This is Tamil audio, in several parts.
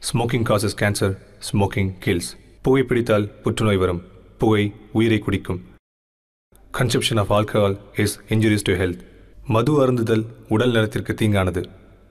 Smoking causes cancer smoking kills புகைப்பிடித்தால் புற்றுநோய் வரும் புகை உயிரை குடிக்கும் consumption of alcohol is injurious to health மது அருந்துதல் உடல் நலத்திற்கு தீங்கானது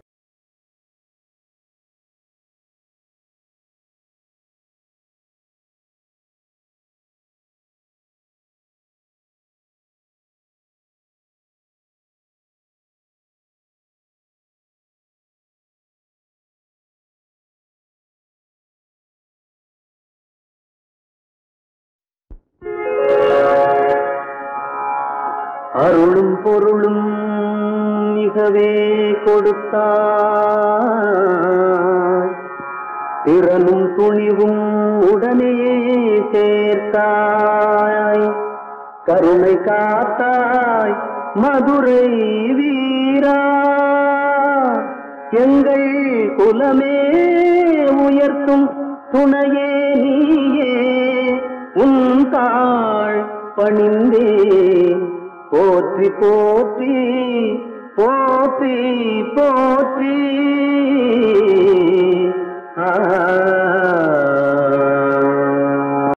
அருளும் பொருளும் மிகவே கொடுத்தாய் திறனும் துணிவும் உடனேயே சேர்த்தாய் கருணை காத்தாய் மதுரை வீரா எங்கள் குலமே உயர்த்தும் துணையே நீயே உன் தாழ் பணிந்தே போற்றி போற்றி போற்றி போற்றி ஆ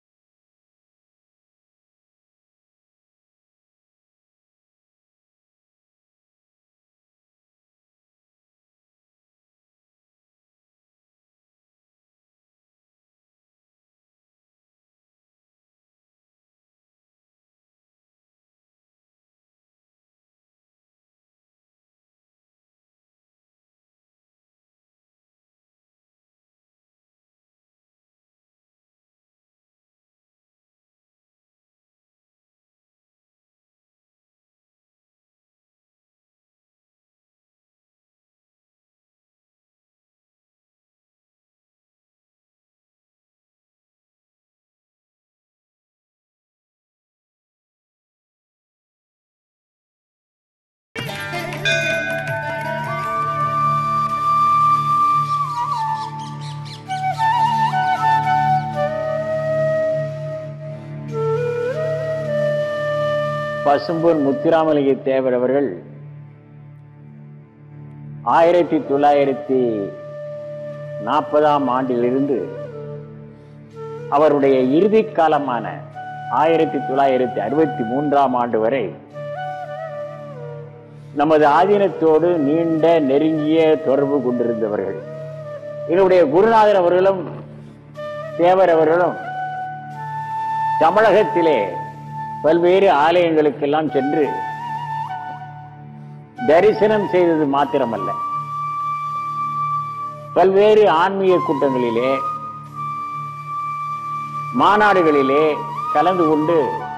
பசும்பொன் முத்துராமலிங்க தேவர் அவர்கள் ஆயிரத்தி தொள்ளாயிரத்தி நாற்பதாம் ஆண்டிலிருந்து அவருடைய இறுதி காலமான ஆயிரத்தி தொள்ளாயிரத்தி அறுபத்தி மூன்றாம் ஆண்டு வரை நமது ஆதீனத்தோடு நீண்ட நெருங்கிய தொடர்பு கொண்டிருந்தவர்கள் என்னுடைய குருநாதர் அவர்களும் தேவர் அவர்களும் தமிழகத்திலே பல்வேறு ஆலயங்களுக்கெல்லாம் சென்று தரிசனம் செய்தது மாத்திரமல்ல பல்வேறு ஆன்மீக கூட்டங்களிலே மாநாடுகளிலே கலந்து கொண்டு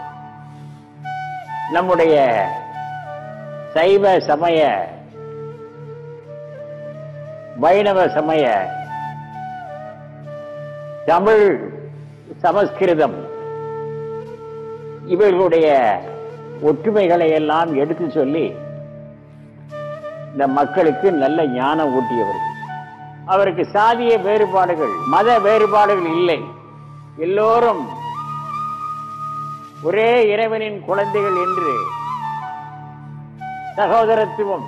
நம்முடைய சைவ சமய வைணவ சமய தமிழ் சமஸ்கிருதம் இவர்களுடைய ஒற்றுமைகளை எல்லாம் எடுத்து சொல்லி இந்த மக்களுக்கு நல்ல ஞானம் ஊட்டியவர் அவருக்கு சாதிய வேறுபாடுகள் மத வேறுபாடுகள் இல்லை எல்லோரும் ஒரே இறைவனின் குழந்தைகள் என்று சகோதரத்துவம்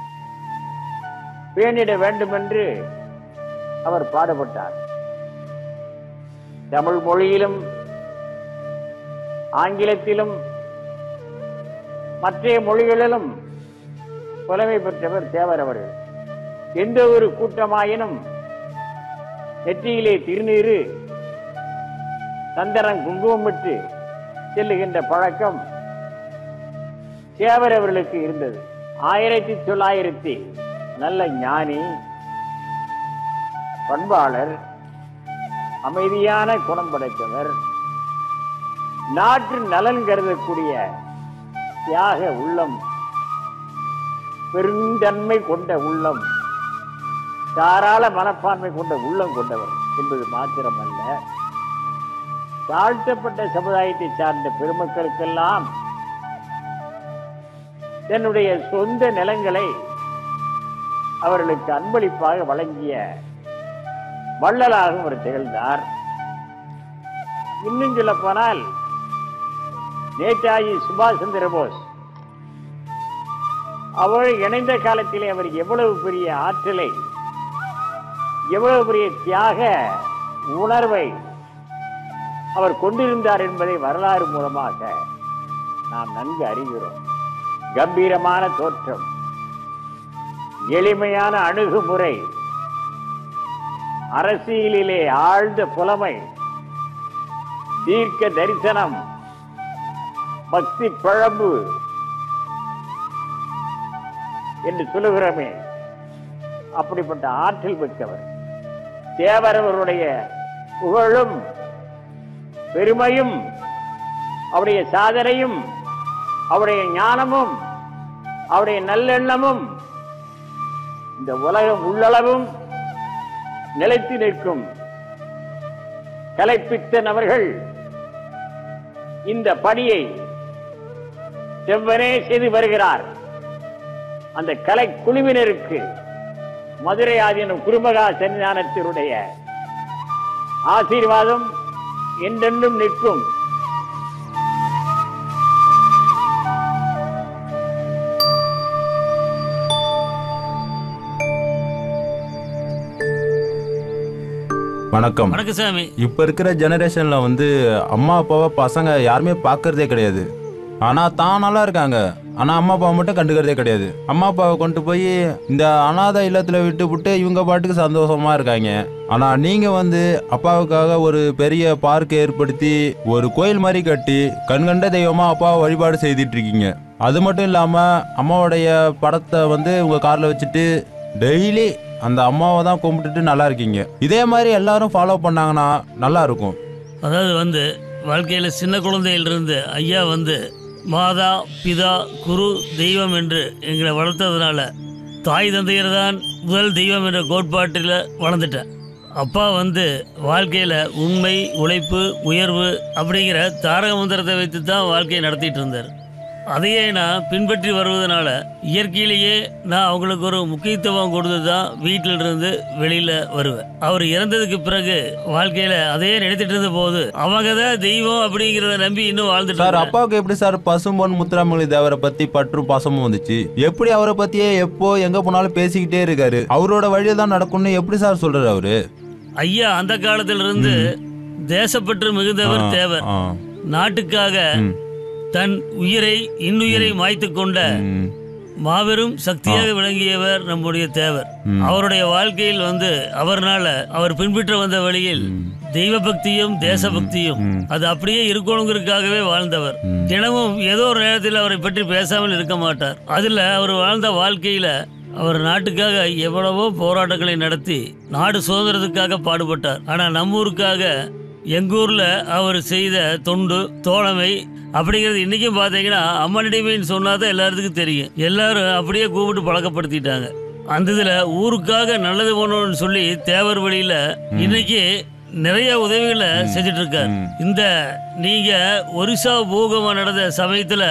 பேணிட வேண்டும் என்று அவர் பாடுபட்டார் தமிழ் மொழியிலும் ஆங்கிலத்திலும் மற்ற மொழிகளிலும் புலமை பெற்றவர் தேவர் அவர்கள் எந்த ஒரு கூட்டமாயினும் நெற்றியிலே திருநீரு சந்தனம் குங்குமம் விட்டு செல்லுகின்ற பழக்கம் தேவர் அவர்களுக்கு இருந்தது ஆயிரத்தி தொள்ளாயிரத்தி நல்ல ஞானி பண்பாளர் அமைதியான குணம் படைத்தவர் நாட்டு நலன் கருதக்கூடிய தியாக உள்ளம் பெருந்தன்மை கொண்ட உள்ளம் தாராள மனப்பான்மை கொண்ட உள்ளம் கொண்டவர் என்பது மாத்திரமல்ல தாழ்த்தப்பட்ட சமுதாயத்தை சார்ந்த பெருமக்களுக்கெல்லாம் தன்னுடைய சொந்த நிலங்களை அவர்களுக்கு அன்பளிப்பாக வழங்கிய வள்ளலாகவும் அவர் திகழ்ந்தார் இன்னும் சொல்ல போனால் நேதாஜி சுபாஷ் சந்திர போஸ் அவர் இணைந்த காலத்திலே அவர் எவ்வளவு பெரிய ஆற்றலை எவ்வளவு பெரிய தியாக உணர்வை அவர் கொண்டிருந்தார் என்பதை வரலாறு மூலமாக நாம் நன்கு அறிகிறோம் கம்பீரமான தோற்றம் எளிமையான அணுகுமுறை அரசியலிலே ஆழ்ந்த புலமை தீர்க்க தரிசனம் பக்தி பழம்பு என்று சொல்லுகிறோமே அப்படிப்பட்ட ஆற்றல் மிக்கவர் தேவரவருடைய புகழும் பெருமையும் அவருடைய சாதனையும் அவருடைய ஞானமும் அவருடைய நல்லெண்ணமும் இந்த உலகம் உள்ளளவும் நிலைத்து நிற்கும் கலைப்பித்தன் அவர்கள் இந்த பணியை செவ்வனே செய்து வருகிறார் அந்த கலை குழுவினருக்கு மதுரை ஆதீனம் குருமகா சன்னிதானத்தினுடைய ஆசீர்வாதம் என்றென்றும் நிற்கும் வணக்கம் வணக்கம் சாமி இப்போ இருக்கிற ஜெனரேஷன்ல வந்து அம்மா அப்பாவை பசங்க யாருமே பார்க்கறதே கிடையாது ஆனா தான் நல்லா இருக்காங்க ஆனா அம்மா அப்பாவை மட்டும் கண்டுக்கிறதே கிடையாது அம்மா அப்பாவை கொண்டு போய் இந்த அனாதை இல்லத்துல விட்டு விட்டு இவங்க பாட்டுக்கு சந்தோஷமா இருக்காங்க ஆனா நீங்க வந்து அப்பாவுக்காக ஒரு பெரிய பார்க் ஏற்படுத்தி ஒரு கோயில் மாதிரி கட்டி கண்கண்ட தெய்வமா அப்பாவை வழிபாடு செய்துட்டு இருக்கீங்க அது மட்டும் இல்லாம அம்மாவுடைய படத்தை வந்து உங்க கார்ல வச்சுட்டு டெய்லி அந்த அம்மாவை தான் கும்பிட்டுட்டு நல்லா இருக்கீங்க இதே மாதிரி எல்லாரும் ஃபாலோ பண்ணாங்கன்னா நல்லா இருக்கும் அதாவது வந்து வாழ்க்கையில் சின்ன குழந்தையிலிருந்து ஐயா வந்து மாதா பிதா குரு தெய்வம் என்று எங்களை வளர்த்ததுனால தாய் தந்தையர் தான் முதல் தெய்வம் என்ற கோட்பாட்டில் வளர்ந்துட்டேன் அப்பா வந்து வாழ்க்கையில் உண்மை உழைப்பு உயர்வு அப்படிங்கிற தாரக மந்திரத்தை வைத்து தான் வாழ்க்கையை நடத்திட்டு இருந்தார் அதையே நான் பின்பற்றி வருவதனால இயற்கையிலேயே நான் அவங்களுக்கு ஒரு முக்கியத்துவம் கொடுத்து தான் வீட்டில இருந்து வெளியில வருவேன் அவர் இறந்ததுக்கு பிறகு வாழ்க்கையில அதையே நினைத்துட்டு இருந்த போது அவங்க தான் தெய்வம் அப்படிங்கிறத நம்பி இன்னும் வாழ்ந்துட்டு சார் இருக்கேன். அப்பாவுக்கு எப்படி சார் பசும்பொன் முத்துராமலிங்க தேவரை பத்தி பற்றும் பாசமும் வந்துச்சு எப்படி அவரை பத்தியே எப்போ எங்க போனாலும் பேசிக்கிட்டே இருக்காரு அவரோட வழியில தான் நடக்கும்னு எப்படி சார் சொல்றாரு அவரு ஐயா அந்த காலத்திலிருந்து தேசப்பற்று மிகுந்தவர் ஆ, தேவர் ஆ, நாட்டுக்காக ம், தன் உயிரை இன்னுயிரை மாய்த்து கொண்ட ம், மாபெரும் சக்தியாக விளங்கியவர் நம்முடைய தேவர் ம். அவருடைய வாழ்க்கையில் வந்து அவர்னால அவர் பின்பற்ற வந்த வழியில் தெய்வ பக்தியும் தேசபக்தியும் ம். அது அப்படியே இருக்கணுங்கிறதுக்காகவே வாழ்ந்தவர் ம். தினமும் ஏதோ ஒரு நேரத்தில் அவரை பற்றி பேசாமல் இருக்க மாட்டார் அதுல அவர் வாழ்ந்த வாழ்க்கையில அவர் நாட்டுக்காக எவ்வளவோ போராட்டங்களை நடத்தி நாடு சுதந்திரத்துக்காக பாடுபட்டார் ஆனா நம்ம ஊருக்காக எங்க ஊர்ல அவர் செய்த தொண்டு தோழமை அப்படிங்கிறது இன்னைக்கும் பார்த்தீங்கன்னா அம்மனடிமைன்னு சொன்னாதான் எல்லாத்துக்கும் தெரியும் எல்லாரும் அப்படியே கூப்பிட்டு பழக்கப்படுத்திட்டாங்க அந்த இதுல ஊருக்காக நல்லது பண்ணணும்னு சொல்லி தேவர் வழியில இன்னைக்கு நிறைய உதவிகளை செஞ்சுட்டு இருக்காரு ம். இந்த நீங்க ஒரிசா பூகம்பம் நடந்த சமயத்துல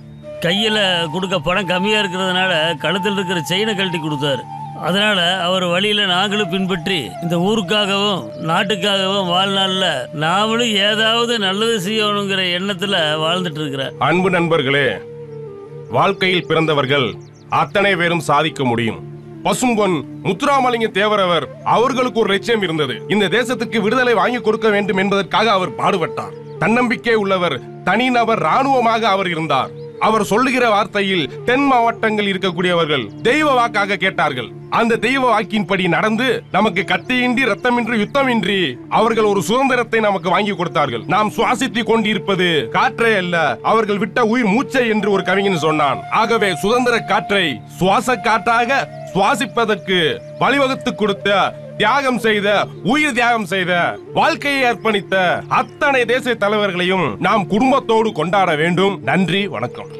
கையில கொடுக்க பணம் கம்மியா இருக்கிறதுனால கழுத்தில் இருக்கிற செயினை கழட்டி கொடுத்தாரு அதனால அவர் வழியில நாங்களும் பின்பற்றி இந்த ஊருக்காகவும் நாட்டுக்காகவும் வாழ்நாள்ல நாமளும் ஏதாவது நல்லது செய்யணுங்கிற எண்ணத்துல வாழ்ந்துட்டு இருக்கிறேன் அன்பு நண்பர்களே வாழ்க்கையில் பிறந்தவர்கள் அத்தனை பேரும் சாதிக்க முடியும் பசும்பொன் முத்துராமலிங்க தேவரவர் அவர்களுக்கு ஒரு லட்சியம் இருந்தது இந்த தேசத்துக்கு விடுதலை வாங்கி கொடுக்க வேண்டும் என்பதற்காக அவர் பாடுபட்டார் தன்னம்பிக்கை உள்ளவர் தனிநபர் ராணுவமாக அவர் இருந்தார் அவர் சொல்லுகிற வார்த்தையில் தென் மாவட்டங்கள் இருக்கக்கூடியவர்கள் தெய்வ வாக்காக கேட்டார்கள் அந்த தெய்வ வாக்கின்படி நடந்து நமக்கு கத்தியின்றி ரத்தமின்றி யுத்தமின்றி அவர்கள் ஒரு சுதந்திரத்தை நமக்கு வாங்கி கொடுத்தார்கள் நாம் சுவாசித்துக் கொண்டிருப்பது காற்றே அல்ல அவர்கள் விட்ட உயிர் மூச்சை என்று ஒரு கவிஞன் சொன்னான் ஆகவே சுதந்திர காற்றை சுவாச காற்றாக சுவாசிப்பதற்கு வழிவகுத்து கொடுத்த தியாகம் செய்த உயிர் தியாகம் செய்த வாழ்க்கையை அர்ப்பணித்த அத்தனை தேச தலைவர்களையும் நாம் குடும்பத்தோடு கொண்டாட வேண்டும் நன்றி வணக்கம்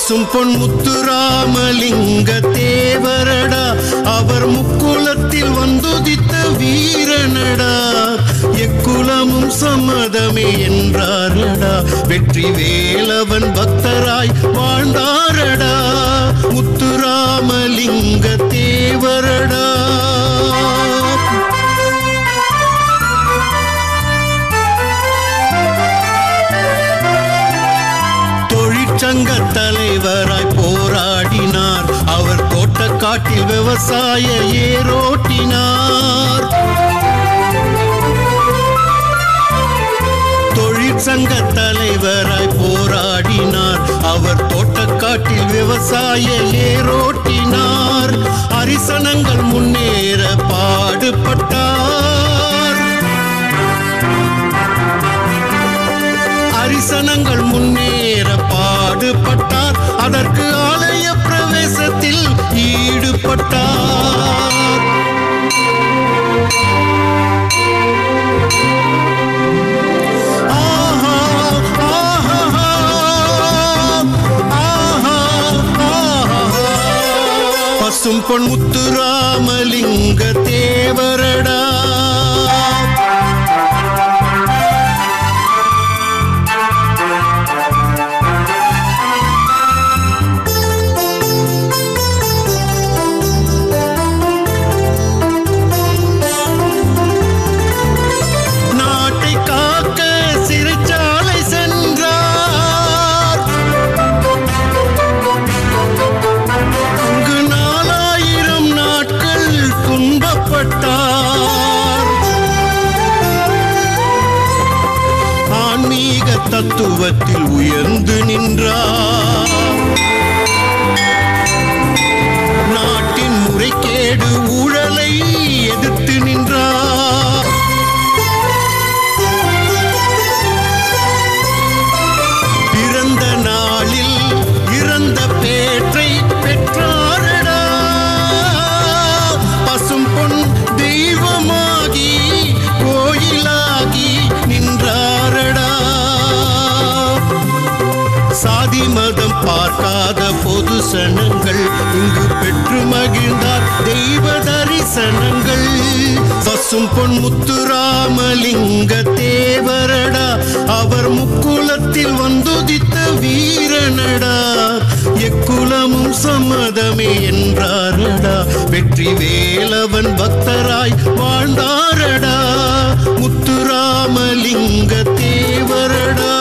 பசும் பொன் முத்துராமலிங்க தேவரடா அவர் முக்குலத்தில் வந்துதித்த வீரனடா எக்குலமும் சம்மதமே என்றாரடா வெற்றி வேலவன் பக்தராய் வாழ்ந்தாரடா முத்துராமலிங்க தேவரடா தொழிற்சங்க தலைவராய் போராடினார் அவர் தோட்டக்காட்டில் விவசாய ஏரோட்டினார் தொழிற்சங்க தலைவராய் போராடினார் அவர் தோட்டக்காட்டில் விவசாய ஏரோட்டினார் அரிசனங்கள் முன்னேற பாடுபட்டார் அரிசனங்கள் முன்னேற பாடுபட்டார் அதற்கு ஆலய பிரவேசத்தில் ஈடுபட்டார் ஆஹா, ஆஹா, ஆஹா, ஆஹா. பசும் பொன் முத்துராமலிங்க தேவரடா நாட்டை காக்க சிறைச்சாலை சென்றார் அங்கு நாலாயிரம் நாட்கள் துன்பப்பட்டார் ஆன்மீக தத்துவத்தில் உயர்ந்து நின்றார் நாட்டின் முறைகேடு ஊழலை எதிர்த்து நின்றார் பிறந்த நாளில் இறந்த பேற்றை பெற்றாரடா பசும் பொன் தெய்வமாகி கோயிலாகி நின்றாரடா சாதி மதம் பார்க்காத பொது சனங்கள் இங்கு பெற்று மகிழ்ந்தார் தெய்வ தரிசனங்கள் பசும் பொன் முத்துராமலிங்க தேவரடா அவர் முக்குலத்தில் வந்துதித்த வீரனடா எக்குலமும் சம்மதமே என்றாரடா வெற்றி வேலவன் பக்தராய் வாழ்ந்தாரடா முத்துராமலிங்க தேவரடா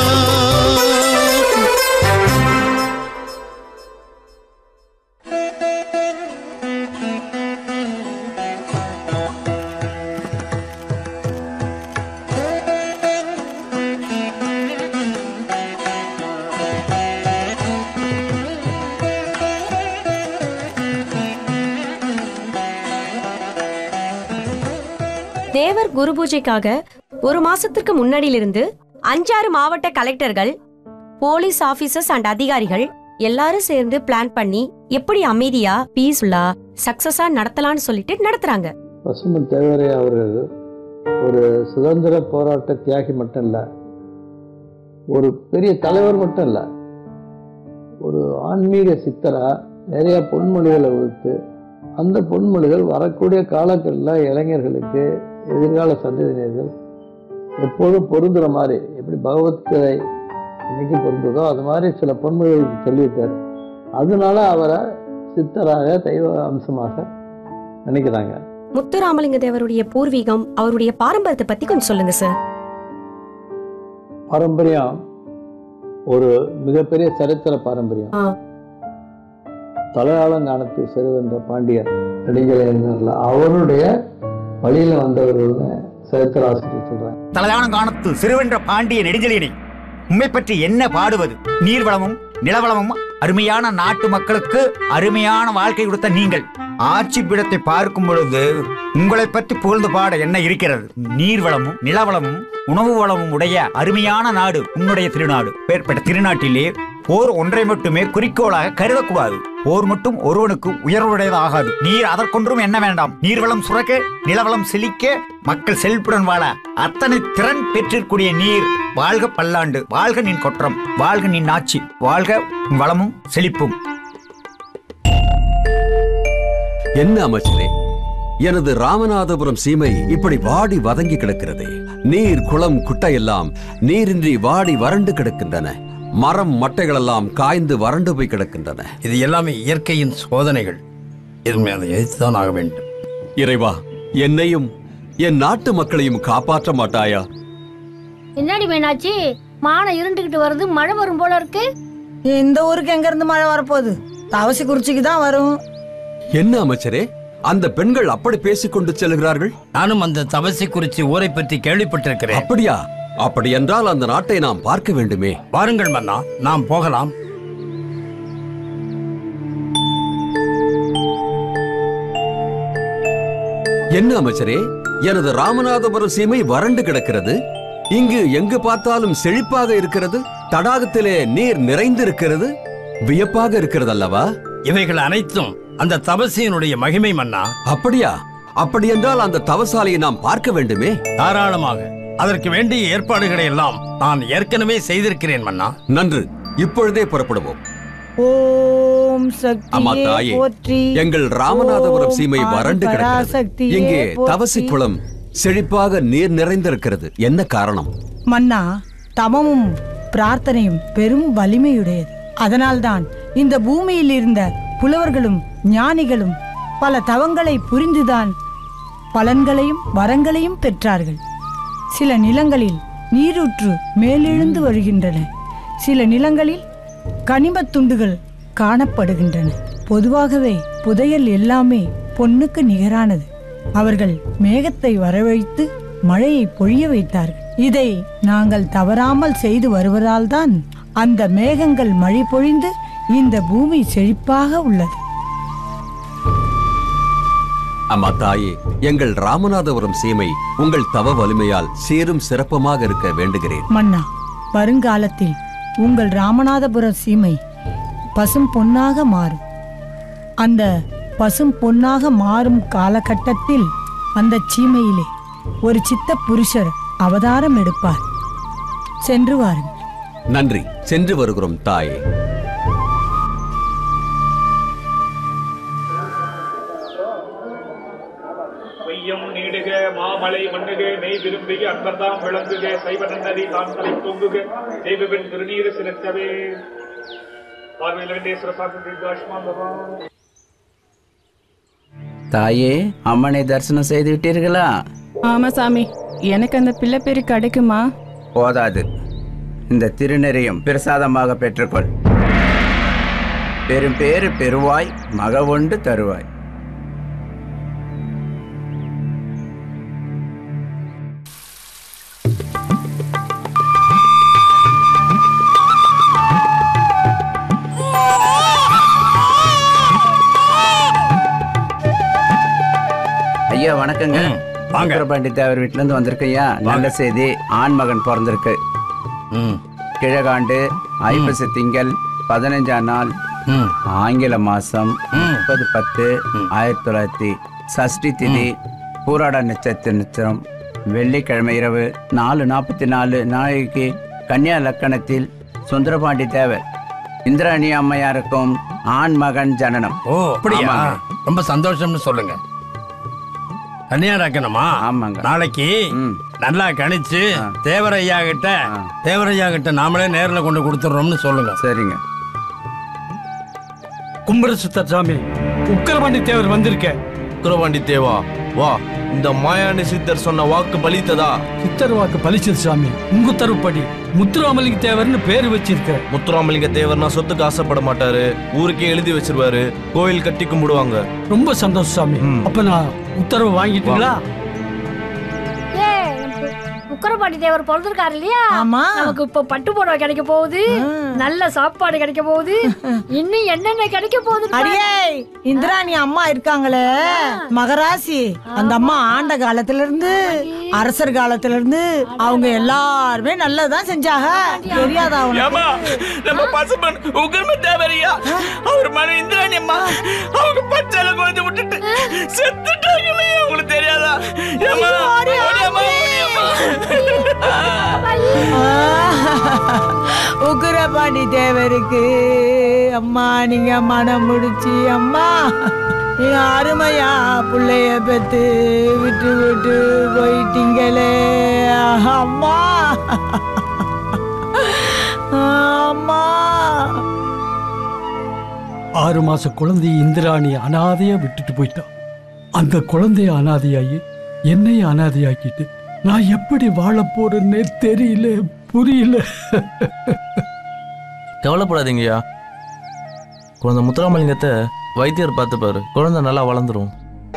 தேவர் குரு பூஜைக்காக ஒரு மாசத்திற்கு முன்னாடியிலிருந்து அஞ்சாறு மாவட்ட கலெக்டர்கள் போலீஸ் ஆபீசர்ஸ் அண்ட் அதிகாரிகள் எல்லாரும் சேர்ந்து பிளான் பண்ணி எப்படி அமைதியா பீஸ்ஃபுல்லா சக்சஸா நடத்தலாம்னு சொல்லிட்டு நடத்துறாங்க பசுமன் தேவரையா அவர்கள் ஒரு சுதந்திர போராட்ட தியாகி மட்டும் இல்லை ஒரு பெரிய தலைவர் மட்டும் இல்லை ஒரு ஆன்மீக சித்தரா நிறைய பொன்மொழிகளை வகுத்து அந்த பொன்மொழிகள் வரக்கூடிய காலங்களில் இளைஞர்களுக்கு எதிர்கால சந்ததியினர்கள் எப்போதும் பொருந்துற மாதிரி எப்படி பகவத்கீதை இன்னைக்கு பொருந்துதோ அது மாதிரி சில பொன்மொழிகள் சொல்லியிருக்காரு அதனால அவரை சித்தராக தெய்வ அம்சமாக நினைக்கிறாங்க முத்துராமலிங்க தேவருடைய பூர்வீகம் அவருடைய பாரம்பரியத்தை பத்தி கொஞ்சம் சொல்லுங்க சார் பாரம்பரியம் ஒரு மிகப்பெரிய சரித்திர பாரம்பரியம் ஆ. தலையாளங்கானத்து செருவென்ற பாண்டியர் நெடுஞ்செழியன்ல அவருடைய வழியில வந்தவர்கள்னு சரித்திர ஆசிரியர் சொல்றாங்க தலையான காணத்து சிறுவென்ற பாண்டிய நெடுஞ்செழியனை உம்மை பற்றி என்ன பாடுவது நீர்வளமும் நிலவளமும் அருமையான நாட்டு மக்களுக்கு அருமையான வாழ்க்கை கொடுத்த நீங்கள் ஆட்சி பீடத்தை பார்க்கும் பொழுது உங்களை பற்றி புகழ்ந்து பாட என்ன இருக்கிறது நீர்வளமும் நிலவளமும் உணவு வளமும் உடைய அருமையான நாடு உன்னுடைய திருநாடு பேர்பட்ட திருநாட்டிலே போர் ஒன்றை மட்டுமே குறிக்கோளாக கருதக்கூடாது போர் மட்டும் ஒருவனுக்கு உயர்வுடையதாகாது நீர் அதற்கொன்றும் என்ன வேண்டாம் நீர்வளம் சுரக்க நிலவளம் செழிக்க மக்கள் செழிப்புடன் வாழ அத்தனை திறன் பெற்றிருக்கூடிய நீர் வாழ்க பல்லாண்டு வாழ்க நின் கொற்றம் வாழ்க நின் ஆட்சி வாழ்க உன் வளமும் செழிப்பும் என்ன அமைச்சரே எனது ராமநாதபுரம் சீமை இப்படி வாடி வதங்கி கிடக்கிறதே நீர் குளம் குட்டையெல்லாம் நீரின்றி வாடி வறண்டு கிடக்கின்றன மரம் மட்டைகளெல்லாம் காய்ந்து வறண்டு போய் கிடக்கின்றன இது எல்லாமே இயற்கையின் சோதனைகள் இதனை அதை எதிர்த்துதான் ஆக வேண்டும் இறைவா என்னையும் என் நாட்டு மக்களையும் காப்பாற்ற மாட்டாயா என்னடி மீனாட்சி மானம் இருண்டுகிட்டு வருது மழை வரும் போல இருக்கு இந்த ஊருக்கு எங்க இருந்து மழை வரப்போகுது தவசி குறிச்சிக்கு தான் வரும் என்ன அமைச்சரே அந்த பெண்கள் அப்படி பேசிக் கொண்டு செல்கிறார்கள் நானும் அந்த தபசி குறிச்சி ஊரை பற்றி கேள்விப்பட்டிருக்கிறேன் அப்படியா அப்படி என்றால் அந்த நாட்டை நாம் பார்க்க வேண்டுமே வாருங்கள் மன்னா நாம் போகலாம் என்ன அமைச்சரே எனது ராமநாதபுரம் சீமை வறண்டு கிடக்கிறது இங்கு எங்கு பார்த்தாலும் செழிப்பாக இருக்கிறது தடாகத்திலே நீர் நிறைந்திருக்கிறது வியப்பாக இருக்கிறது அல்லவா இவைகள் அனைத்தும் அந்த தபசியினுடைய மகிமை மன்னா அப்படியா அப்படி என்றால் அந்த தவசாலையை நாம் பார்க்க வேண்டுமே தாராளமாக அதற்கு வேண்டிய ஏற்பாடுகளை எல்லாம் நான் ஏற்கனவே செய்திருக்கிறேன் மன்னா நன்று இப்பொழுதே புறப்படுவோம் ஓம் அம்மா சக்தியே தாயே போற்றி எங்கள் ராமநாதபுரம் ஓம் சீமை ஆதி வறண்டு கிடக்கிறது பராசக்தியே இங்கே போற்றி. தவசி குளம் செழிப்பாக நீர் நிறைந்திருக்கிறது என்ன காரணம் மன்னா தமமும் பிரார்த்தனையும் பெரும் வலிமையுடையது அதனால்தான் இந்த பூமியில் இருந்த புலவர்களும் ஞானிகளும் பல தவங்களை புரிந்துதான் பலன்களையும் வரங்களையும் பெற்றார்கள் சில நிலங்களில் நீரூற்று மேலெழுந்து வருகின்றன சில நிலங்களில் கனிமத் துண்டுகள் காணப்படுகின்றன பொதுவாகவே புதையல் எல்லாமே பொன்னுக்கு நிகரானது அவர்கள் மேகத்தை வரவழைத்து மழையை பொழிய வைத்தார்கள் இதை நாங்கள் தவறாமல் செய்து வருவதால்தான் அந்த மேகங்கள் மழை பொழிந்து இந்த பூமி செழிப்பாக உள்ளது அம்மா தாயே எங்கள் ராமநாதபுரம் சீமை உங்கள் தவ வலிமையால் சீரும் சிறப்புமாக இருக்க வேண்டுகிறேன் மன்னா வருங்காலத்தில் உங்கள் ராமநாதபுரம் சீமை பசும் பொன்னாக மாறும் அந்த பசும் பொன்னாக மாறும் காலகட்டத்தில் அந்த சீமையிலே ஒரு சித்த புருஷர் அவதாரம் எடுப்பார் சென்று வாருங்கள் நன்றி சென்று வருகிறோம் தாயே மையம் நீடுக மாமலை மண்ணுக நெய் விரும்புக அன்பர்தாம் விளங்குக சைவ நன்னதி தான் தலை தூங்குக தெய்வவின் திருநீர் சிறக்கவே பார்வையில் வெண்டேஸ்வர சாமி தீர்காஷ்மா பகவான் தாயே அம்மனை தரிசனம் செய்து விட்டீர்களா ஆமா சாமி எனக்கு அந்த பிள்ளை பேரு கிடைக்குமா போதாது இந்த திருநெறியும் பிரசாதமாக பெற்றுக்கொள் பெரும் பேறு பெறுவாய் மக ஒன்று தருவாய் ஐயா வணக்கங்க பாண்டி தேவர் வீட்டுல இருந்து வந்திருக்கையா நல்ல செய்தி ஆண் மகன் பிறந்திருக்கு கிழகாண்டு ஐப்பசி திங்கள் பதினஞ்சாம் நாள் ஆங்கில மாசம் முப்பது பத்து ஆயிரத்தி தொள்ளாயிரத்தி சஷ்டி திதி பூராட நட்சத்திர நட்சத்திரம் வெள்ளிக்கிழமை இரவு நாலு நாற்பத்தி நாலு நாளைக்கு கன்னியா லக்கணத்தில் சுந்தரபாண்டி தேவர் இந்திராணி அம்மையாருக்கும் ஆண் மகன் ஜனனம் ஓ அப்படியா ஆமாங்க. ரொம்ப சந்தோஷம்னு சொல்லுங்க கன்னியாராக்கணுமா ஆமாங்க நாளைக்கு நல்லா கணிச்சு தேவரையா கிட்ட தேவரையா கிட்ட நாமளே நேர்ல கொண்டு கொடுத்துடுறோம்னு சொல்லுங்க சரிங்க கும்பர சுத்தர் சாமி உக்கரபாண்டி தேவர் வந்திருக்க உக்கரபாண்டி தேவா வா இந்த மாயாண்டி சித்தர் சொன்ன வாக்கு பலித்ததா சித்தர் வாக்கு பலிச்சது சாமி உங்க உத்தரவுப்படி முத்துராமலிங்க தேவர்னு பேரு வச்சிருக்க முத்துராமலிங்க தேவர்னா சொத்துக்கு ஆசைப்பட மாட்டாரு ஊருக்கே எழுதி வச்சிருவாரு கோயில் கட்டி கும்பிடுவாங்க ரொம்ப சந்தோஷம் சாமி அப்ப நான் உத்தரவு வாங்கிட்டீங்களா ஏ உக்கரபாண்டி தேவர் பிறந்திருக்காரு இல்லையா ஆமா. நமக்கு இப்ப பட்டு புடவை கிடைக்க போகுது நல்ல சாப்பாடு கிடைக்க போகுது இன்னும் என்னென்ன கிடைக்க போகுது அடியே இந்திராணி அம்மா இருக்காங்களே மகராசி அந்த அம்மா ஆண்ட காலத்துல இருந்து அரசர் காலத்துல இருந்து அவங்க எல்லாருமே நல்லதுதான் செஞ்சாங்க தெரியாதா ஏம்மா, உனக்கு நம்ம பசுமன் உகர்ம தேவரையா அவர் மனைவி இந்திராணி அம்மா அவங்க பச்சால குழந்தை விட்டுட்டு செத்துட்டாங்களே உங்களுக்கு தெரியாதா ஏம்மா, ஓடியாம்மா, ஓடியாம்மா. உக்கிரபாண்டி தேவருக்கு அம்மா நீங்க மனம் முடிச்சு அம்மா நீங்க அருமையா புள்ளைய பெத்து விட்டு விட்டு போயிட்டீங்களே அம்மா அம்மா ஆறு மாச குழந்தை இந்திராணி அனாதையா விட்டுட்டு போயிட்டான் அந்த குழந்தைய அனாதையாகி என்னையும் அனாதையாக்கிட்டு நான் எப்படி வாழ போறேன்னே தெரியல புரியல கவலைப்படாதீங்கய்யா குழந்தை முத்துராமலிங்கத்தை வைத்தியர் பார்த்துப்பாரு குழந்தை நல்லா வளர்ந்துரும்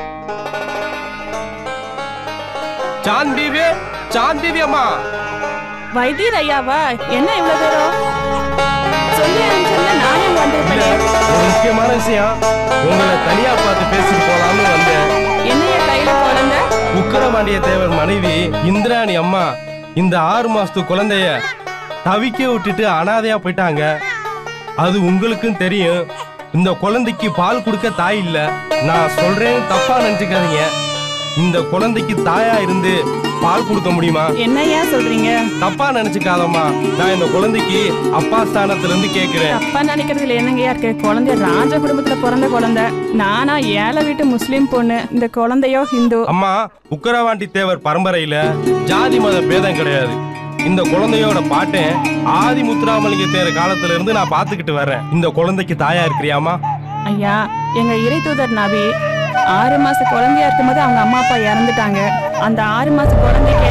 சாந்திவி சாந்திவி அம்மா வைத்தியர் ஐயாவா என்ன இவ்வளவு தூரம் சொல்லி அனுப்பிச்சிருந்தா நானே வந்திருப்பேனே ஒரு முக்கியமான விஷயம் உங்களை தனியா பார்த்து பேசிட்டு போலாம்னு வந்தேன் என்னைய கையில குழந்தை உக்கரபாண்டிய தேவர் மனைவி இந்திராணி அம்மா இந்த ஆறு மாசத்து குழந்தைய தவிக்க விட்டுட்டு அனாதையா போயிட்டாங்க அது உங்களுக்கும் தெரியும் இந்த குழந்தைக்கு பால் கொடுக்க தாய் இல்ல நான் சொல்றேன் தப்பா நினைச்சுக்காதீங்க இந்த குழந்தைக்கு தாயா இருந்து பால் கொடுக்க முடியுமா என்னையா சொல்றீங்க தப்பா நினைச்சுக்காதம்மா நான் இந்த குழந்தைக்கு அப்பா ஸ்தானத்துல இருந்து கேக்குறேன் தப்பா நினைக்கிறதுல என்னங்கய்யா இருக்கு குழந்தை ராஜ குடும்பத்துல பிறந்த குழந்தை நானா ஏழை வீட்டு முஸ்லீம் பொண்ணு இந்த குழந்தையோ ஹிந்து அம்மா உக்கரவாண்டி தேவர் பரம்பரையில ஜாதி மத பேதம் கிடையாது இந்த குழந்தையோட பாட்டேன் ஆதி முத்துராமலிங்க தேர் காலத்துல இருந்து நான் பாத்துக்கிட்டு வர்றேன் இந்த குழந்தைக்கு தாயா இருக்கிறியாமா ஐயா எங்க இறை தூதர் நபி ஆறு மாச குழந்தையா இருக்கும்போது அவங்க அம்மா அப்பா இறந்துட்டாங்க அந்த ஆறு மாச குழந்தைக்கு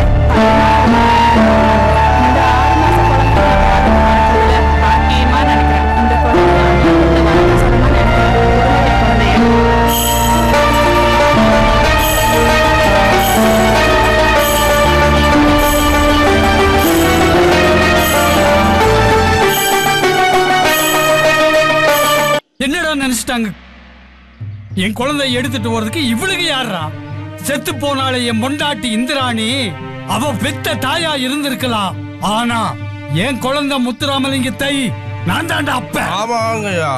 இந்த ஆறு மாச குழந்தைய பாக்கியமா நினைக்கிறேன் இந்த குழந்தைய இந்த வாரசரமா நினைக்கிறேன் குழந்தைய குழந்தைய என்னடா நினைச்சிட்டாங்க என் குழந்தைய எடுத்துட்டு போறதுக்கு இவளுக்கு யாரா செத்து போனாலே என் பொண்டாட்டி இந்திராணி அவ பெத்த தாயா இருந்திருக்கலாம் ஆனா என் குழந்தை முத்துராமலிங்கத்தை நான் தாண்டா அப்ப ஆமாங்கய்யா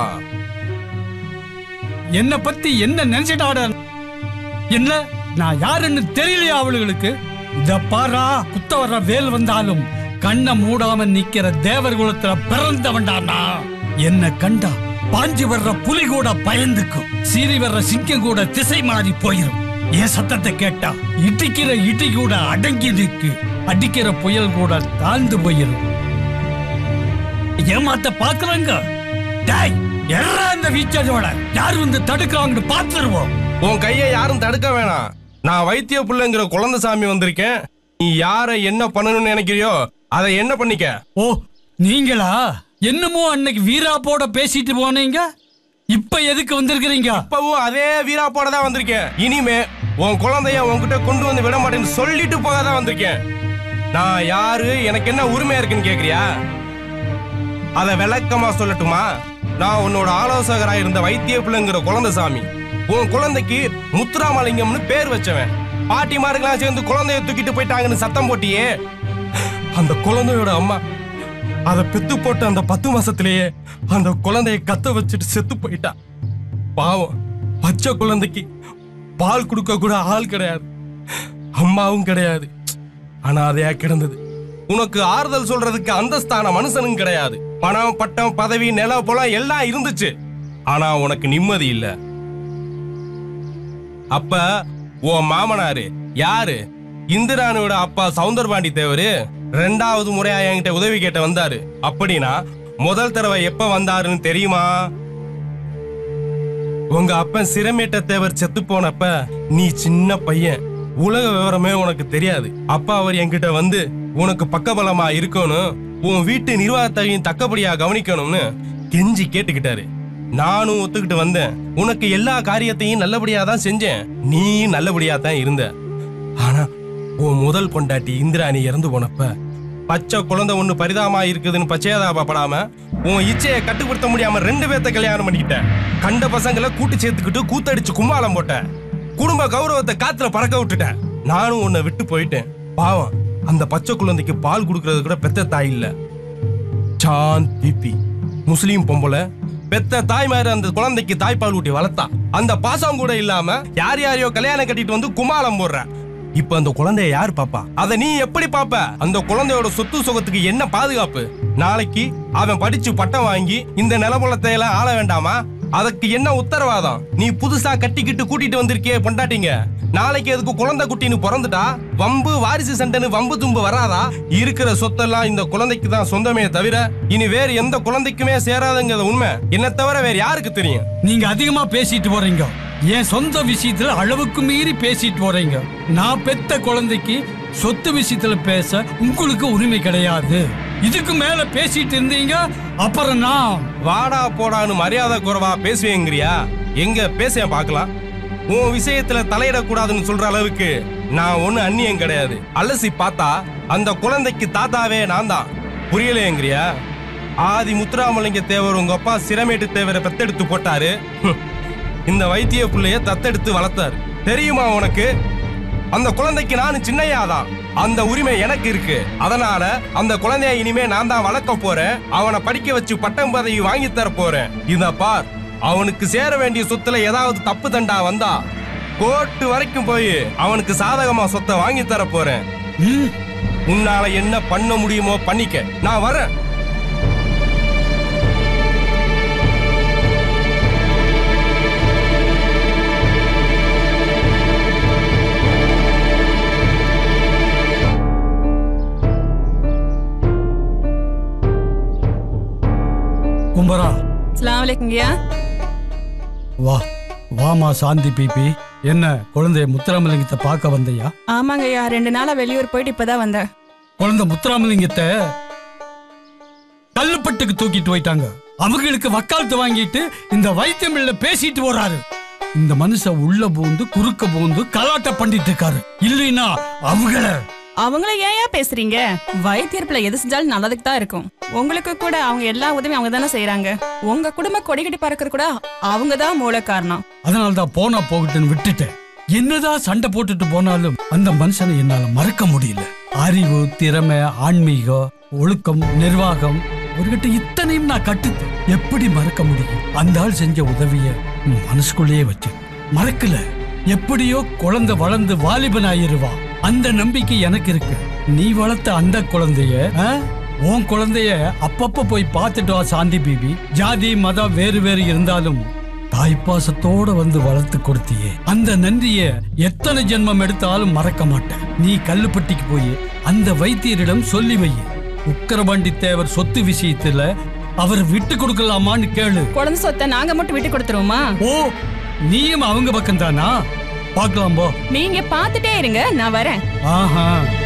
என்ன பத்தி என்ன நினைச்சிட்டாட என்ன நான் யாருன்னு தெரியலையா அவளுகளுக்கு இத பாரா குத்த வர்ற வேல் வந்தாலும் கண்ணை மூடாம நிக்கிற தேவர் குலத்துல பிறந்தவன்டா நான் என்ன கண்டா பாஞ்சு வர்ற புலி கூட பயந்துக்கும் சீறி வர்ற சிங்கம் கூட திசை மாறி போயிரும் என் சத்தத்தை கேட்டா இடிக்கிற இடி கூட அடங்கி நிற்கு அடிக்கிற புயல் கூட தாழ்ந்து போயிரும் ஏமாத்த பாக்குறாங்க டேய் எறா அந்த வீச்சோட யார் வந்து தடுக்கிறாங்கன்னு பாத்துருவோம் உன் கையை யாரும் தடுக்க வேணாம் நான் வைத்திய புள்ளைங்கிற குழந்தை சாமி வந்திருக்கேன் நீ யார என்ன பண்ணணும்னு நினைக்கிறியோ அதை என்ன பண்ணிக்க ஓ நீங்களா என்னமோ அன்னைக்கு வீராப்போட பேசிட்டு போனீங்க இப்ப எதுக்கு வந்திருக்கிறீங்க இப்பவும் அதே வீராப்போட தான் வந்திருக்கேன் இனிமே உன் குழந்தைய உன்கிட்ட கொண்டு வந்து விட மாட்டேன்னு சொல்லிட்டு போக தான் வந்திருக்கேன் நான் யாரு எனக்கு என்ன உரிமை இருக்குன்னு கேக்குறியா அதை விளக்கமா சொல்லட்டுமா நான் உன்னோட ஆலோசகரா இருந்த வைத்திய பிள்ளைங்கிற குழந்தை சாமி உன் குழந்தைக்கு முத்துராமலிங்கம்னு பேர் வச்சவன் பாட்டிமாருக்கெல்லாம் சேர்ந்து குழந்தைய தூக்கிட்டு போயிட்டாங்கன்னு சத்தம் போட்டியே அந்த குழந்தையோட அம்மா அதை பெத்து போட்ட அந்த பத்து மாசத்திலேயே அந்த குழந்தைய கத்த வச்சுட்டு செத்து போயிட்டா பாவம் பச்சை குழந்தைக்கு பால் கொடுக்க கூட ஆள் கிடையாது அம்மாவும் கிடையாது அனாதையா கிடந்தது உனக்கு ஆறுதல் சொல்றதுக்கு அந்தஸ்தான மனுஷனும் கிடையாது பணம் பட்டம் பதவி நில புலம் எல்லாம் இருந்துச்சு ஆனா உனக்கு நிம்மதி இல்ல அப்ப உன் மாமனாரு யாரு இந்திராணியோட அப்பா சவுந்தரபாண்டி தேவரு ரெண்டாவது முறையா என்கிட்ட உதவி கேட்ட வந்தாரு அப்படின்னா முதல் தடவை எப்ப வந்தாருன்னு தெரியுமா உங்க அப்பன் சிரமேட்ட தேவர் செத்து போனப்ப நீ சின்ன பையன் உலக விவரமே உனக்கு தெரியாது அப்பா அவர் என்கிட்ட வந்து உனக்கு பக்கபலமா இருக்கணும் உன் வீட்டு நிர்வாகத்தையும் தக்கபடியா கவனிக்கணும்னு கெஞ்சி கேட்டுக்கிட்டாரு நானும் ஒத்துக்கிட்டு வந்தேன் உனக்கு எல்லா காரியத்தையும் நல்லபடியா தான் செஞ்சேன் நீ நல்லபடியா தான் இருந்த ஆனா உன் முதல் பொண்டாட்டி இந்திராணி இறந்து போனப்ப பச்சை குழந்தை ஒண்ணு பரிதாபமா இருக்குதுன்னு பச்சையதாபப்படாம உன் இச்சையை கட்டுப்படுத்த முடியாம ரெண்டு பேர்த்த கல்யாணம் பண்ணிக்கிட்ட கண்ட பசங்களை கூட்டு சேர்த்துக்கிட்டு கூத்தடிச்சு கும்மாளம் போட்ட குடும்ப கௌரவத்தை காத்துல பறக்க விட்டுட்ட நானும் உன்னை விட்டு போயிட்டேன் பாவம் அந்த பச்சை குழந்தைக்கு பால் கொடுக்கறது கூட பெத்த தாய் இல்ல சாந்த் பிபி முஸ்லீம் பொம்பளை பெத்த தாய்மாரு அந்த குழந்தைக்கு தாய்ப்பால் ஊட்டி வளர்த்தா அந்த பாசம் கூட இல்லாம யார் யாரையோ கல்யாணம் கட்டிட்டு வந்து குமாலம் போடுற இப்ப அந்த குழந்தைய யார் பாப்பா அத நீ எப்படி பாப்ப அந்த குழந்தையோட சொத்து சுகத்துக்கு என்ன பாதுகாப்பு நாளைக்கு அவன் படிச்சு பட்டம் வாங்கி இந்த நிலபுலத்தை எல்லாம் ஆள வேண்டாமா அதுக்கு என்ன உத்தரவாதம் நீ புதுசா கட்டிக்கிட்டு கூட்டிட்டு வந்திருக்கியே பொண்டாட்டிங்க நாளைக்கு அதுக்கு குழந்தை குட்டின்னு பிறந்துட்டா வம்பு வாரிசு சண்டைன்னு வம்பு தும்பு வராதா இருக்கிற சொத்தெல்லாம் இந்த குழந்தைக்கு தான் சொந்தமே தவிர இனி வேற எந்த குழந்தைக்குமே சேராதுங்கிறது உண்மை என்ன தவிர வேற யாருக்கு தெரியும் நீங்க அதிகமா பேசிட்டு போறீங்க என் சொந்த விஷயத்துல அளவுக்கு மீறி பேசிட்டு போறீங்க நான் பெத்த குழந்தைக்கு சொத்து விஷயத்துல பேச உங்களுக்கு உரிமை கிடையாது இதுக்கு மேல பேசிட்டு இருந்தீங்க அப்புறம் நான் வாடா போடான்னு மரியாதை குறைவா பேசுவேங்கிறியா எங்க பேச பார்க்கலாம் உன் விஷயத்துல தலையிடக்கூடாதுன்னு சொல்ற அளவுக்கு நான் ஒண்ணு அந்நியம் கிடையாது அலசி பார்த்தா அந்த குழந்தைக்கு தாத்தாவே நான் தான் புரியலையேங்கிறியா ஆதி முத்துராமலிங்க தேவர் உங்க அப்பா சிரமேட்டு தேவரை பெத்தெடுத்து போட்டாரு ஹம். இந்த வைத்திய புள்ளைய தத்தெடுத்து வளர்த்தாரு தெரியுமா உனக்கு அந்த குழந்தைக்கு நானும் சின்னையாதான் அந்த உரிமை எனக்கு இருக்கு அதனால அந்த குழந்தைய இனிமே நான் தான் வளர்க்க போறேன் அவனை படிக்க வச்சு பட்டம் பதவி வாங்கி தர போறேன் இத பார் அவனுக்கு சேர வேண்டிய சொத்துல ஏதாவது தப்பு தண்டா வந்தா கோர்ட்டு வரைக்கும் போய் அவனுக்கு சாதகமா சொத்தை வாங்கி தர போறேன் உன்னால என்ன பண்ண முடியுமோ பண்ணிக்க நான் வரேன் கும்பரா அஸ்ஸலாமு அலைக்கும்யா வா வாமா சாந்தி பிபி என்ன குழந்தைய முத்துராமலிங்கத்தை பார்க்க வந்தையா ஆமாங்கய்யா ரெண்டு நாளா வெளியூர் போயிட்டு இப்பதான் வந்தேன் குழந்தை முத்துராமலிங்கத்தை கல்லுப்பட்டுக்கு தூக்கிட்டு போயிட்டாங்க அவங்களுக்கு வக்காலத்து வாங்கிட்டு இந்த வைத்தியமில்ல பேசிட்டு போறாரு இந்த மனுஷன் உள்ள பூந்து குறுக்க பூந்து கலாட்டம் பண்ணிட்டு இருக்காரு இல்லைன்னா அவங்கள அவங்கள ஏன்யா பேசுறீங்க வைத்தியர்ப்புல எது செஞ்சாலும் நல்லதுக்கு தான் இருக்கும் உங்களுக்கு கூட அவங்க எல்லா உதவியும் அவங்க தானே செய்யறாங்க உங்க குடும்ப கொடிகட்டி பறக்கிறது கூட அவங்க தான் மூல காரணம் அதனால தான் போனா போகட்டுன்னு விட்டுட்டேன் என்னதான் சண்டை போட்டுட்டு போனாலும் அந்த மனுஷனை என்னால மறக்க முடியல அறிவு திறமை ஆன்மீகம் ஒழுக்கம் நிர்வாகம் அவர்கிட்ட இத்தனையும் நான் கட்டுத்து எப்படி மறக்க முடியும் அந்த ஆள் செஞ்ச உதவிய மனசுக்குள்ளேயே வச்சு மறக்கல எப்படியோ குழந்தை வளர்ந்து வாலிபன் ஆயிருவா அந்த நம்பிக்கை எனக்கு இருக்கு நீ வளர்த்த அந்த குழந்தைய ஆ? உன் குழந்தைய அப்பப்ப போய் பார்த்துட்டு வா சாந்தி பிபி ஜாதி மதம் வேறு வேறு இருந்தாலும் தாய்ப்பாசத்தோட வந்து வளர்த்து கொடுத்தியே அந்த நன்றிய எத்தனை ஜென்மம் எடுத்தாலும் மறக்க மாட்டேன் நீ கல்லுப்பட்டிக்கு போய் அந்த வைத்தியரிடம் சொல்லி வை உக்கரபாண்டி தேவர் சொத்து விஷயத்துல அவர் விட்டு கொடுக்கலாமான்னு கேளு குழந்தை சொத்தை நாங்க மட்டும் விட்டு கொடுத்துருவோமா ஓ நீயும் அவங்க பக்கம் தானா பார்க்கலாம் போ நீங்க பாத்துட்டே இருங்க நான் வரேன் ஆஹா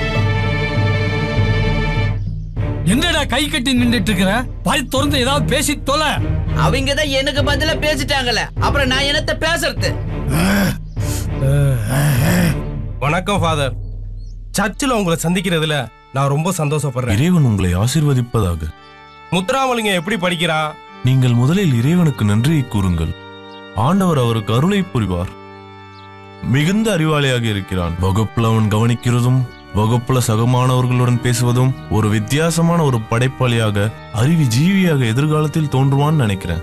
என்னடா கை கட்டி நின்னுட்டு இருக்கிற வாய் திறந்து ஏதாவது பேசி தொலை அவங்க தான் எனக்கு பதிலா பேசிட்டாங்கல்ல அப்புறம் நான் என்னத்த பேசுறது வணக்கம் ஃபாதர் சர்ச்சில் உங்களை சந்திக்கிறதுல நான் ரொம்ப சந்தோஷப்படுறேன் இறைவன் உங்களை ஆசீர்வதிப்பதாக முத்துராமலிங்க எப்படி படிக்கிறான் நீங்கள் முதலில் இறைவனுக்கு நன்றியை கூறுங்கள் ஆண்டவர் அவருக்கு அருளை புரிவார் மிகுந்த அறிவாளியாக இருக்கிறான் வகுப்புல அவன் கவனிக்கிறதும் வகுப்புல சகமானவர்களுடன் பேசுவதும் ஒரு வித்தியாசமான ஒரு படைப்பாளியாக அறிவி ஜீவியாக எதிர்காலத்தில் தோன்றுவான்னு நினைக்கிறேன்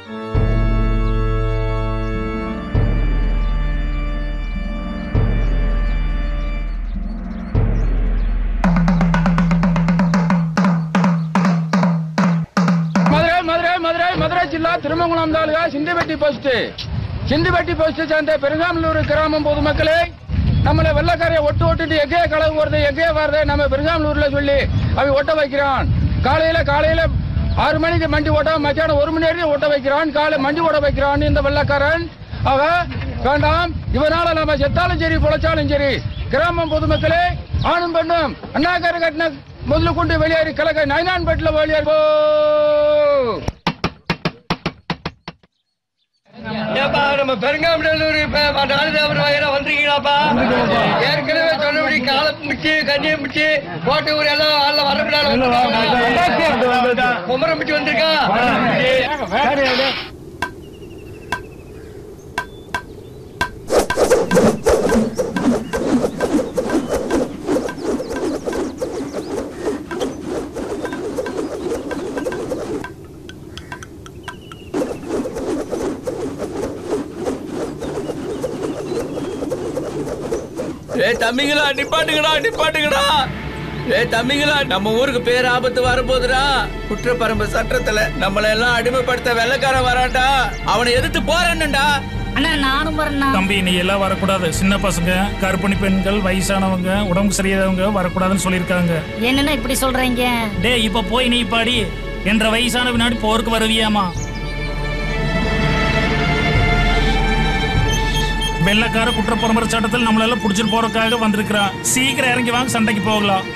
மதுரை மதுரை மதுரை மதுரை ஜில்லா திருமங்குளம் தாலுகா சிந்திபெட்டி போஸ்ட் சிந்திபெட்டி போஸ்ட் சேர்ந்த பெருங்காமலூர் கிராமம் பொதுமக்களே நம்மளை வெள்ளக்காரைய ஒட்டு ஒட்டுட்டு எங்கேயே களவு வருது எங்கேயே வருது நம்ம பெருங்காமலூர்ல சொல்லி அவன் ஒட்ட வைக்கிறான் காலையில காலையில ஆறு மணிக்கு மண்டி ஓட்ட மத்தியானம் ஒரு மணி நேரம் ஓட்ட வைக்கிறான் காலை மண்டி ஓட வைக்கிறான் இந்த வெள்ளக்காரன் ஆக வேண்டாம் இவனால நம்ம செத்தாலும் சரி பொழைச்சாலும் சரி கிராமம் பொதுமக்களே ஆணும் பெண்ணும் அண்ணாக்கார கட்டின முதல்ல கொண்டு வெளியேறி கலக்க நைனான்பேட்டில் வெளியேறி போ ஏப்பா நம்ம பெருங்காமடலூர் இப்ப நாலு தேவர் வகையில வந்திருக்கீங்களாப்பா ஏற்கனவே சொன்னபடி காலம் பிடிச்சி கண்ணியம் பிடிச்சி கோட்டை ஊர் எல்லாம் ஆள்ல வரப்படாத குமரம் பிடிச்சி வந்திருக்கா ஏய் தம்பிங்களா நிப்பாட்டுங்கடா நிப்பாட்டுங்கடா ஏய் தம்பிங்களா நம்ம ஊருக்கு பேர் ஆபத்து வரப்போகுதுடா குற்றப்பரம்பு சட்டத்துல நம்மள எல்லாம் அடிமைப்படுத்த வெள்ளைக்காரன் வரான்டா அவனை எதிர்த்து போறான்டா அண்ணா நானும் வரேண்ணா தம்பி நீ எல்லாம் வரக்கூடாது சின்ன பசங்க கர்ப்பிணி பெண்கள் வயசானவங்க உடம்பு சரியாதவங்க வரக்கூடாதுன்னு சொல்லியிருக்காங்க என்னண்ணா இப்படி சொல்றீங்க டேய் இப்ப போய் நீ பாடி என்ற வயசான பின்னாடி போருக்கு வருவியாமா வெள்ளக்கார குற்றப்பரம்பரை சட்டத்தில் நம்மளெல்லாம் புடிச்சிட்டு போறதுக்காக வந்திருக்கிறான் சீக்கிரம் இறங்கி வாங்க சண்டைக்கு போகலாம்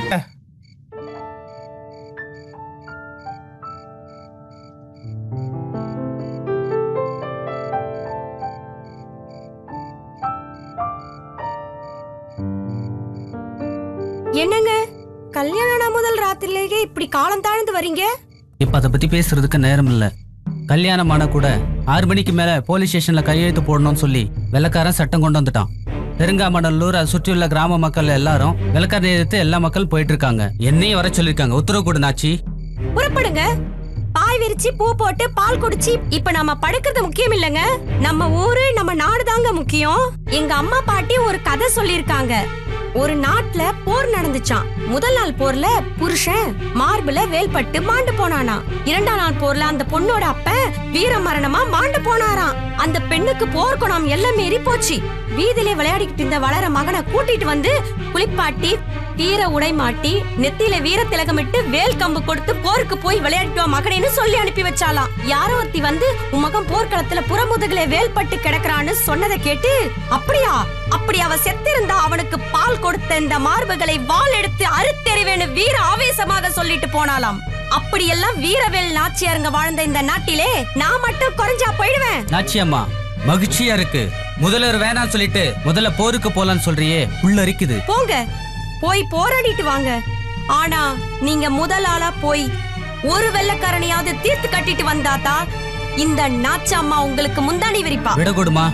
என்னங்க கல்யாணம் முதல் ராத்திரிலேயே இப்படி காலம் தாழ்ந்து வரீங்க இப்ப அதை பத்தி பேசுறதுக்கு நேரம் இல்ல கல்யாணம் ஆனா கூட ஆறு மணிக்கு மேல போலீஸ் ஸ்டேஷன்ல கையெழுத்து போடணும்னு சொல்லி வெள்ளக்காரன் சட்டம் கொண்டு வந்துட்டான் பெருங்காமடலூர் அதை சுற்றியுள்ள கிராம மக்கள் எல்லாரும் வெள்ளக்காரனை எதிர்த்து எல்லா மக்கள் போயிட்டு இருக்காங்க என்னையும் வர சொல்லிருக்காங்க உத்தரவு கொடு நாச்சி புறப்படுங்க பாய் விரிச்சு பூ போட்டு பால் குடிச்சு இப்ப நம்ம படுக்கிறது முக்கியம் இல்லங்க நம்ம ஊரு நம்ம நாடு தாங்க முக்கியம் எங்க அம்மா பாட்டி ஒரு கதை சொல்லிருக்காங்க ஒரு நாட்டுல போர் நடந்துச்சாம் முதல் நாள் போர்ல புருஷன் மார்புல வேல்பட்டு மாண்டு போனானா இரண்டாம் நாள் போர்ல அந்த பொண்ணோட அப்ப வீர மரணமா மாண்டு போனாராம் அந்த பெண்ணுக்கு போர் குணம் எல்லாம் மீறி போச்சு வீதியிலே விளையாடிக்கிட்டு இருந்த வளர மகனை கூட்டிட்டு வந்து குளிப்பாட்டி வீர உடை மாட்டி நெத்தியில வீர திலகமிட்டு வேல் கம்பு கொடுத்து போருக்கு போய் விளையாட்டு வா மகனேன்னு சொல்லி அனுப்பி வச்சாலாம் யாரோ ஒருத்தி வந்து உன் மகன் போர்க்களத்துல புறமுதுகிலே வேல்பட்டு கிடக்குறான்னு சொன்னதை கேட்டு அப்படியா அப்படி அவ செத்திருந்தா அவனுக்கு பால் கொடுத்த இந்த மார்புகளை வாள் எடுத்து அறுத்தெறிவேன்னு வீர ஆவேசமாக சொல்லிட்டு போனாலாம் அப்படியெல்லாம் வீரவேல் நாச்சியாருங்க வாழ்ந்த இந்த நாட்டிலே நான் மட்டும் குறைஞ்சா போயிடுவேன் நாச்சி அம்மா மகிழ்ச்சியா இருக்கு முதல்வர் வேணாம்னு சொல்லிட்டு முதல்ல போருக்கு போலான்னு சொல்றியே உள்ள இருக்குது போங்க போய் போராடிட்டு வாங்க ஆனா நீங்க முதல் ஆளா போய் ஒரு வெள்ளக்காரனையாவது தீர்த்து கட்டிட்டு வந்தாதான் இந்த நாச்சம்மா உங்களுக்கு முந்தாணி விரிப்பா விடக்கூடுமா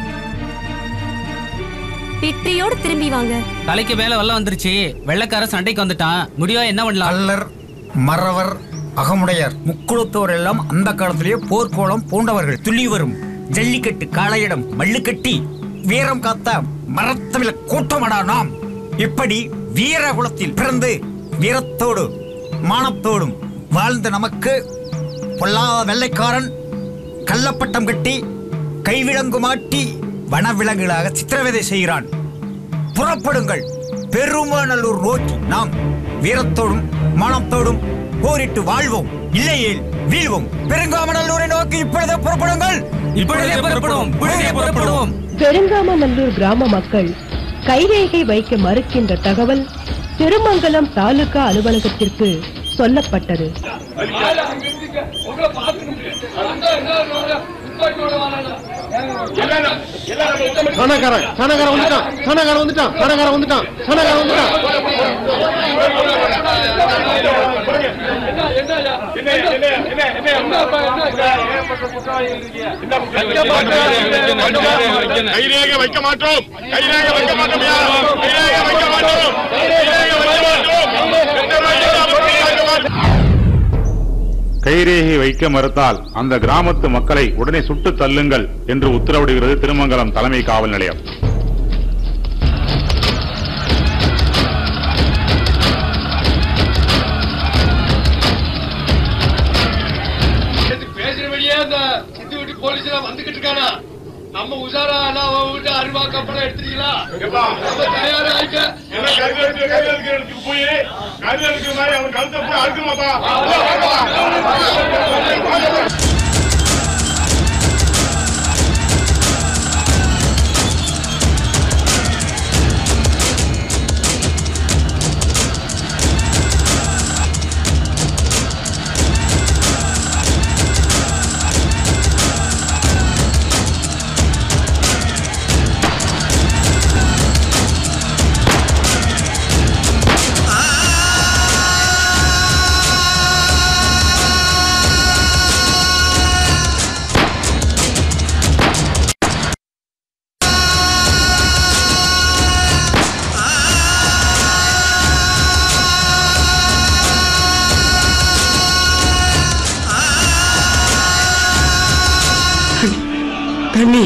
வெற்றியோடு திரும்பி வாங்க தலைக்கு மேல வெள்ளம் வந்துருச்சு வெள்ளக்காரன் சண்டைக்கு வந்துட்டான் முடிவா என்ன பண்ணலாம் கள்ளர் மறவர் அகமுடையர் முக்குளத்தோர் எல்லாம் அந்த காலத்திலேயே போர்க்கோளம் பூண்டவர்கள் துள்ளி வரும் ஜல்லிக்கட்டு காளையிடம் மல்லுக்கட்டி வீரம் காத்த மரத்தமிழ கூட்டமடா நாம் இப்படி வீர குலத்தில் பிறந்து வீரத்தோடு மானத்தோடும் வாழ்ந்த நமக்கு பொல்லாத வெள்ளைக்காரன் கள்ளப்பட்டம் கட்டி கைவிலங்கு மாட்டி வனவிலங்குகளாக சித்திரவதை செய்கிறான் புறப்படுங்கள் பெருமாநல்லூர் நோக்கி நாம் வீரத்தோடும் மானத்தோடும் போரிட்டு வாழ்வோம் இல்லையேல் வீழ்வோம் பெருங்காமநல்லூரை நோக்கி இப்பொழுதே புறப்படுங்கள் இப்பொழுதே புறப்படுவோம் இப்பொழுதே புறப்படுவோம் பெருங்காமநல்லூர் கிராம மக்கள் கைரேகை வைக்க மறுக்கின்ற தகவல் திருமங்கலம் தாலுகா அலுவலகத்திற்கு சொல்லப்பட்டது சனகாரன் சனகாரன் வந்துட்டான் சனகாரன் வந்துட்டான் சனகாரன் வந்துட்டான் சனகாரன் வந்துட்டான் கைரேகை வைக்க மாட்டோம் கைரேகை வைக்க மாட்டோம் கைரேகை வைக்க மாட்டோம் கைரேகை வைக்க மாட்டோம் கைரேகை வைக்க மறுத்தால் அந்த கிராமத்து மக்களை உடனே சுட்டுத் தள்ளுங்கள் என்று உத்தரவிடுகிறது திருமங்கலம் தலைமை காவல் நிலையம் பேசுறபடியே அந்த சிந்து வீட்டு போலீஸ் எல்லாம் வந்துகிட்டு இருக்கானா நம்ம உஷாரா எல்லாம் அவன் வீட்டு அருவா கப்பலாம் எடுத்துட்டீங்களா நம்ம தயாரா ஆயிக்க போய் கருதலுக்கு மாதிரி அவன் கழுத்தை போய் அறுக்குமாப்பா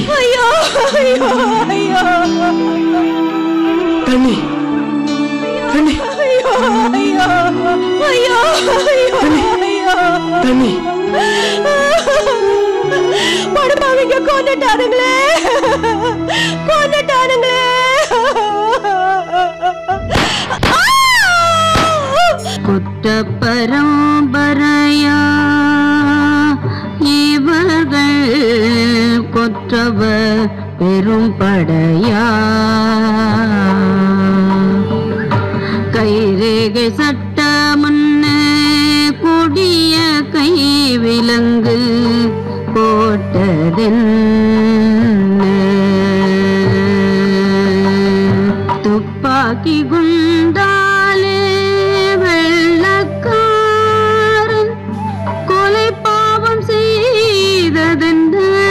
ஐயோ ஐயோ ஐயோ தண்ணி தண்ணி ஐயோ ஐயோ ஐயோ ஐயோ ஐயோ தண்ணி படுபாவிங்க கொண்டுட்டானுங்களே கொண்டுட்டானுங்களே குற்ற பரம்பரையா இவர்கள் கொற்றவர் பெரும் படையா கைரேகை சட்ட முன்னே கொடிய கை விலங்கு போட்டதென்ன துப்பாக்கி குண்டாலே வெள்ளக்காரன் கொலை பாவம் செய்ததென்ன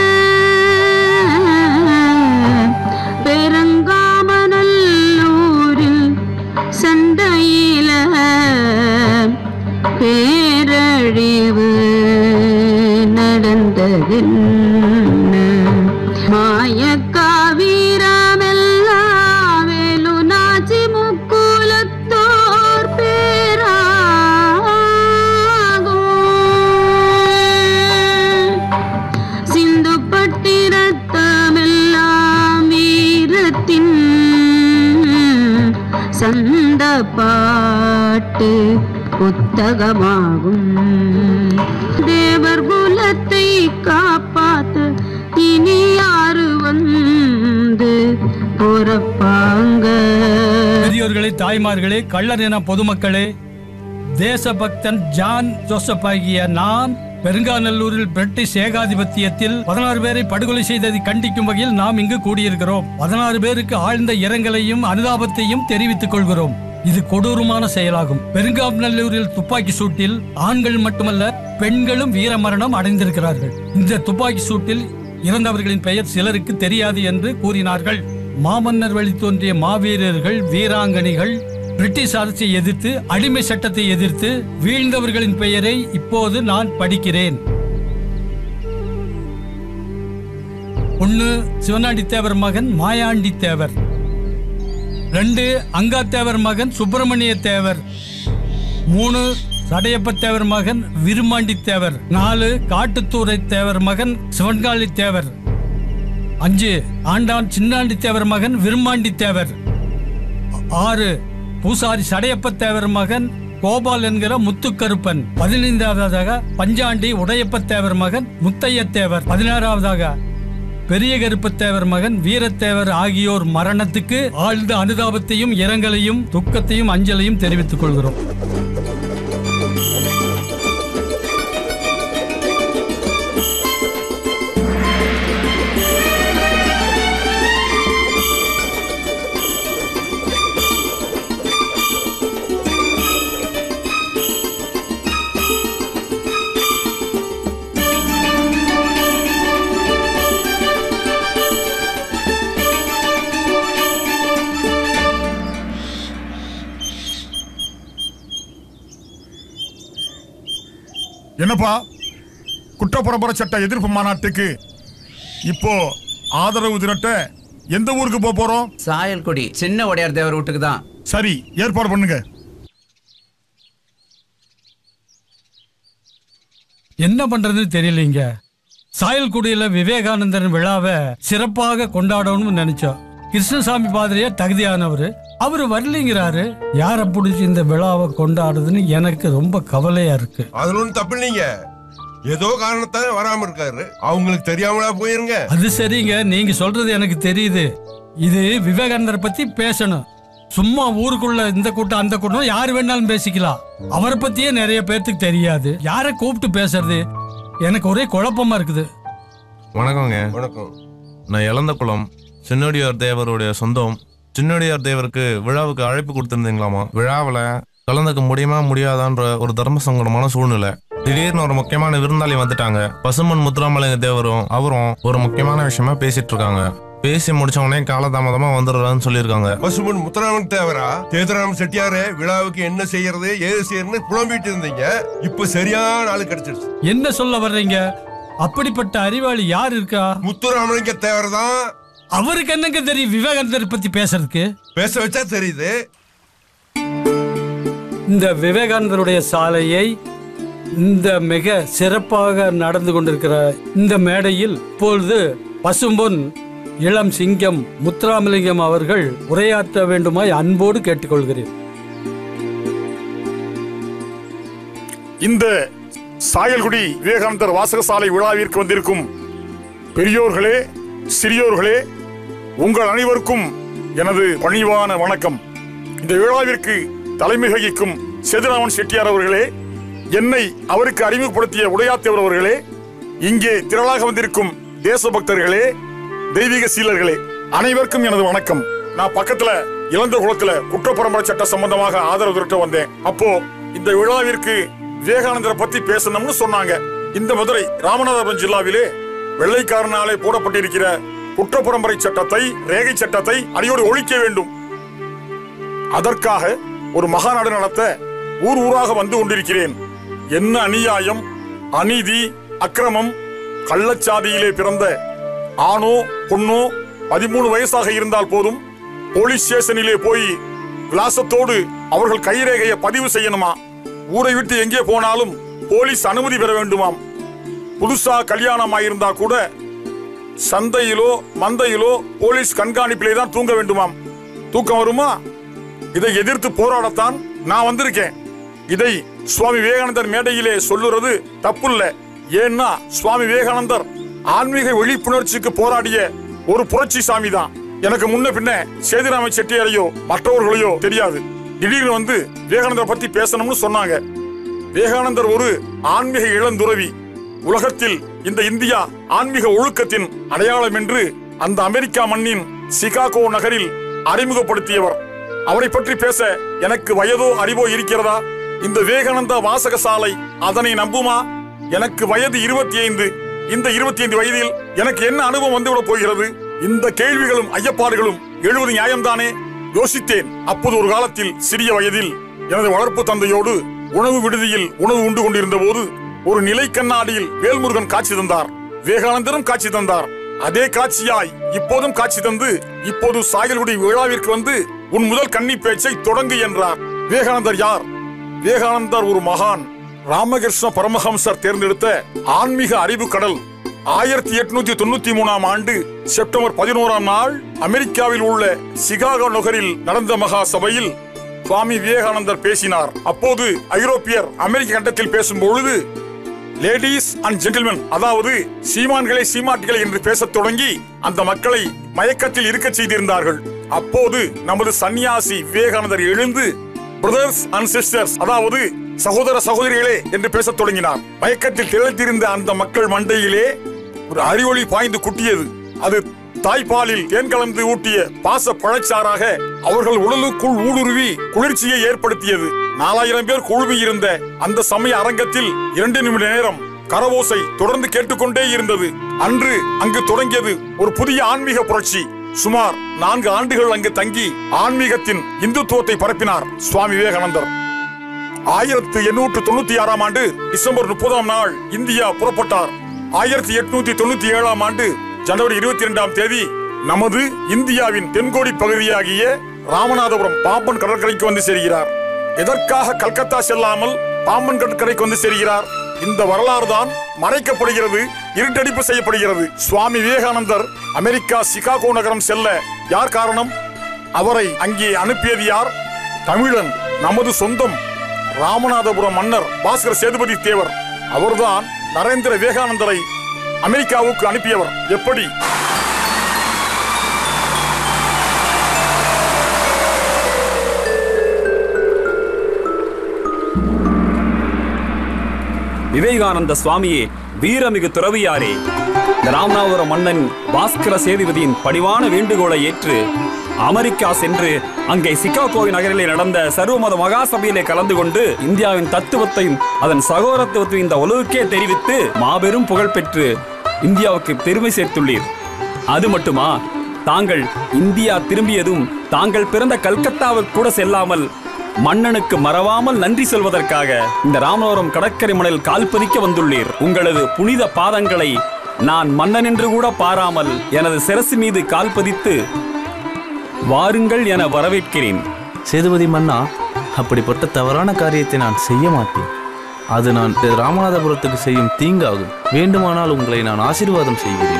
பெருங்காமநல்லூரில் சண்டையில பேரழிவு நடந்ததென்ன மாயக்காவீரமெல்லாம் வேலுநாச்சி முக்குலத்தோர் பேராகும் சிந்து பட்டிரத்தமெல்லாம் வீரத்தின் சந்த பாட்டு புத்தகமாகும் தேவர் குலத்தை காப்பாத்த இனி யாரு வந்து பொறப்பாங்க பெரியோர்களே தாய்மார்களே கள்ளர் என பொதுமக்களே தேசபக்தன் ஜான் ஜோசப் ஆகிய நாம் பெருங்காநல்லூரில் பிரிட்டிஷ் ஏகாதிபத்தியத்தில் பதினாறு பேரை படுகொலை செய்ததை கண்டிக்கும் வகையில் நாம் இங்கு கூடியிருக்கிறோம் பதினாறு பேருக்கு ஆழ்ந்த இரங்கலையும் அனுதாபத்தையும் தெரிவித்துக் கொள்கிறோம் இது கொடூரமான செயலாகும் பெருங்காநல்லூரில் துப்பாக்கி சூட்டில் ஆண்கள் மட்டுமல்ல பெண்களும் வீரமரணம் அடைந்திருக்கிறார்கள் இந்த துப்பாக்கி சூட்டில் இறந்தவர்களின் பெயர் சிலருக்கு தெரியாது என்று கூறினார்கள் மாமன்னர் வழி தோன்றிய மாவீரர்கள் வீராங்கனைகள் பிரிட்டிஷ் அரசை எதிர்த்து அடிமை சட்டத்தை எதிர்த்து வீழ்ந்தவர்களின் பெயரை இப்போது நான் படிக்கிறேன் ஒன்னு சிவனாண்டி தேவர் மகன் மாயாண்டி தேவர் ரெண்டு அங்கா தேவர் மகன் சுப்பிரமணிய தேவர் மூணு சடையப்ப தேவர் மகன் விருமாண்டி தேவர் நாலு காட்டுத்தூரை தேவர் மகன் சிவன்காளி தேவர் அஞ்சு ஆண்டான் சின்னாண்டி தேவர் மகன் விருமாண்டி தேவர் ஆறு பூசாரி சடையப்ப தேவர் மகன் கோபால் என்கிற முத்துக்கருப்பன் பதினைந்தாவதாக பஞ்சாண்டி உடையப்ப தேவர் மகன் முத்தைய தேவர் பதினாறாவதாக பெரிய கருப்பத்தேவர் மகன் வீரத்தேவர் ஆகியோர் மரணத்துக்கு ஆழ்ந்த அனுதாபத்தையும் இரங்கலையும் துக்கத்தையும் அஞ்சலையும் தெரிவித்துக் கொள்கிறோம் என்னப்பா குற்றப்புறப்புற சட்ட எதிர்ப்பு மாநாட்டுக்கு இப்போ ஆதரவு திரட்ட எந்த ஊருக்கு போக போறோம் சாயல்குடி சின்ன உடையார் தேவர் வீட்டுக்கு தான் சரி ஏற்பாடு பண்ணுங்க என்ன பண்றதுன்னு தெரியலீங்க சாயல்குடியில விவேகானந்தர் விழாவை சிறப்பாக கொண்டாடணும்னு நினைச்சோம் கிருஷ்ணசாமி பாதிரியார் தகுதியானவர் அவரு வரலைங்கிறாரு யாரை பிடிச்சி இந்த விழாவை கொண்டாடுதுன்னு எனக்கு ரொம்ப கவலையா இருக்கு அதுல ஒண்ணும் தப்பு இல்லைங்க ஏதோ காரணத்தால வராம இருக்காரு அவங்களுக்கு தெரியாமலா போயிருங்க அது சரிங்க நீங்க சொல்றது எனக்கு தெரியுது இது விவேகானந்தரை பத்தி பேசணும் சும்மா ஊருக்குள்ள இந்த கூட்டம் அந்த கூட்டம் யார் வேணாலும் பேசிக்கலாம் அவரை பத்தியே நிறைய பேர்த்துக்கு தெரியாது யாரை கூப்பிட்டு பேசுறது எனக்கு ஒரே குழப்பமா இருக்குது வணக்கங்க வணக்கம் நான் இளந்த குளம் சின்னடியார் தேவருடைய சொந்தம் சின்னடியார் தேவருக்கு விழாவுக்கு அழைப்பு கொடுத்திருந்தீங்களாமா விழாவில் கலந்துக்க முடியுமா முடியாதான்ற ஒரு தர்ம சங்கடமான சூழ்நிலை திடீர்னு ஒரு முக்கியமான விருந்தாளி வந்துட்டாங்க பசுமன் முத்துராமலிங்க தேவரும் அவரும் ஒரு முக்கியமான விஷயமா பேசிட்டு இருக்காங்க பேசி முடிச்ச உடனே காலதாமதமா வந்துடுறான்னு சொல்லியிருக்காங்க பசுமன் முத்துராமன் தேவரா தேதராம செட்டியாரே விழாவுக்கு என்ன செய்யறது ஏது செய்யறதுன்னு புலம்பிட்டு இருந்தீங்க இப்ப சரியான ஆளு கிடைச்சிருச்சு என்ன சொல்ல வர்றீங்க அப்படிப்பட்ட அறிவாளி யார் இருக்கா முத்துராமலிங்க தேவர் தான் அவருக்கு என்னங்க தெரியும் விவேகானந்தர் பத்தி பேசுறதுக்கு பேச வச்சா தெரியுது இந்த விவேகானந்தருடைய சாலையை இந்த மிக சிறப்பாக நடந்து கொண்டிருக்கிற இந்த மேடையில் இப்பொழுது பசும்பொன் இளம் சிங்கம் முத்துராமலிங்கம் அவர்கள் உரையாற்ற வேண்டுமாய் அன்போடு கேட்டுக்கொள்கிறேன் இந்த சாயல்குடி விவேகானந்தர் வாசகசாலை விழாவிற்கு வந்திருக்கும் பெரியோர்களே சிறியோர்களே உங்கள் அனைவருக்கும் எனது பணிவான வணக்கம் இந்த விழாவிற்கு தலைமை வகிக்கும் செதுராமன் செட்டியார் அவர்களே என்னை அவருக்கு அறிமுகப்படுத்திய உடையாத்தேவர் அவர்களே இங்கே திரளாக வந்திருக்கும் தேசபக்தர்களே தெய்வீக சீலர்களே அனைவருக்கும் எனது வணக்கம் நான் பக்கத்துல இளந்த குளத்துல குற்றப்பரம்பரை சட்ட சம்பந்தமாக ஆதரவு திரட்ட வந்தேன் அப்போ இந்த விழாவிற்கு விவேகானந்தரை பத்தி பேசணும்னு சொன்னாங்க இந்த மதுரை ராமநாதபுரம் ஜில்லாவிலே வெள்ளைக்காரனாலே போடப்பட்டிருக்கிற குற்றப்பரம்பரை சட்டத்தை ரேகை சட்டத்தை அடியோடு ஒழிக்க வேண்டும் அதற்காக ஒரு மகாநாடு நடத்த ஊர் ஊராக வந்து கொண்டிருக்கிறேன் என்ன அநியாயம் அநீதி அக்கிரமம் கள்ளச்சாதியிலே பிறந்த ஆணோ பொண்ணோ பதிமூணு வயசாக இருந்தால் போதும் போலீஸ் ஸ்டேஷனிலே போய் விலாசத்தோடு அவர்கள் கைரேகையை பதிவு செய்யணுமா ஊரை விட்டு எங்கே போனாலும் போலீஸ் அனுமதி பெற வேண்டுமாம் புதுசா கல்யாணம் ஆயிருந்தா கூட சந்தையிலோ மந்தையிலோ போலீஸ் கண்காணிப்பிலே தான் தூங்க வேண்டுமாம் தூக்கம் வருமா இதை எதிர்த்து போராடத்தான் நான் வந்திருக்கேன் இதை சுவாமி விவேகானந்தர் மேடையிலே சொல்லுறது தப்பு இல்ல ஏன்னா சுவாமி விவேகானந்தர் ஆன்மீக விழிப்புணர்ச்சிக்கு போராடிய ஒரு புரட்சி சாமி தான் எனக்கு முன்ன பின்ன சேதுராம செட்டியாரையோ மற்றவர்களையோ தெரியாது திடீர்னு வந்து விவேகானந்தரை பத்தி பேசணும்னு சொன்னாங்க விவேகானந்தர் ஒரு ஆன்மீக இளந்துறவி உலகத்தில் இந்த இந்தியா ஆன்மீக ஒழுக்கத்தின் அடையாளம் என்று அந்த அமெரிக்கா மண்ணின் சிகாகோ நகரில் அறிமுகப்படுத்தியவர் அவரை பற்றி பேச எனக்கு வயதோ அறிவோ இருக்கிறதா இந்த விவேகானந்த வாசக சாலை அதனை நம்புமா எனக்கு வயது இருபத்தி ஐந்து இந்த இருபத்தி ஐந்து வயதில் எனக்கு என்ன அனுபவம் வந்துவிட போகிறது இந்த கேள்விகளும் ஐயப்பாடுகளும் எழுவது நியாயம்தானே யோசித்தேன் அப்போது ஒரு காலத்தில் சிறிய வயதில் எனது வளர்ப்பு தந்தையோடு உணவு விடுதியில் உணவு உண்டு கொண்டிருந்த போது ஒரு நிலை கண்ணாடியில் வேல்முருகன் காட்சி தந்தார் விவேகானந்தரும் காட்சி தந்தார் அதே காட்சியாய் இப்போதும் காட்சி தந்து இப்போது சாயல்குடி விழாவிற்கு வந்து உன் முதல் கன்னி பேச்சை தொடங்கு என்றார் விவேகானந்தர் யார் விவேகானந்தர் ஒரு மகான் ராமகிருஷ்ண பரமஹம்சர் தேர்ந்தெடுத்த ஆன்மீக அறிவு கடல் ஆயிரத்தி எட்நூத்தி தொண்ணூத்தி மூணாம் ஆண்டு செப்டம்பர் பதினோராம் நாள் அமெரிக்காவில் உள்ள சிகாகோ நகரில் நடந்த மகா சபையில் சுவாமி விவேகானந்தர் பேசினார் அப்போது ஐரோப்பியர் அமெரிக்க கண்டத்தில் பேசும் பொழுது லேடிஸ் அண்ட் ஜென்டில்மென் அதாவது சீமான்களை சீமாட்டிகளை என்று பேசத் தொடங்கி அந்த மக்களை மயக்கத்தில் இருக்கச் செய்திருந்தார்கள் அப்போது நமது சன்னியாசி விவேகானந்தர் எழுந்து பிரதர்ஸ் அண்ட் சிஸ்டர்ஸ் அதாவது சகோதர சகோதரிகளே என்று பேசத் தொடங்கினார் மயக்கத்தில் திளைத்திருந்த அந்த மக்கள் மண்டையிலே ஒரு அறிவொளி பாய்ந்து குட்டியது அது தாய்ப்பாலில் தேன் கலந்து ஊட்டிய பாச பழச்சாறாக அவர்கள் உடலுக்குள் ஊடுருவி குளிர்ச்சியை ஏற்படுத்தியது நாலாயிரம் பேர் குழுமி இருந்த அந்த சமய அரங்கத்தில் இரண்டு நிமிட நேரம் கரவோசை தொடர்ந்து கேட்டுக்கொண்டே இருந்தது அன்று அங்கு தொடங்கியது ஒரு புதிய ஆன்மீக புரட்சி சுமார் நான்கு ஆண்டுகள் அங்கு தங்கி ஆன்மீகத்தின் இந்துத்துவத்தை பரப்பினார் சுவாமி விவேகானந்தர் ஆயிரத்து எண்ணூற்று தொண்ணூத்தி ஆறாம் ஆண்டு டிசம்பர் முப்பதாம் நாள் இந்தியா புறப்பட்டார் ஆயிரத்தி எட்நூத்தி தொண்ணூத்தி ஏழாம் ஆண்டு ஜனவரி இருபத்தி இரண்டாம் தேதி நமது இந்தியாவின் தென்கோடி பகுதியாகிய ராமநாதபுரம் பாம்பன் கடற்கரைக்கு வந்து சேர்கிறார் எதற்காக கல்கத்தா செல்லாமல் பாம்பன் கடற்கரைக்கு வந்து சேர்கிறார் இந்த வரலாறு தான் மறைக்கப்படுகிறது இருட்டடிப்பு செய்யப்படுகிறது சுவாமி விவேகானந்தர் அமெரிக்கா சிகாகோ நகரம் செல்ல யார் காரணம் அவரை அங்கே அனுப்பியது யார் தமிழன் நமது சொந்தம் ராமநாதபுரம் மன்னர் பாஸ்கர் சேதுபதி தேவர் அவர்தான் நரேந்திர விவேகானந்தரை அமெரிக்காவுக்கு அனுப்பியவர் எப்படி விவேகானந்த சுவாமியே வீரமிகு துறவியாரே இந்த ராமநாதபுரம் மன்னன் பாஸ்கர சேதுபதியின் பணிவான வேண்டுகோளை ஏற்று அமெரிக்கா சென்று அங்கே சிகாகோவி நகரிலே நடந்த சர்வமத மகாசபையிலே கலந்து கொண்டு இந்தியாவின் தத்துவத்தையும் அதன் சகோதரத்துவத்தையும் இந்த உலகுக்கே தெரிவித்து மாபெரும் புகழ் பெற்று இந்தியாவுக்கு பெருமை சேர்த்துள்ளீர் அது மட்டுமா தாங்கள் இந்தியா திரும்பியதும் தாங்கள் பிறந்த கல்கத்தாவுக்கு கூட செல்லாமல் மன்னனுக்கு மறவாமல் நன்றி சொல்வதற்காக இந்த ராமநாதபுரம் கடற்கரை மணலில் கால் பதிக்க வந்துள்ளீர் உங்களது புனித பாதங்களை நான் மன்னன் என்று கூட பாராமல் எனது சிரசு மீது கால் பதித்து வாருங்கள் என வரவேற்கிறேன் சேதுபதி மன்னா அப்படிப்பட்ட தவறான காரியத்தை நான் செய்ய மாட்டேன் அது நான் திரு ராமநாதபுரத்துக்கு செய்யும் தீங்காகும் வேண்டுமானால் உங்களை நான் ஆசீர்வாதம் செய்கிறேன்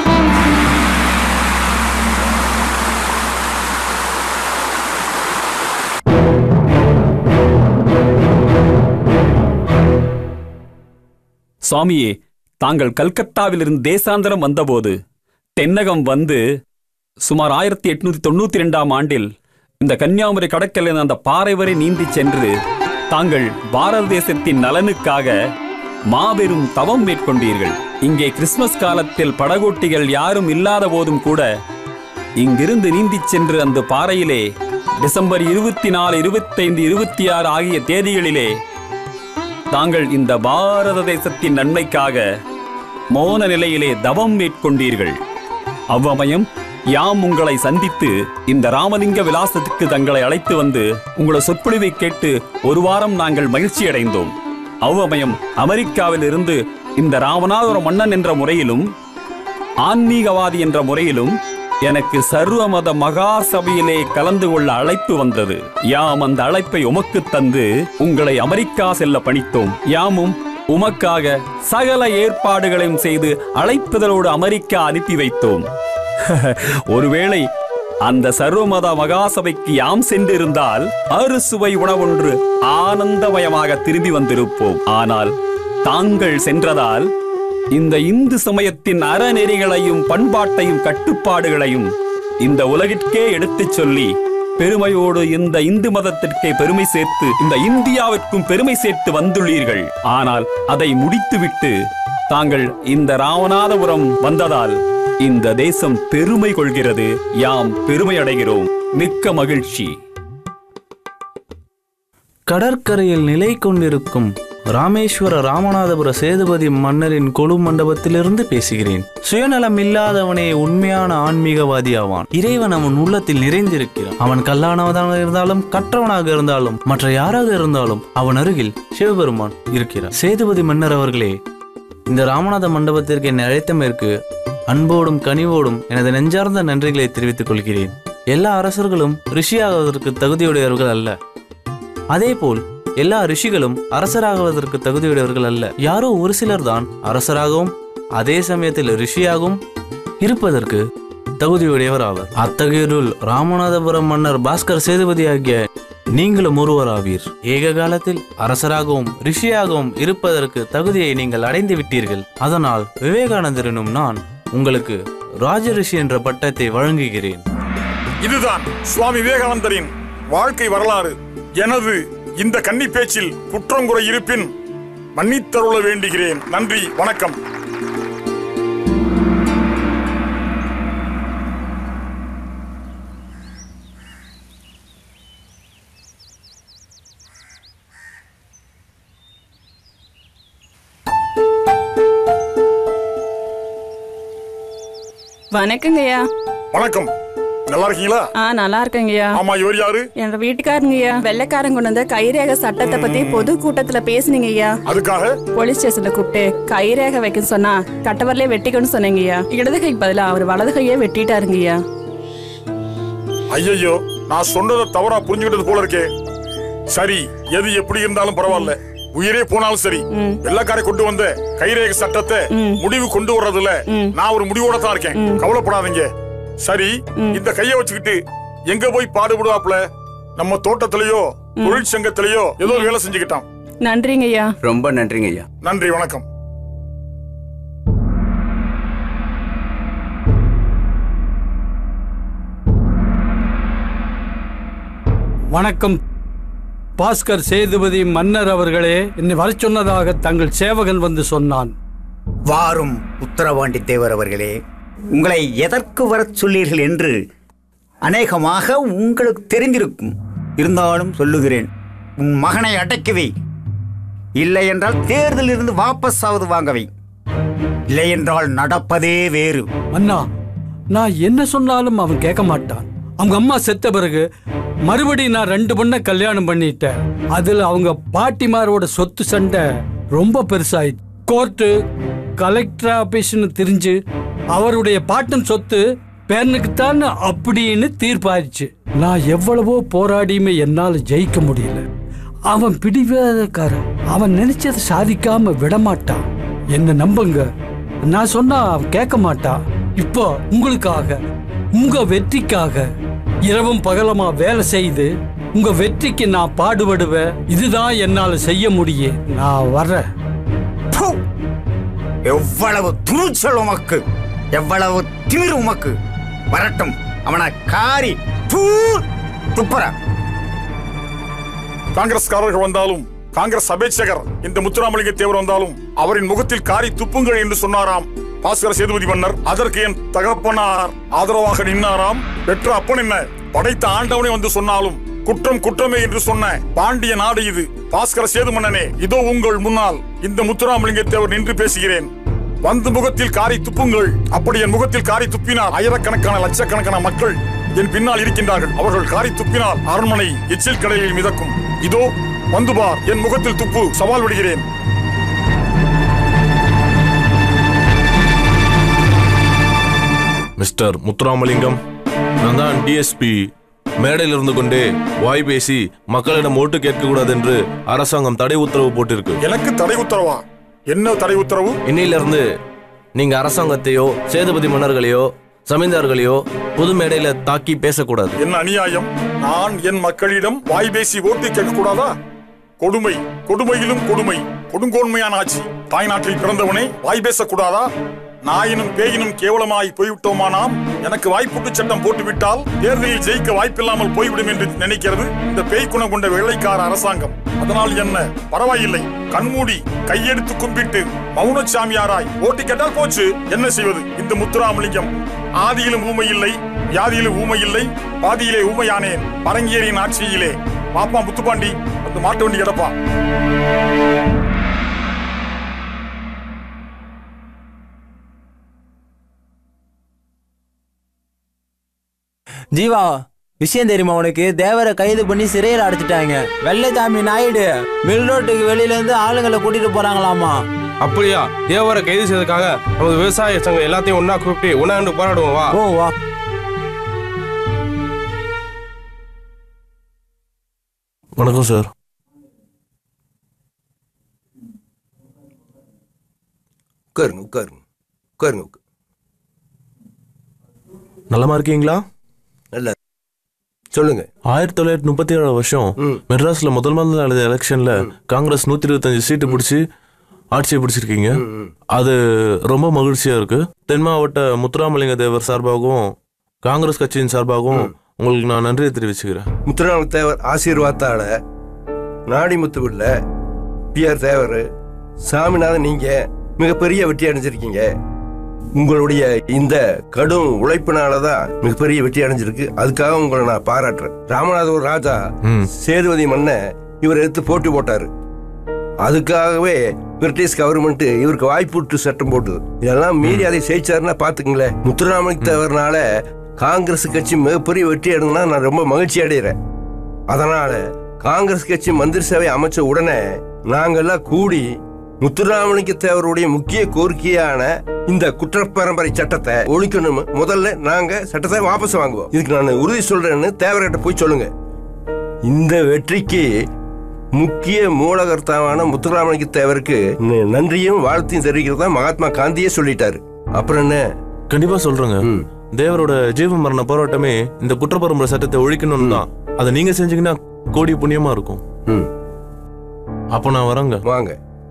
சுவாமியே தாங்கள் கல்கத்தாவிலிருந்து தேசாந்தரம் வந்தபோது தென்னகம் வந்து சுமார் ஆயிரத்தி எட்நூத்தி தொண்ணூத்தி ரெண்டாம் ஆண்டில் இந்த கன்னியாகுமரி கடற்கரையில் அந்த பாறை வரை நீந்திச் சென்று தாங்கள் பாரத தேசத்தின் நலனுக்காக மாபெரும் தவம் மேற்கொண்டீர்கள் இங்கே கிறிஸ்துமஸ் காலத்தில் படகோட்டிகள் யாரும் இல்லாத போதும் கூட இங்கிருந்து நீந்திச் சென்று அந்த பாறையிலே டிசம்பர் இருபத்தி நாலு இருபத்தைந்து இருபத்தி ஆறு ஆகிய தேதிகளிலே தாங்கள் இந்த பாரத தேசத்தின் நன்மைக்காக மௌன நிலையிலே தவம் மேற்கொண்டீர்கள் அவ்வமயம் யாம் உங்களை சந்தித்து இந்த ராமலிங்க விலாசத்துக்கு தங்களை அழைத்து வந்து உங்களோட சொற்பொழிவை கேட்டு ஒரு வாரம் நாங்கள் மகிழ்ச்சி அடைந்தோம் அவ்வமயம் அமெரிக்காவில் இருந்து இந்த ராமநாதபுர மன்னன் என்ற முறையிலும் ஆன்மீகவாதி என்ற முறையிலும் எனக்கு சர்வமத மகா சபையிலே கலந்து கொள்ள அழைப்பு வந்தது யாம் அந்த அழைப்பை உமக்கு தந்து உங்களை அமெரிக்கா செல்ல பணித்தோம் யாமும் உமக்காக சகல ஏற்பாடுகளையும் செய்து அழைப்புதலோடு அமெரிக்கா அனுப்பி வைத்தோம் ஒருவேளை அந்த சர்வமத மகாசபைக்கு யாம் சென்றிருந்தால் அறுசுவை உணவொன்று ஆனந்தமயமாக திரும்பி வந்திருப்போம் ஆனால் தாங்கள் சென்றதால் இந்த இந்து சமயத்தின் அறநெறிகளையும் பண்பாட்டையும் கட்டுப்பாடுகளையும் இந்த உலகிற்கே எடுத்துச் சொல்லி பெருமையோடு இந்த இந்து மதத்திற்கே பெருமை சேர்த்து இந்த இந்தியாவிற்கும் பெருமை சேர்த்து வந்துள்ளீர்கள் ஆனால் அதை முடித்துவிட்டு தாங்கள் இந்த ராமநாதபுரம் வந்ததால் இந்த தேசம் பெருமை கொள்கிறது யாம் பெருமை அடைகிறோம் மிக்க மகிழ்ச்சி கடற்கரையில் நிலை கொண்டிருக்கும் ராமேஸ்வர ராமநாதபுர சேதுபதி மன்னரின் கொலு மண்டபத்திலிருந்து பேசுகிறேன் சுயநலம் இல்லாதவனே உண்மையான ஆன்மீகவாதி ஆவான் இறைவன் அவன் உள்ளத்தில் நிறைந்திருக்கிறான் அவன் கல்லானவனாக இருந்தாலும் கற்றவனாக இருந்தாலும் மற்ற யாராக இருந்தாலும் அவன் அருகில் சிவபெருமான் இருக்கிறார் சேதுபதி மன்னர் அவர்களே இந்த ராமநாத மண்டபத்திற்கு என்னை அழைத்தமைக்கு அன்போடும் கனிவோடும் எனது நெஞ்சார்ந்த நன்றிகளை தெரிவித்துக் கொள்கிறேன் எல்லா அரசர்களும் ரிஷியாகுவதற்கு தகுதியுடையவர்கள் அல்ல அதேபோல் எல்லா ரிஷிகளும் அரசராகுவதற்கு தகுதியுடையவர்கள் அல்ல யாரோ ஒரு சிலர் தான் அரசராகவும் அதே சமயத்தில் ரிஷியாகவும் இருப்பதற்கு தகுதியுடையவர் ஆவர் அத்தகையோருள் ராமநாதபுரம் மன்னர் பாஸ்கர் சேதுபதி ஆகிய நீங்களும் ஒருவராவீர் ஏக காலத்தில் அரசராகவும் ரிஷியாகவும் இருப்பதற்கு தகுதியை நீங்கள் அடைந்து விட்டீர்கள் அதனால் விவேகானந்தரனும் நான் உங்களுக்கு ராஜரிஷி என்ற பட்டத்தை வழங்குகிறேன் இதுதான் சுவாமி விவேகானந்தரின் வாழ்க்கை வரலாறு எனது இந்த கன்னி பேச்சில் குற்றங்குறை இருப்பின் மன்னித்தருள வேண்டுகிறேன் நன்றி வணக்கம் வணக்கங்கய்யா வணக்கம் நல்லா இருக்கீங்களா ஆ நல்லா இருக்கேங்கய்யா ஆமா இவர் யாரு என் வீட்டுக்காரங்கய்யா வெள்ளைக்காரன் கொண்டு வந்த கைரேக சட்டத்தை பத்தி பொது கூட்டத்துல பேசுனீங்கய்யா அதுக்காக போலீஸ் ஸ்டேஷன்ல கூப்பிட்டு கைரேக வைக்க சொன்னா கட்டவரலே வெட்டிக்கணும்னு சொன்னீங்கய்யா இடது கைக்கு பதிலா அவர் வலது கையே வெட்டிட்டாருங்கய்யா ஐயையோ நான் சொன்னதை தவறா புரிஞ்சுக்கிட்டது போல இருக்கே சரி எது எப்படி இருந்தாலும் பரவாயில்ல உயிரே போனாலும் சரி வெள்ளக்காரை கொண்டு வந்த கைரேக சட்டத்தை முடிவு கொண்டு வர்றதுல நான் ஒரு முடிவோட தான் இருக்கேன் கவலைப்படாதீங்க சரி இந்த கைய வச்சுக்கிட்டு எங்க போய் பாடுபடுவாப்ல நம்ம தோட்டத்திலயோ தொழிற்சங்கத்திலயோ ஏதோ ஒரு வேலை செஞ்சுக்கிட்டான் நன்றிங்கய்யா ரொம்ப நன்றிங்க ஐயா நன்றி வணக்கம் வணக்கம் பாஸ்கர் சேதுபதி மன்னர் அவர்களே என்னை வரச் சொன்னதாக தங்கள் சேவகன் வந்து சொன்னான் வாரும் உத்தரவாண்டி தேவர் அவர்களே உங்களை எதற்கு வரச் சொல்லீர்கள் என்று அநேகமாக உங்களுக்கு தெரிந்திருக்கும் இருந்தாலும் சொல்லுகிறேன் உன் மகனை அடக்கி இல்லை என்றால் தேர்தலில் இருந்து வாபஸ் ஆவது வாங்கவை இல்லை என்றால் நடப்பதே வேறு அண்ணா நான் என்ன சொன்னாலும் அவன் கேட்க மாட்டான் அவங்க அம்மா செத்த பிறகு மறுபடியும் நான் ரெண்டு பொண்ணை கல்யாணம் பண்ணிட்டேன் அதுல அவங்க பாட்டிமாரோட சொத்து சண்டை ரொம்ப பெருசாயிடுச்சு கோர்ட்டு கலெக்டர் ஆபீஸ்னு தெரிஞ்சு அவருடைய பாட்டன் சொத்து பேரனுக்குத்தான் அப்படின்னு தீர்ப்பாயிடுச்சு நான் எவ்வளவோ போராடியுமே என்னால ஜெயிக்க முடியல அவன் பிடிவாதக்காரன் அவன் நினைச்சதை சாதிக்காம விடமாட்டான் என்ன நம்புங்க நான் சொன்னா அவன் கேட்க மாட்டான் இப்போ உங்களுக்காக உங்க வெற்றிக்காக இரவும் பகலமா வேலை செய்து உங்க வெற்றிக்கு நான் பாடுபடுவேன் இதுதான் என்னால செய்ய முடியும் நான் வர்றேன் ப்பு! எவ்வளவு துணிச்சல் உமக்கு எவ்வளவு திமிர் உமக்கு வரட்டும் அவனை காரி தூ துப்புற காங்கிரஸ்காரர்கள் வந்தாலும் காங்கிரஸ் அபேட்சகர் இந்த முத்துராமலிங்க தேவர் வந்தாலும் அவரின் முகத்தில் காரி துப்புங்கள் என்று சொன்னாராம் பாஸ்கர சேதுபதி மன்னர் அதற்கு என் தகப்பனார் ஆதரவாக நின்னாராம் பெற்ற அப்பன் என்ன படைத்த ஆண்டவனே வந்து சொன்னாலும் குற்றம் குற்றமே என்று சொன்ன பாண்டிய நாடு இது பாஸ்கர சேது மன்னனே இதோ உங்கள் முன்னால் இந்த முத்துராமலிங்க தேவர் நின்று பேசுகிறேன் வந்து முகத்தில் காரி துப்புங்கள் அப்படி என் முகத்தில் காரி துப்பினார் ஆயிரக்கணக்கான லட்சக்கணக்கான மக்கள் என் பின்னால் இருக்கின்றார்கள் அவர்கள் காரி துப்பினால் அரண்மனை எச்சில் கடலில் மிதக்கும் இதோ வந்து பார் என் முகத்தில் துப்பு சவால் விடுகிறேன் மிஸ்டர் முத்துராமலிங்கம் நான் தான் டிஎஸ்பி மேடையில் இருந்து கொண்டே வாய் பேசி மக்களிடம் ஓட்டு கேட்க கூடாது என்று அரசாங்கம் தடை உத்தரவு போட்டிருக்கு எனக்கு தடை உத்தரவா என்ன தடை உத்தரவு இன்னையிலிருந்து நீங்க அரசாங்கத்தையோ சேதுபதி மன்னர்களையோ ஜமீன்தார்களையோ பொது மேடையில தாக்கி பேசக்கூடாது என்ன அநியாயம் நான் என் மக்களிடம் வாய் பேசி ஓட்டு கேட்க கூடாதா கொடுமை கொடுமையிலும் கொடுமை கொடுங்கோன்மையான ஆட்சி தாய்நாட்டில் பிறந்தவனே வாய் பேசக்கூடாதா நாயினும் பேயினும் கேவலமாய் போய்விட்டோமா நாம் எனக்கு வாய்ப்புட்டு சட்டம் போட்டுவிட்டால் தேர்தலில் ஜெயிக்க வாய்ப்பில்லாமல் போய்விடும் என்று நினைக்கிறது இந்த பேய் குணம் கொண்ட வெள்ளைக்கார அரசாங்கம் அதனால் என்ன பரவாயில்லை கண்மூடி கையெடுத்து கும்பிட்டு மௌனச்சாமியாராய் ஓட்டு கேட்டால் போச்சு என்ன செய்வது இந்த முத்துராமலிங்கம் ஆதியிலும் ஊமை இல்லை வியாதியிலும் ஊமை இல்லை பாதியிலே ஊமையானேன் பரங்கியரின் ஆட்சியிலே பாப்பா முத்துப்பாண்டி அந்த மாட்டு வண்டி கிடப்பா ஜீவா விஷயம் தெரியுமா உனக்கு தேவரை கைது பண்ணி சிறையில் அடைச்சிட்டாங்க வெள்ளைச்சாமி நாயுடு மில் ரோட்டுக்கு வெளியில இருந்து ஆளுங்களை கூட்டிட்டு போறாங்களாமா அப்படியா தேவரை கைது செய்ததுக்காக நமது விவசாய சங்கம் எல்லாத்தையும் ஒன்னா கூப்பிட்டு உணாண்டு போராடுவோம் வா ஓ வா வணக்கம் சார் உட்காருங்க உட்காருங்க உட்காருங்க உட்காருங்க. நலமா இருக்கீங்களா நல்லா சொல்லுங்க ஆயிரத்தி தொள்ளாயிரத்தி முப்பத்தி ஏழு வருஷம் மெட்ராஸ்ல முதல் முதல்ல நடந்த எலெக்ஷன்ல காங்கிரஸ் நூத்தி இருபத்தஞ்சு சீட்டு பிடிச்சி ஆட்சியை பிடிச்சிருக்கீங்க அது ரொம்ப மகிழ்ச்சியா இருக்கு தென் மாவட்ட முத்துராமலிங்க தேவர் சார்பாகவும் காங்கிரஸ் கட்சியின் சார்பாகவும் உங்களுக்கு நான் நன்றியை தெரிவிச்சுக்கிறேன் முத்துராம தேவர் ஆசீர்வாதத்தால நாடிமுத்துவில் பிஆர் தேவர் சாமிநாதன் நீங்க மிகப்பெரிய வெற்றி அடைஞ்சிருக்கீங்க உங்களுடைய இந்த கடும் உழைப்பினால தான் மிகப்பெரிய வெற்றி அடைஞ்சிருக்கு அதுக்காக உங்களை நான் பாராட்டுறேன் ராமநாதபுரம் ராஜா சேதுபதி மன்ன இவர் எடுத்து போட்டி போட்டாரு அதுக்காகவே பிரிட்டிஷ் கவர்மெண்ட் இவருக்கு வாய்ப்புட்டு சட்டம் போட்டுது இதெல்லாம் மீறி அதை ஜெயிச்சாருன்னா பாத்துக்கங்களேன் முத்துராமலிங்க தேவர்னால காங்கிரஸ் கட்சி மிகப்பெரிய வெற்றி அடைந்தா நான் ரொம்ப மகிழ்ச்சி அடைகிறேன் அதனால காங்கிரஸ் கட்சி மந்திரி சபை அமைச்ச உடனே நாங்கெல்லாம் கூடி முத்துராமலிங்க தேவருடைய முக்கிய கோரிக்கையான இந்த குற்றப்பரம்பரை சட்டத்தை ஒழிக்கணும் முதல்ல நாங்க சட்டத்தை வாபஸ் வாங்குவோம் இதுக்கு நான் உறுதி சொல்றேன்னு தேவர்கிட்ட போய் சொல்லுங்க இந்த வெற்றிக்கு முக்கிய மூலகர்த்தாவான முத்துராமலிங்க தேவருக்கு ந- நன்றியும் வாழ்த்தையும் தெரிவிக்கிறதா மகாத்மா காந்தியே சொல்லிட்டாரு அப்புறம் என்ன கண்டிப்பா சொல்றேங்க தேவரோட ஜீவ மரண போராட்டமே இந்த குற்றப்பரம்பரை சட்டத்தை ஒழிக்கணும்னு தான் அதை நீங்க செஞ்சீங்கன்னா கோடி புண்ணியமா இருக்கும் அப்போ நான் வரேங்க வாங்க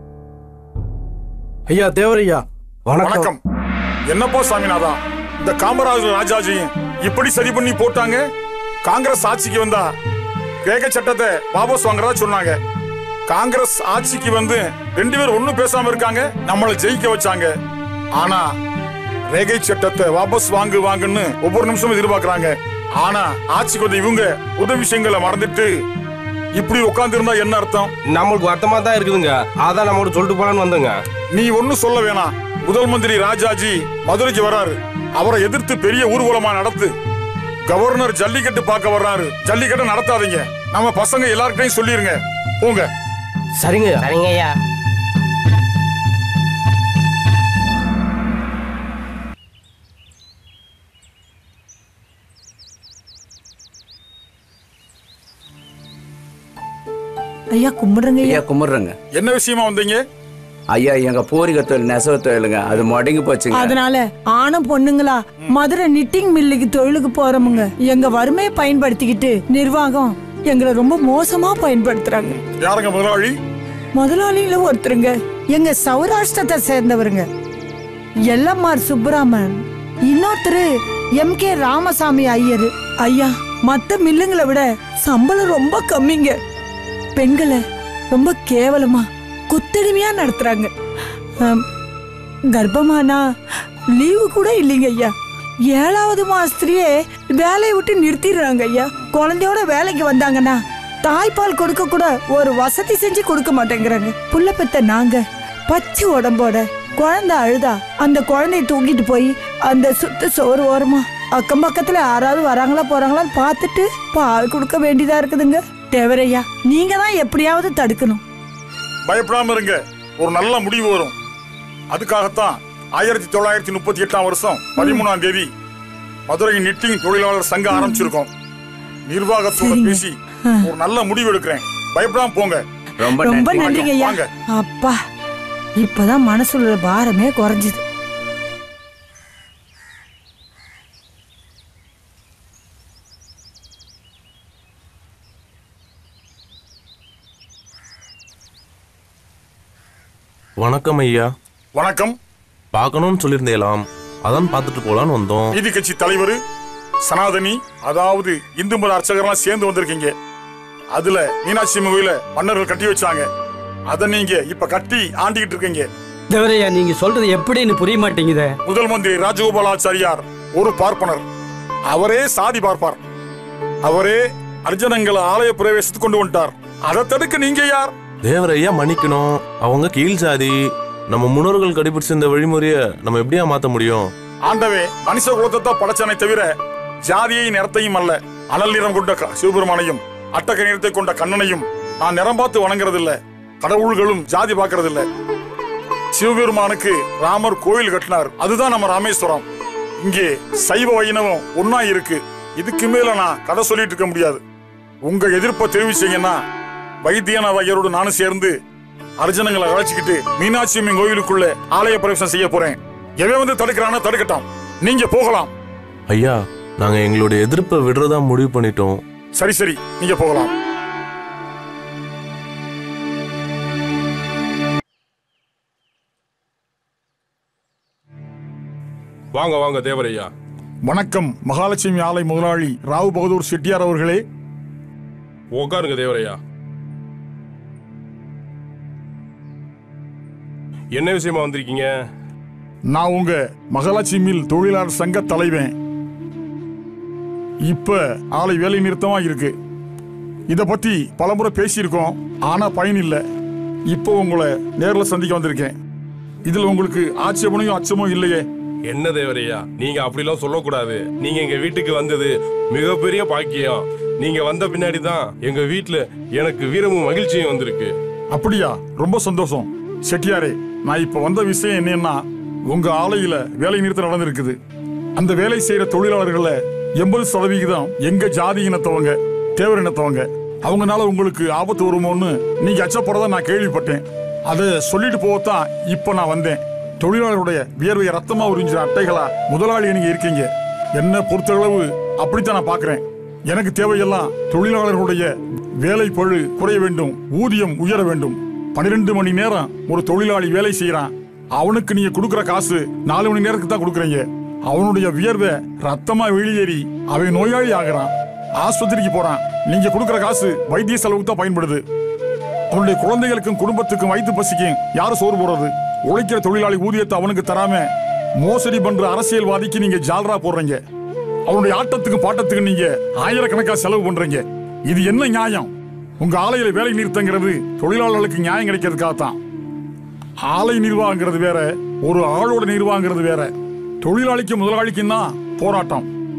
ஐயா தேவரையா வணக்கம் என்னப்பா சாமிநாதா இந்த காமராஜர் ராஜாஜியும் இப்படி சரி பண்ணி போட்டாங்க காங்கிரஸ் ஆட்சிக்கு வந்தா ரேகை சட்டத்தை வாபஸ் வாங்குறதா சொன்னாங்க காங்கிரஸ் ஆட்சிக்கு வந்து ரெண்டு பேரும் ஒண்ணும் பேசாம இருக்காங்க நம்மளை ஜெயிக்க வச்சாங்க ஆனா ரேகை சட்டத்தை வாபஸ் வாங்கு வாங்குன்னு ஒவ்வொரு நிமிஷமும் எதிர்பார்க்கறாங்க ஆனா ஆட்சிக்கு வந்த இவங்க உதவி விஷயங்களை மறந்துட்டு இப்படி உட்கார்ந்து இருந்தா என்ன அர்த்தம் நம்மளுக்கு வருத்தமா தான் இருக்குதுங்க அதான் நம்மளோட சொல்லிட்டு போலான்னு வந்தோங்க நீ ஒன்னும் சொல்ல வேணாம் முதல் மந்திரி ராஜாஜி மதுரைக்கு வராரு அவரை எதிர்த்து பெரிய ஊர்வலமா நடத்து கவர்னர் ஜல்லிக்கட்டு பார்க்க வர்றாரு ஜல்லிக்கட்டு நடத்தாதீங்க நம்ம பசங்க எல்லார்கிட்டையும் சொல்லிருங்க போங்க சரிங்க சரிங்க ஐயா ஐயா கும்பிடுறங்க ஐயா கும்பிடுறேங்க என்ன விஷயமா வந்தீங்க ஐயா எங்க பூரிக தொழில் நெசவு தொழிலுங்க அது முடங்கி போச்சுங்க அதனால ஆணும் பொண்ணுங்களா மதுரை நிட்டிங் மில்லுக்கு தொழிலுக்கு போறோமுங்க எங்க வறுமையை பயன்படுத்திக்கிட்டு நிர்வாகம் எங்களை ரொம்ப மோசமா பயன்படுத்துறாங்க யாருங்க முதலாளி முதலாளியில ஒருத்தருங்க எங்க சௌராஷ்டிரத்தை சேர்ந்தவருங்க எல்லம்மார் சுப்பராமன் இன்னொருத்தரு எம் கே ராமசாமி ஐயர் ஐயா மத்த மில்லுங்களை விட சம்பளம் ரொம்ப கம்மிங்க பெண்களை ரொம்ப கேவலமா குத்தடிமையா நடத்துறாங்க ஆம், கர்ப்பமானா லீவு கூட இல்லைங்க ஐயா ஏழாவது மாசத்துலயே வேலையை விட்டு நிறுத்திடுறாங்க ஐயா குழந்தையோட வேலைக்கு வந்தாங்கன்னா தாய்ப்பால் கொடுக்க கூட ஒரு வசதி செஞ்சு கொடுக்க மாட்டேங்கிறாங்க புள்ள பெத்த நாங்க பச்சை உடம்போட குழந்தை அழுதா அந்த குழந்தைய தூக்கிட்டு போய் அந்த சுத்த சோறு ஓரமா அக்கம் பக்கத்துல யாராவது வராங்களா போறாங்களான்னு பார்த்துட்டு பால் கொடுக்க வேண்டியதா இருக்குதுங்க தேவரையா நீங்க தான் எப்படியாவது தடுக்கணும் பயப்படாம இருங்க ஒரு நல்ல முடிவு வரும் அதுக்காகத்தான் ஆயிரத்தி தொள்ளாயிரத்தி முப்பத்தி எட்டாம் வருஷம் பதிமூணாம் தேதி மதுரை நிட்டிங் தொழிலாளர் சங்கம் ஆரம்பிச்சிருக்கோம் நிர்வாகத்தோட பேசி ஒரு நல்ல முடிவு எடுக்கிறேன் பயப்படாம போங்க ரொம்ப நன்றிங்க ஐயா வாங்க. அப்பா இப்பதான் மனசுல பாரமே குறைஞ்சுது வணக்கம் ஐயா வணக்கம் பார்க்கணும்னு சொல்லியிருந்தேலாம் அதான் பார்த்துட்டு போலான்னு வந்தோம் நீதி கட்சி தலைவர் சனாதனி அதாவது இந்து மத அர்ச்சகர்லாம் சேர்ந்து வந்திருக்கீங்க அதுல மீனாட்சி அம்மன் கோயில மன்னர்கள் கட்டி வச்சாங்க அதை நீங்க இப்ப கட்டி ஆண்டிக்கிட்டு இருக்கீங்க தேவரையா நீங்க சொல்றது எப்படின்னு புரிய மாட்டேங்குதே முதல் மந்திரி ராஜகோபாலாச்சாரியார் ஒரு பார்ப்பனர் அவரே சாதி பார்ப்பார் அவரே அர்ஜனங்களை ஆலய பிரவேசத்துக்கு கொண்டு வந்துட்டார் அதை தடுக்க நீங்க யார் தேவரையா மன்னிக்கணும் அவங்க கீழ் சாதி நம்ம முன்னோர்கள் கடைபிடிச்ச இந்த வழிமுறையை நம்ம எப்படியா மாத்த முடியும் ஆண்டவே மனுஷ குலத்தை தான் படைச்சானே தவிர ஜாதியை நிறத்தையும் அல்ல அனல் நிறம் கொண்ட க- சிவபெருமானையும் அட்டக நிறத்தை கொண்ட கண்ணனையும் நான் நிறம் பார்த்து வணங்குறதில்ல கடவுள்களும் ஜாதி பார்க்கறதில்ல சிவபெருமானுக்கு ராமர் கோயில் கட்டினார் அதுதான் நம்ம ராமேஸ்வரம் இங்கே சைவ வைணவம் ஒன்னா இருக்கு இதுக்கு மேல நான் கதை சொல்லிட்டு இருக்க முடியாது உங்க எதிர்ப்பை தெரிவிச்சீங்கன்னா வைத்தியநாத ஐயரோடு நானும் சேர்ந்து அர்ஜனங்களை அழைச்சிக்கிட்டு மீனாட்சி அம்மன் கோயிலுக்குள்ள ஆலய பிரவேசம் செய்ய போறேன் எவன் வந்து தடுக்கிறானோ தடுக்கட்டும் நீங்க போகலாம் ஐயா நாங்க எங்களுடைய எதிர்ப்பை விடுறதா முடிவு பண்ணிட்டோம் சரி சரி நீங்க போகலாம் வாங்க வாங்க தேவரையா வணக்கம் மகாலட்சுமி ஆலை முதலாளி ராவ் பகதூர் செட்டியார் அவர்களே உட்காருங்க தேவரையா என்ன விஷயமா வந்திருக்கீங்க நான் உங்க மகாலட்சுமி மில் தொழிலாளர் சங்க தலைவன் இப்ப ஆலை வேலை நிறுத்தமா இருக்கு இத பத்தி பலமுறை பேசியிருக்கோம் ஆனா பயன் இல்ல இப்போ உங்களை நேர்ல சந்திக்க வந்திருக்கேன் இதுல உங்களுக்கு ஆட்சேபனையும் அச்சமும் இல்லையே என்ன தேவரையா நீங்க அப்படிலாம் சொல்லக்கூடாது நீங்க எங்க வீட்டுக்கு வந்தது மிகப்பெரிய பாக்கியம் நீங்க வந்த பின்னாடி தான் எங்க வீட்டுல எனக்கு வீரமும் மகிழ்ச்சியும் வந்திருக்கு அப்படியா ரொம்ப சந்தோஷம் செட்டியாரே நான் இப்ப வந்த விஷயம் என்னன்னா உங்க ஆலையில வேலை நிறுத்தம் நடந்திருக்குது அந்த வேலை செய்யற தொழிலாளர்கள எண்பது சதவிகிதம் எங்க ஜாதி இனத்தவங்க தேவர் இனத்தவங்க அவங்கனால உங்களுக்கு ஆபத்து வருமோன்னு நீங்க அச்சப்படுறதா நான் கேள்விப்பட்டேன் அதை சொல்லிட்டு போகத்தான் இப்ப நான் வந்தேன் தொழிலாளருடைய வியர்வை ரத்தமா உறிஞ்சிற அட்டைகளா முதலாளி நீங்க இருக்கீங்க என்ன பொறுத்தளவு அப்படித்தான் நான் பாக்குறேன் எனக்கு தேவையெல்லாம் தொழிலாளர்களுடைய வேலை பழு குறைய வேண்டும் ஊதியம் உயர வேண்டும் பன்னிரெண்டு மணி நேரம் ஒரு தொழிலாளி வேலை செய்யறான் அவனுக்கு நீங்க கொடுக்கிற காசு நாலு மணி நேரத்துக்கு தான் கொடுக்குறீங்க அவனுடைய வியர்வை ரத்தமா வெளியேறி அவன் நோயாளி ஆகுறான் ஆஸ்பத்திரிக்கு போறான் நீங்க கொடுக்கிற காசு வைத்திய செலவுக்கு தான் பயன்படுது அவனுடைய குழந்தைகளுக்கும் குடும்பத்துக்கும் வயிற்று பசிக்கும் யாரு சோறு போடுறது உழைக்கிற தொழிலாளி ஊதியத்தை அவனுக்கு தராம மோசடி பண்ற அரசியல்வாதிக்கு நீங்க ஜால்ரா போடுறீங்க அவனுடைய ஆட்டத்துக்கும் பாட்டத்துக்கும் நீங்க ஆயிரக்கணக்கா செலவு பண்றீங்க இது என்ன நியாயம் உங்க ஆலையில வேலை நிறுத்தங்கிறது தொழிலாளர்களுக்கு நியாயம் கிடைக்கிறதுக்காகத்தான் ஆலை நிர்வாகங்கிறது வேற ஒரு ஆளோட நிர்வாகங்கிறது வேற தொழிலாளிக்கும் முதலாளிக்கும் தான் போராட்டம்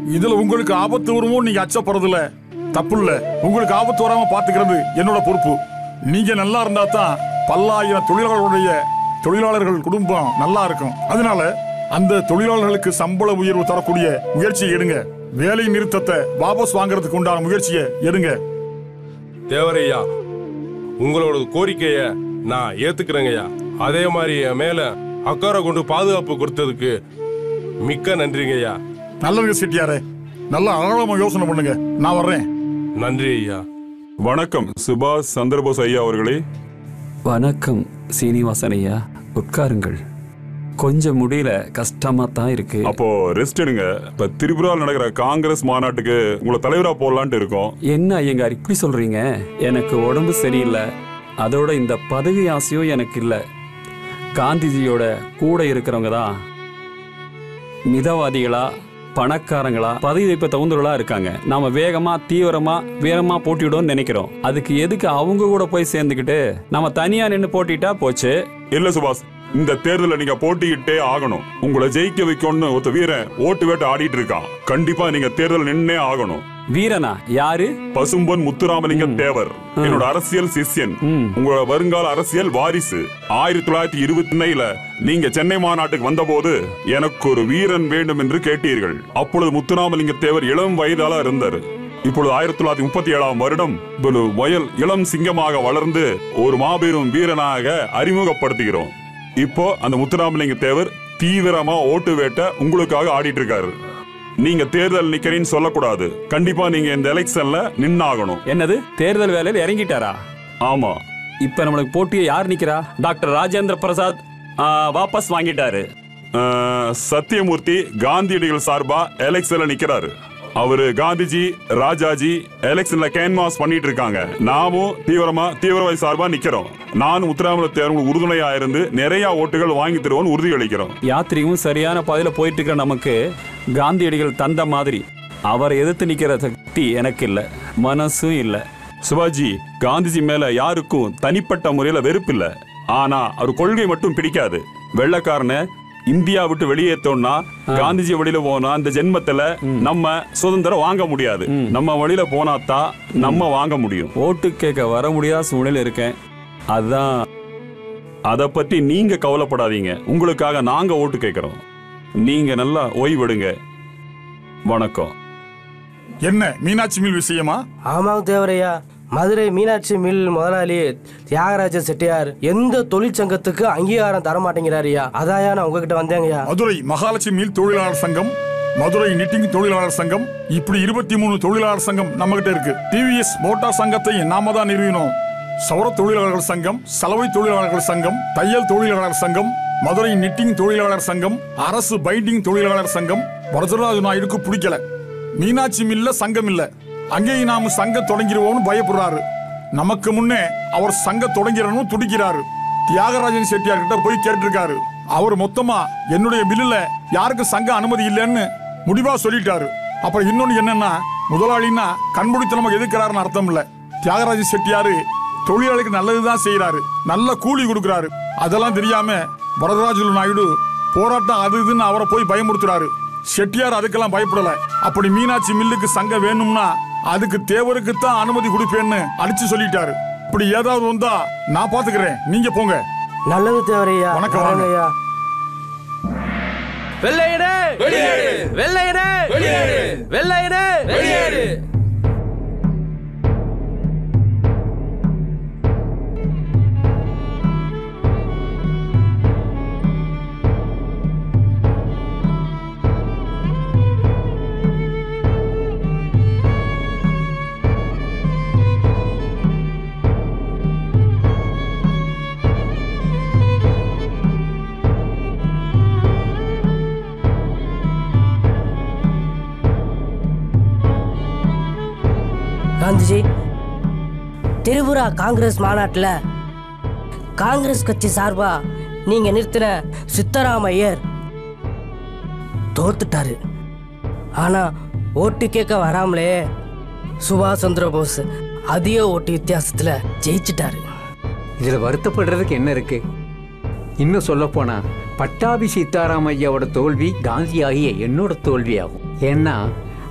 இதுல உங்களுக்கு ஆபத்து வருமோ நீங்க அச்சப்படுறதுல தப்பு இல்ல உங்களுக்கு ஆபத்து வராம பாத்துக்கிறது என்னோட பொறுப்பு நீங்க நல்லா இருந்தா தான் பல்லாயிரம் தொழிலாளர்களுடைய தொழிலாளர்கள் குடும்பம் நல்லா இருக்கும் அதனால அந்த தொழிலாளர்களுக்கு சம்பள உயர்வு தரக்கூடிய முயற்சியை எடுங்க வேலை நிறுத்தத்தை வாபஸ் வாங்குறதுக்கு உண்டான முயற்சியை எடுங்க தேவரையா உங்களோட கோரிக்கைய நான் ஏத்துக்கிறேங்கய்யா அதே மாதிரி என் மேல அக்கறை கொண்டு பாதுகாப்பு கொடுத்ததுக்கு மிக்க நன்றிங்கய்யா நல்லதுங்க செட்டியாரே நல்லா ஆழமா யோசனை பண்ணுங்க நான் வர்றேன் நன்றி ஐயா வணக்கம் சுபாஷ் சந்திரபோஸ் ஐயா அவர்களே வணக்கம் சீனிவாசன் ஐயா உட்காருங்கள் கொஞ்சம் முடியல கஷ்டமா தான் இருக்கு அப்போ ரெஸ்ட் எடுங்க இப்ப திரிபுராவில் நடக்கிற காங்கிரஸ் மாநாட்டுக்கு உங்களை தலைவரா போடலான்ட்டு இருக்கோம் என்ன ஐயங்கார் இப்படி சொல்றீங்க எனக்கு உடம்பு சரியில்லை அதோட இந்த பதவி ஆசையும் எனக்கு இல்லை காந்திஜியோட கூட இருக்கிறவங்க தான் மிதவாதிகளா பணக்காரங்களா பதவி வைப்ப தகுந்தவர்களா இருக்காங்க நாம வேகமா தீவிரமா வீரமா போட்டியிடும்னு நினைக்கிறோம் அதுக்கு எதுக்கு அவங்க கூட போய் சேர்ந்துக்கிட்டு நம்ம தனியா நின்று போட்டிட்டா போச்சு இல்ல சுபாஷ் இந்த தேர்தல நீங்க போட்டியிட்டே ஆகணும் உங்களை ஜெயிக்க வைக்கணும்னு ஒருத்த வீரன் ஓட்டு வேட்டை ஆடிட்டு இருக்கான் கண்டிப்பா நீங்க தேர்தல் நின்னே ஆகணும் வீரனா யாரு பசும்பொன் முத்துராமலிங்க தேவர் என்னோட அரசியல் சிஷ்யன் உங்களோட வருங்கால அரசியல் வாரிசு ஆயிரத்தி தொள்ளாயிரத்தி இருபத்தி நீங்க சென்னை மாநாட்டுக்கு வந்தபோது எனக்கு ஒரு வீரன் வேண்டும் என்று கேட்டீர்கள் அப்பொழுது முத்துராமலிங்க தேவர் இளம் வயதால இருந்தார் இப்பொழுது ஆயிரத்தி தொள்ளாயிரத்தி முப்பத்தி ஏழாம் வருடம் ஒரு வயல் இளம் சிங்கமாக வளர்ந்து ஒரு மாபெரும் வீரனாக அறிமுகப்படுத்துகிறோம் இப்போ அந்த முத்துராமலிங்க தேவர் தீவிரமா ஓட்டு வேட்டை உங்களுக்காக ஆடிட்டு இருக்காரு நீங்க தேர்தல் நிக்கிறேன்னு சொல்லக்கூடாது கண்டிப்பா நீங்க இந்த எலெக்ஷன்ல நின்னாகணும் என்னது தேர்தல் வேலையில் இறங்கிட்டாரா ஆமா இப்ப நம்மளுக்கு போட்டியை யார் நிக்கிறா டாக்டர் ராஜேந்திர பிரசாத் ஆ, வாபஸ் வாங்கிட்டாரு அஹ், சத்தியமூர்த்தி காந்தியடிகள் சார்பா எலெக்ஷன்ல நிக்கிறாரு அவரு காந்திஜி ராஜாஜி எலெக்ஷன்ல கேன்வாஸ் பண்ணிட்டு இருக்காங்க நாமும் தீவிரமா தீவிரவாதி சார்பா நிக்கிறோம் நானும் உத்தராமல தேர்வு உறுதுணையா இருந்து நிறைய ஓட்டுகள் வாங்கி தருவோம்னு உறுதியளிக்கிறோம் யாத்திரியும் சரியான பாதையில போயிட்டு இருக்கிற நமக்கு காந்தியடிகள் தந்த மாதிரி அவரை எதிர்த்து நிக்கிற சக்தி எனக்கு இல்ல மனசும் இல்ல சிவாஜி காந்திஜி மேல யாருக்கும் தனிப்பட்ட முறையில வெறுப்பு இல்ல ஆனா அவர் கொள்கை மட்டும் பிடிக்காது வெள்ளக்காரனை இந்தியா விட்டு வெளியேற்றோம்னா காந்திஜி வழியில போனா அந்த ஜென்மத்துல நம்ம சுதந்திரம் வாங்க முடியாது நம்ம வழியில போனாதான் நம்ம வாங்க முடியும் ஓட்டு கேட்க வர முடியாத சூழ்நிலை இருக்கேன் அதான் அத பத்தி நீங்க கவலைப்படாதீங்க உங்களுக்காக நாங்க ஓட்டு கேட்கிறோம் நீங்க நல்லா ஓய்வெடுங்க வணக்கம் என்ன மீனாட்சி மில் விஷயமா ஆமாங்க தேவரையா மதுரை மீனாட்சி மில் முதலாளி தியாகராஜ செட்டியார் எந்த தொழிற்சங்கத்துக்கு அங்கீகாரம் தர மாட்டேங்கிறாருயா அதாயா நான் உங்ககிட்ட வந்தேங்கய்யா மதுரை மகாலட்சுமி மில் தொழிலாளர் சங்கம் மதுரை நிட்டிங் தொழிலாளர் சங்கம் இப்படி இருபத்தி மூணு தொழிலாளர் சங்கம் நம்ம கிட்ட இருக்கு டிவிஎஸ் மோட்டார் சங்கத்தை நாம தான் நிறுவினோம் சௌர தொழிலாளர்கள் சங்கம் சலவை தொழிலாளர்கள் சங்கம் தையல் தொழிலாளர் சங்கம் மதுரை நிட்டிங் தொழிலாளர் சங்கம் அரசு பைண்டிங் தொழிலாளர் சங்கம் வரதராஜ நாயுடுக்கு பிடிக்கல மீனாட்சி மில்ல சங்கம் இல்ல அங்கேயும் நாம சங்கம் தொடங்கிடுவோம்னு பயப்படுறாரு நமக்கு முன்னே அவர் சங்க தொடங்கிறனும் துடிக்கிறாரு தியாகராஜன் செட்டியார் கிட்ட போய் கேட்டிருக்காரு அவர் மொத்தமா என்னுடைய பில்லுல யாருக்கு சங்க அனுமதி இல்லைன்னு முடிவா சொல்லிட்டாரு அப்புறம் இன்னொன்னு என்னன்னா முதலாளின்னா கண்முடித்தனமா எதிர்க்கிறாருன்னு அர்த்தம் இல்ல தியாகராஜ செட்டியாரு தொழிலாளிக்கு நல்லதுதான் செய்யறாரு நல்ல கூலி கொடுக்கறாரு அதெல்லாம் தெரியாம வரதராஜுலு நாயுடு போராட்டம் அது இதுன்னு அவரை போய் பயமுறுத்துறாரு செட்டியார் அதுக்கெல்லாம் பயப்படல அப்படி மீனாட்சி மில்லுக்கு சங்கம் வேணும்னா அதுக்கு தேவருக்கு தான் அனுமதி கொடுப்பேன்னு அடிச்சு சொல்லிட்டாரு இப்படி ஏதாவது வந்தா நான் பாத்துக்கிறேன் நீங்க போங்க நல்லது தேவரையா வணக்கம் வாங்க. ஐயா வெள்ளையனே வெளியேறு வெள்ளையனே வெளியேறு வெள்ளையனே வெளியேறு காந்திஜி திரிபுரா காங்கிரஸ் மாநாட்டில் காங்கிரஸ் கட்சி சார்பா நீங்க நிறுத்தின சித்தராமையர் தோத்துட்டாரு ஆனா ஓட்டு கேட்க வராமலே சுபாஷ் சந்திர போஸ் அதிக ஓட்டு வித்தியாசத்துல ஜெயிச்சிட்டாரு இதுல வருத்தப்படுறதுக்கு என்ன இருக்கு இன்னும் சொல்ல போனா பட்டாபி சீதாராம் ஐயாவோட தோல்வி காந்தி ஆகிய என்னோட தோல்வி ஆகும் ஏன்னா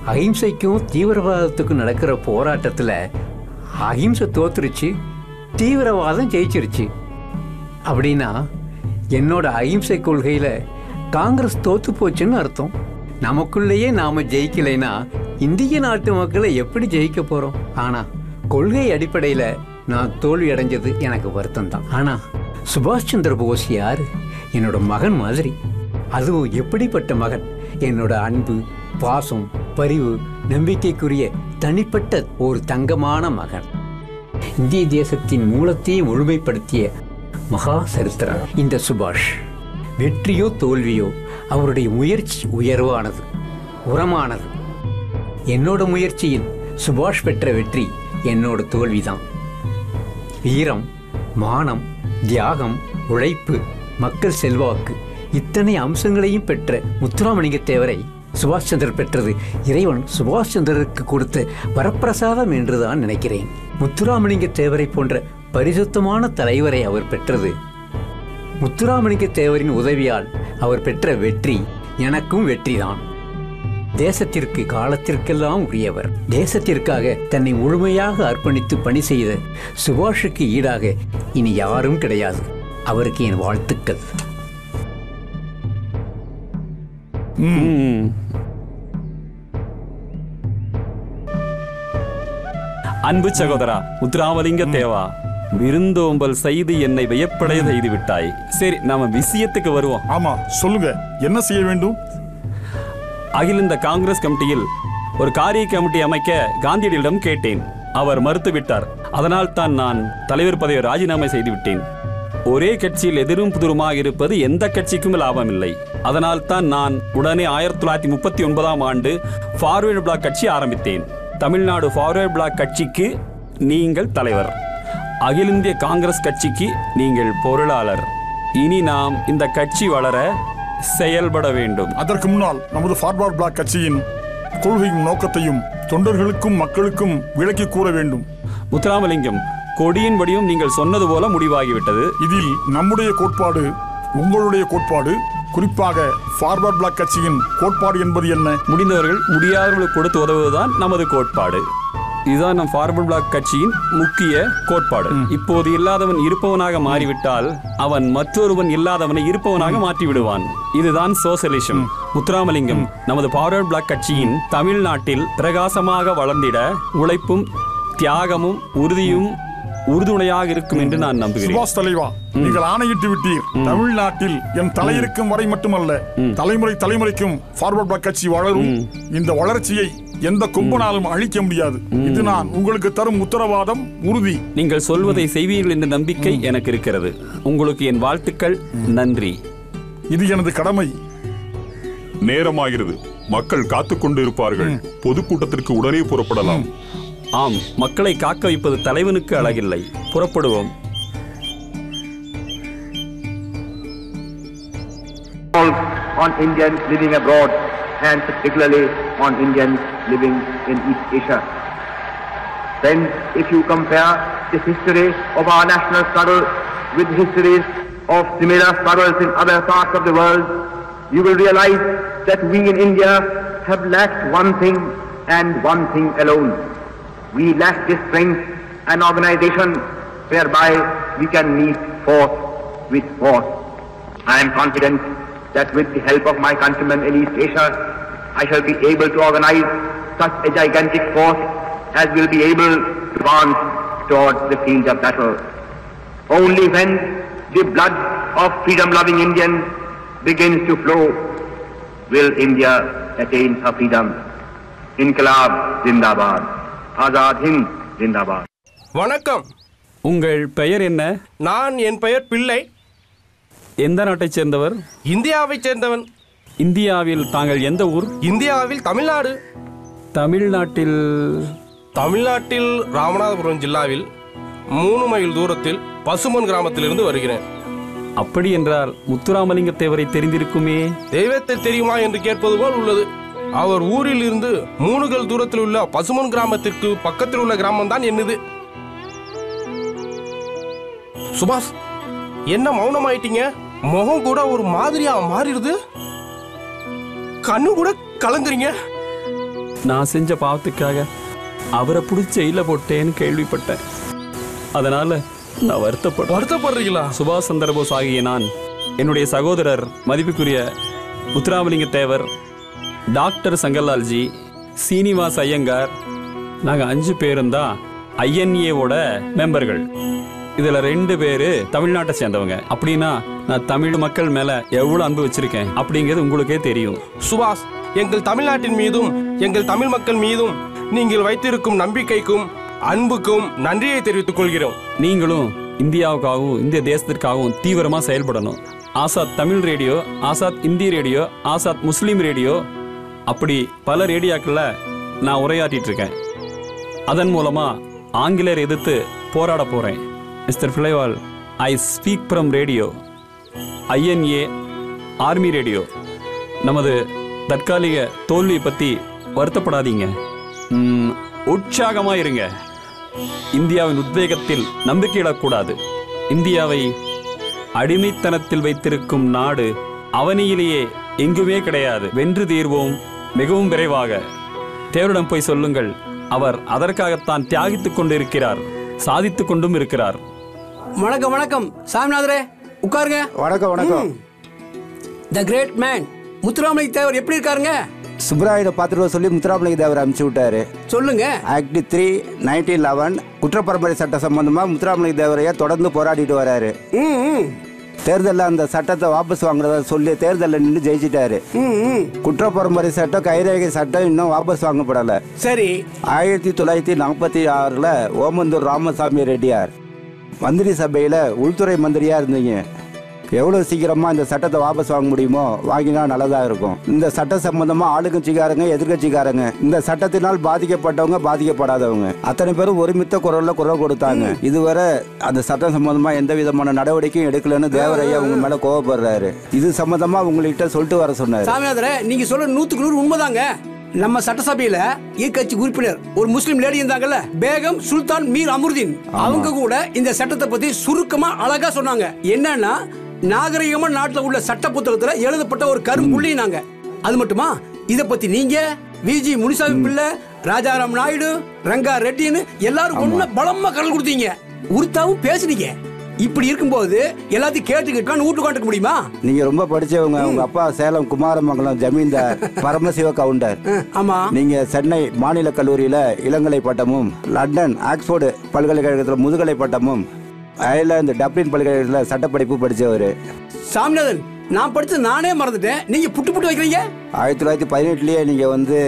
அகிம்சைக்கும் தீவிரவாதத்துக்கும் நடக்கிற போராட்டத்தில் அகிம்சை தோத்துருச்சு தீவிரவாதம் ஜெயிச்சிருச்சு அப்படின்னா என்னோட அகிம்சை கொள்கையில் காங்கிரஸ் தோத்து போச்சுன்னு அர்த்தம் நமக்குள்ளேயே நாம ஜெயிக்கலைன்னா இந்திய நாட்டு மக்களை எப்படி ஜெயிக்க போறோம் ஆனா கொள்கை அடிப்படையில நான் தோல்வி அடைஞ்சது எனக்கு வருத்தம் தான் ஆனா சுபாஷ் சந்திர போஸ் யாரு என்னோட மகன் மாதிரி அதுவும் எப்படிப்பட்ட மகன் என்னோட அன்பு பாசம் பரிவு நம்பிக்கைக்குரிய தனிப்பட்ட ஒரு தங்கமான மகன் இந்திய தேசத்தின் மூலத்தையே முழுமைப்படுத்திய மகா சரித்திரம் இந்த சுபாஷ் வெற்றியோ தோல்வியோ அவருடைய முயற்சி உயர்வானது உரமானது என்னோட முயற்சியில் சுபாஷ் பெற்ற வெற்றி என்னோட தோல்விதான் வீரம் மானம் தியாகம் உழைப்பு மக்கள் செல்வாக்கு இத்தனை அம்சங்களையும் பெற்ற முத்துராமலிங்க தேவரை சுபாஷ் சந்திரர் பெற்றது இறைவன் சுபாஷ் சந்திரருக்கு கொடுத்த வரப்பிரசாதம் என்றுதான் நினைக்கிறேன் முத்துராமலிங்க தேவரை போன்ற பரிசுத்தமான தலைவரை அவர் பெற்றது முத்துராமலிங்க தேவரின் உதவியால் அவர் பெற்ற வெற்றி எனக்கும் வெற்றிதான் தேசத்திற்கு காலத்திற்கெல்லாம் உரியவர் தேசத்திற்காக தன்னை முழுமையாக அர்ப்பணித்து பணி செய்த சுபாஷுக்கு ஈடாக இனி யாரும் கிடையாது அவருக்கு என் வாழ்த்துக்கள் அன்பு சகோதரா முத்துராமலிங்க தேவா விருந்தோம்பல் செய்து என்னை வியப்படைய செய்து விட்டாய் சரி நாம விஷயத்துக்கு வருவோம் ஆமா சொல்லுங்க என்ன செய்ய வேண்டும் அகில இந்த காங்கிரஸ் கமிட்டியில் ஒரு காரிய கமிட்டி அமைக்க காந்தியடிகளிடம் கேட்டேன் அவர் மறுத்துவிட்டார் அதனால் தான் நான் தலைவர் பதவியை ராஜினாமா செய்து விட்டேன் ஒரே கட்சியில் எதிரும் புதிருமாக இருப்பது எந்த கட்சிக்கும் லாபமில்லை அதனால் தான் நான் உடனே ஆயிரத்தி தொள்ளாயிரத்தி முப்பத்தி ஒன்பதாம் ஆண்டு ஃபார்வேர்டு பிளாக் கட்சி ஆரம்பித்தேன் தமிழ்நாடு ஃபார்வேர்டு பிளாக் கட்சிக்கு நீங்கள் தலைவர் அகில இந்திய காங்கிரஸ் கட்சிக்கு நீங்கள் பொருளாளர் இனி நாம் இந்த கட்சி வளர செயல்பட வேண்டும் அதற்கு முன்னால் நமது ஃபார்வர்ட் பிளாக் கட்சியின் கொள்கையும் நோக்கத்தையும் தொண்டர்களுக்கும் மக்களுக்கும் விளக்கி கூற வேண்டும் முத்துராமலிங்கம் கொடியின் வடிவம் நீங்கள் சொன்னது போல முடிவாகிவிட்டது இதில் நம்முடைய கோட்பாடு உங்களுடைய கோட்பாடு குறிப்பாக ஃபார்வர்ட் பிளாக் கட்சியின் கோட்பாடு என்பது என்ன முடிந்தவர்கள் முடியாதவர்களுக்கு கொடுத்து உதவுவதுதான் நமது கோட்பாடு இதுதான் நம் ஃபார்வர்ட் பிளாக் கட்சியின் முக்கிய கோட்பாடு இப்போது இல்லாதவன் இருப்பவனாக மாறிவிட்டால் அவன் மற்றொருவன் இல்லாதவனை இருப்பவனாக மாற்றி விடுவான் இதுதான் சோசலிசம் முத்துராமலிங்கம் நமது ஃபார்வர்ட் பிளாக் கட்சியின் தமிழ்நாட்டில் பிரகாசமாக வளர்ந்திட உழைப்பும் தியாகமும் உறுதியும் உறுதுணையாக இருக்கும் என்று நான் நம்புகிறேன் சுபாஷ் தலைவா நீங்கள் ஆணையிட்டு விட்டீர் தமிழ்நாட்டில் என் தலையிருக்கும் வரை மட்டுமல்ல தலைமுறை தலைமுறைக்கும் ஃபார்வர்ட் பிளாக் கட்சி வளரும் இந்த வளர்ச்சியை எந்த கொம்பனாலும் அழிக்க முடியாது இது நான் உங்களுக்கு தரும் உத்தரவாதம் உறுதி நீங்கள் சொல்வதை செய்வீர்கள் என்ற நம்பிக்கை எனக்கு இருக்கிறது உங்களுக்கு என் வாழ்த்துக்கள் நன்றி இது எனது கடமை நேரமாகிறது மக்கள் காத்துக் கொண்டு இருப்பார்கள் பொதுக்கூட்டத்திற்கு உடனே புறப்படலாம் ஆம் மக்களை காக்க வைப்பது தலைவனுக்கு அழகில்லை புறப்படுவோம் on Indians living abroad and particularly on Indians living in East Asia. Friends, if you compare the history of our national struggle with histories of similar struggles in other parts of the world, you will realize that we in India have lacked one thing and one thing alone. We lack the strength and organization whereby we can meet force with force. I am confident that with the help of my countrymen in East Asia, I shall be able to organize such a gigantic force as will be able to advance towards the field of battle. Only when the blood of freedom-loving Indians begins to flow will India attain her freedom. Inqilab Zindabad. Azad Hind Zindabad. வணக்கம் உங்கள் பெயர் என்ன நான் என் பெயர் பிள்ளை எந்த நாட்டைச் சேர்ந்தவர் இந்தியாவைச் சேர்ந்தவன் இந்தியாவில் தாங்கள் எந்த ஊர் இந்தியாவில் தமிழ்நாடு தமிழ்நாட்டில் தமிழ்நாட்டில் ராமநாதபுரம் ஜில்லாவில் மூணு மைல் தூரத்தில் பசுமன் கிராமத்திலிருந்து வருகிறேன் அப்படி என்றால் முத்துராமலிங்க தேவரை தெரிந்திருக்குமே தெய்வத்தை தெரியுமா என்று கேட்பது போல் உள்ளது அவர் ஊரில் இருந்து மூணுகள் தூரத்தில் உள்ள பசுமன் கிராமத்திற்கு பக்கத்தில் உள்ள கிராமம் தான் என்னது சுபாஷ் என்ன மௌனமாயிட்டீங்க முகம் கூட ஒரு மாதிரியா மாறிடுது கண்ணு கூட கலங்குறீங்க நான் செஞ்ச பாவத்துக்காக அவரை பிடிச்ச ஜெயில போட்டேன்னு கேள்விப்பட்டேன் அதனால நான் வருத்தப்பட வருத்தப்படுறீங்களா சுபாஷ் சந்திரபோஸ் ஆகிய நான் என்னுடைய சகோதரர் மதிப்புக்குரிய முத்துராமலிங்க தேவர் டாக்டர் சங்கர்லால்ஜி சீனிவாஸ் ஐயங்கார் நாங்கள் அஞ்சு பேரும் தான் ஐஎன்ஏவோட மெம்பர்கள் இதில் ரெண்டு பேர் தமிழ்நாட்டை சேர்ந்தவங்க அப்படின்னா நான் தமிழ் மக்கள் மேலே எவ்வளோ அன்பு வச்சிருக்கேன் அப்படிங்கிறது உங்களுக்கே தெரியும் சுபாஷ் எங்கள் தமிழ்நாட்டின் மீதும் எங்கள் தமிழ் மக்கள் மீதும் நீங்கள் வைத்திருக்கும் நம்பிக்கைக்கும் அன்புக்கும் நன்றியை தெரிவித்துக் கொள்கிறோம் நீங்களும் இந்தியாவுக்காகவும் இந்திய தேசத்திற்காகவும் தீவிரமாக செயல்படணும் Azad Tamil radio Azad Hindi radio Azad Muslim radio அப்படி பல ரேடியோக்களில் நான் உரையாற்றிட்டு இருக்கேன் அதன் மூலமாக ஆங்கிலேயர் எதிர்த்து போராட போகிறேன் மிஸ்டர் பிளேவால் I speak from radio INA army radio நமது தற்காலிக தோல்வியை பற்றி வருத்தப்படாதீங்க ம், உற்சாகமா இருங்க இந்தியாவின் உத்வேகத்தில் நம்பிக்கையிடக்கூடாது இந்தியாவை அடிமைத்தனத்தில் வைத்திருக்கும் நாடு அவனியிலேயே எங்குமே கிடையாது வென்று தீர்வோம் மிகவும் விரைவாக தேவரிடம் போய் சொல்லுங்கள் அவர் அதற்காகத்தான் தியாகித்துக் கொண்டிருக்கிறார் சாதித்துக் கொண்டும் இருக்கிறார் வணக்கம் வணக்கம் சாமிநாதரே உட்காருங்க வணக்கம் வணக்கம் the great man Muthuramalinga Thevar எப்படி இருக்காருங்க சுப்ராயனை பார்த்துட்டு வர சொல்லி முத்துராமலிங்க தேவர் அனுப்பிச்சு விட்டாரு சொல்லுங்க ஆக்ட் த்ரீ நைன்டீன் லெவன் குற்றப்பரம்பரை சட்ட சம்பந்தமா முத்துராமலிங்க தேவரையா தொடர்ந்து போராடிட்டு வராரு தேர்தலில் அந்த சட்டத்தை வாபஸ் வாங்குறதா சொல்லி தேர்தலில் நின்று ஜெயிச்சிட்டாரு குற்றப்பரம்பரை சட்டம் கைரேகை சட்டம் இன்னும் வாபஸ் வாங்கப்படலை சரி ஆயிரத்தி தொள்ளாயிரத்தி நாற்பத்தி ஆறில் ஓமந்தூர் ராமசாமி ரெட்டியார் மந்திரி சபையில் உள்துறை மந்திரியாக இருந்தீங்க எவ்வளோ சீக்கிரமாக இந்த சட்டத்தை வாபஸ் வாங்க முடியுமோ வாங்கினா நல்லதாக இருக்கும் இந்த சட்ட சம்பந்தமாக ஆளுங்கட்சிக்காரங்க எதிர்கட்சிக்காரங்க இந்த சட்டத்தினால் பாதிக்கப்பட்டவங்க பாதிக்கப்படாதவங்க அத்தனை பேரும் ஒருமித்த குரல்ல குரல் கொடுத்தாங்க இதுவரை அந்த சட்டம் சம்பந்தமா எந்த விதமான நடவடிக்கையும் எடுக்கலன்னு தேவரையா உங்க மேல கோவப்படுறாரு இது சம்பந்தமா உங்கள்கிட்ட சொல்லிட்டு வர சொன்னாரு சாமிநாதரே நீங்க சொல்ற நூத்துக்கு நூறு உண்மைதாங்க நம்ம சட்டசபையில எதிர்கட்சி உறுப்பினர் ஒரு முஸ்லிம் லேடி இருந்தாங்கல்ல பேகம் சுல்தான் மீர் அமருதீன் அவங்க கூட இந்த சட்டத்தை பத்தி சுருக்கமா அழகா சொன்னாங்க என்னன்னா நாகரிகமா நாட்டுல உள்ள சட்ட புத்தகத்துல எழுதப்பட்ட ஒரு கரும்புள்ளி நாங்க அது மட்டுமா இத பத்தி நீங்க விஜி முனிசாமி பிள்ளை ராஜாராம் நாயுடு ரங்கா ரெட்டின்னு எல்லாரும் ஒண்ணு பலமா கரல் கொடுத்தீங்க உருத்தாவும் பேசுனீங்க இப்படி இருக்கும்போது எல்லாத்தையும் கேட்டுக்கிட்டு வீட்டு உட்காந்துக்க முடியுமா நீங்க ரொம்ப படிச்சவங்க உங்க அப்பா சேலம் குமாரமங்கலம் ஜமீன்தார் பரமசிவ கவுண்டர் ஆமா நீங்க சென்னை மாநில கல்லூரியில இளங்கலை பட்டமும் லண்டன் ஆக்ஸ்போர்டு பல்கலைக்கழகத்தில் முதுகலை பட்டமும் அயர்லாந்து டப்ளின் பல்கலைக்கழகத்தில் சட்டப்படிப்பு படிச்சவர் சாமிநாதன் நான் படிச்சது நானே மறந்துட்டேன் நீங்க புட்டு புட்டு வைக்கிறீங்க ஆயிரத்தி தொள்ளாயிரத்தி பதினெட்டுலயே நீங்க வந்து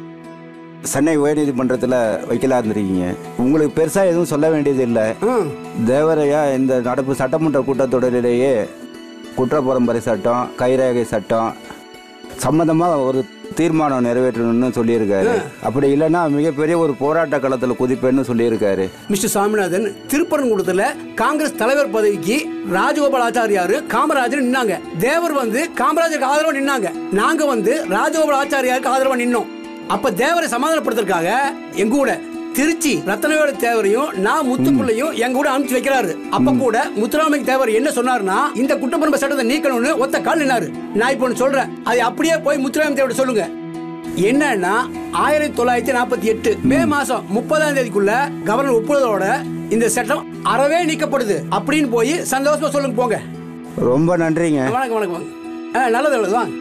சென்னை உயர்நீதிமன்றத்தில் வைக்கலா இருந்திருக்கீங்க உங்களுக்கு பெருசா எதுவும் சொல்ல வேண்டியது இல்லை தேவரையா இந்த நடப்பு சட்டமன்ற கூட்டத்தொடரிலேயே குற்றப்பரம்பரை சட்டம் கைரேகை சட்டம் சம்பந்தமா ஒரு தீர்மானம் நிறைவேற்றணும்னு சொல்லியிருக்காரு அப்படி இல்லைன்னா மிகப்பெரிய ஒரு போராட்ட களத்தில் குதிப்பேன்னு சொல்லியிருக்காரு மிஸ்டர் சாமிநாதன் திருப்பரங்குன்றத்துல காங்கிரஸ் தலைவர் பதவிக்கு ராஜகோபால் ஆச்சாரியாரு காமராஜர் நின்னாங்க தேவர் வந்து காமராஜருக்கு ஆதரவா நின்னாங்க நாங்க வந்து ராஜகோபால் ஆச்சாரியாருக்கு ஆதரவா நின்னோம் அப்ப தேவரை சமாதானப்படுத்துறதுக்காக எங்க கூட திருச்சி ரத்தனவேல தேவரையும் நான் முத்துக்குள்ளையும் எங்க கூட அனுப்பிச்சு வைக்கிறாரு அப்ப கூட முத்துராமலிங்க தேவர் என்ன சொன்னாருன்னா இந்த குற்றப்பரம்பு சட்டத்தை நீக்கணும்னு ஒத்த கால் நின்னாரு நான் இப்போ ஒண்ணு சொல்றேன் அதை அப்படியே போய் முத்துராமலிங்க தேவர் சொல்லுங்க என்னன்னா ஆயிரத்தி தொள்ளாயிரத்தி நாற்பத்தி எட்டு மே மாசம் முப்பதாம் தேதிக்குள்ள கவர்னர் ஒப்புதலோட இந்த சட்டம் அறவே நீக்கப்படுது அப்படின்னு போய் சந்தோஷமா சொல்லுங்க போங்க ரொம்ப நன்றிங்க வணக்கம் வணக்கம் வாங்க ஆ, நல்லது நல்லது வாங்க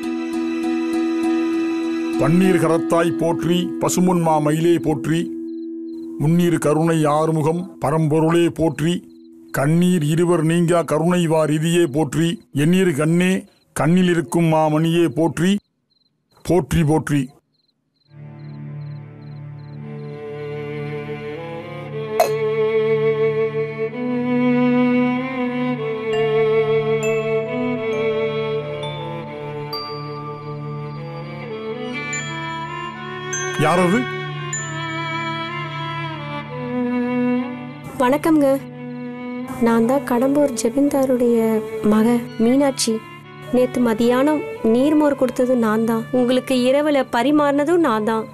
பன்னீர் கரத்தாய் போற்றி பசுமுன் மா மயிலே போற்றி முன்னீர் கருணை ஆறுமுகம் பரம்பொருளே போற்றி கண்ணீர் இருவர் நீங்கா கருணை வார் இதியே போற்றி எண்ணீர் கண்ணே கண்ணில் இருக்கும் மாமணியே போற்றி போற்றி போற்றி யார் அது வணக்கம்ங்க நான் தான் கடம்பூர் ஜெபின்தாருடைய மக மீனாட்சி நேத்து மதியானம் நீர்மோர் கொடுத்தது நான் தான் உங்களுக்கு இரவுல பரிமாறினதும் நான் தான்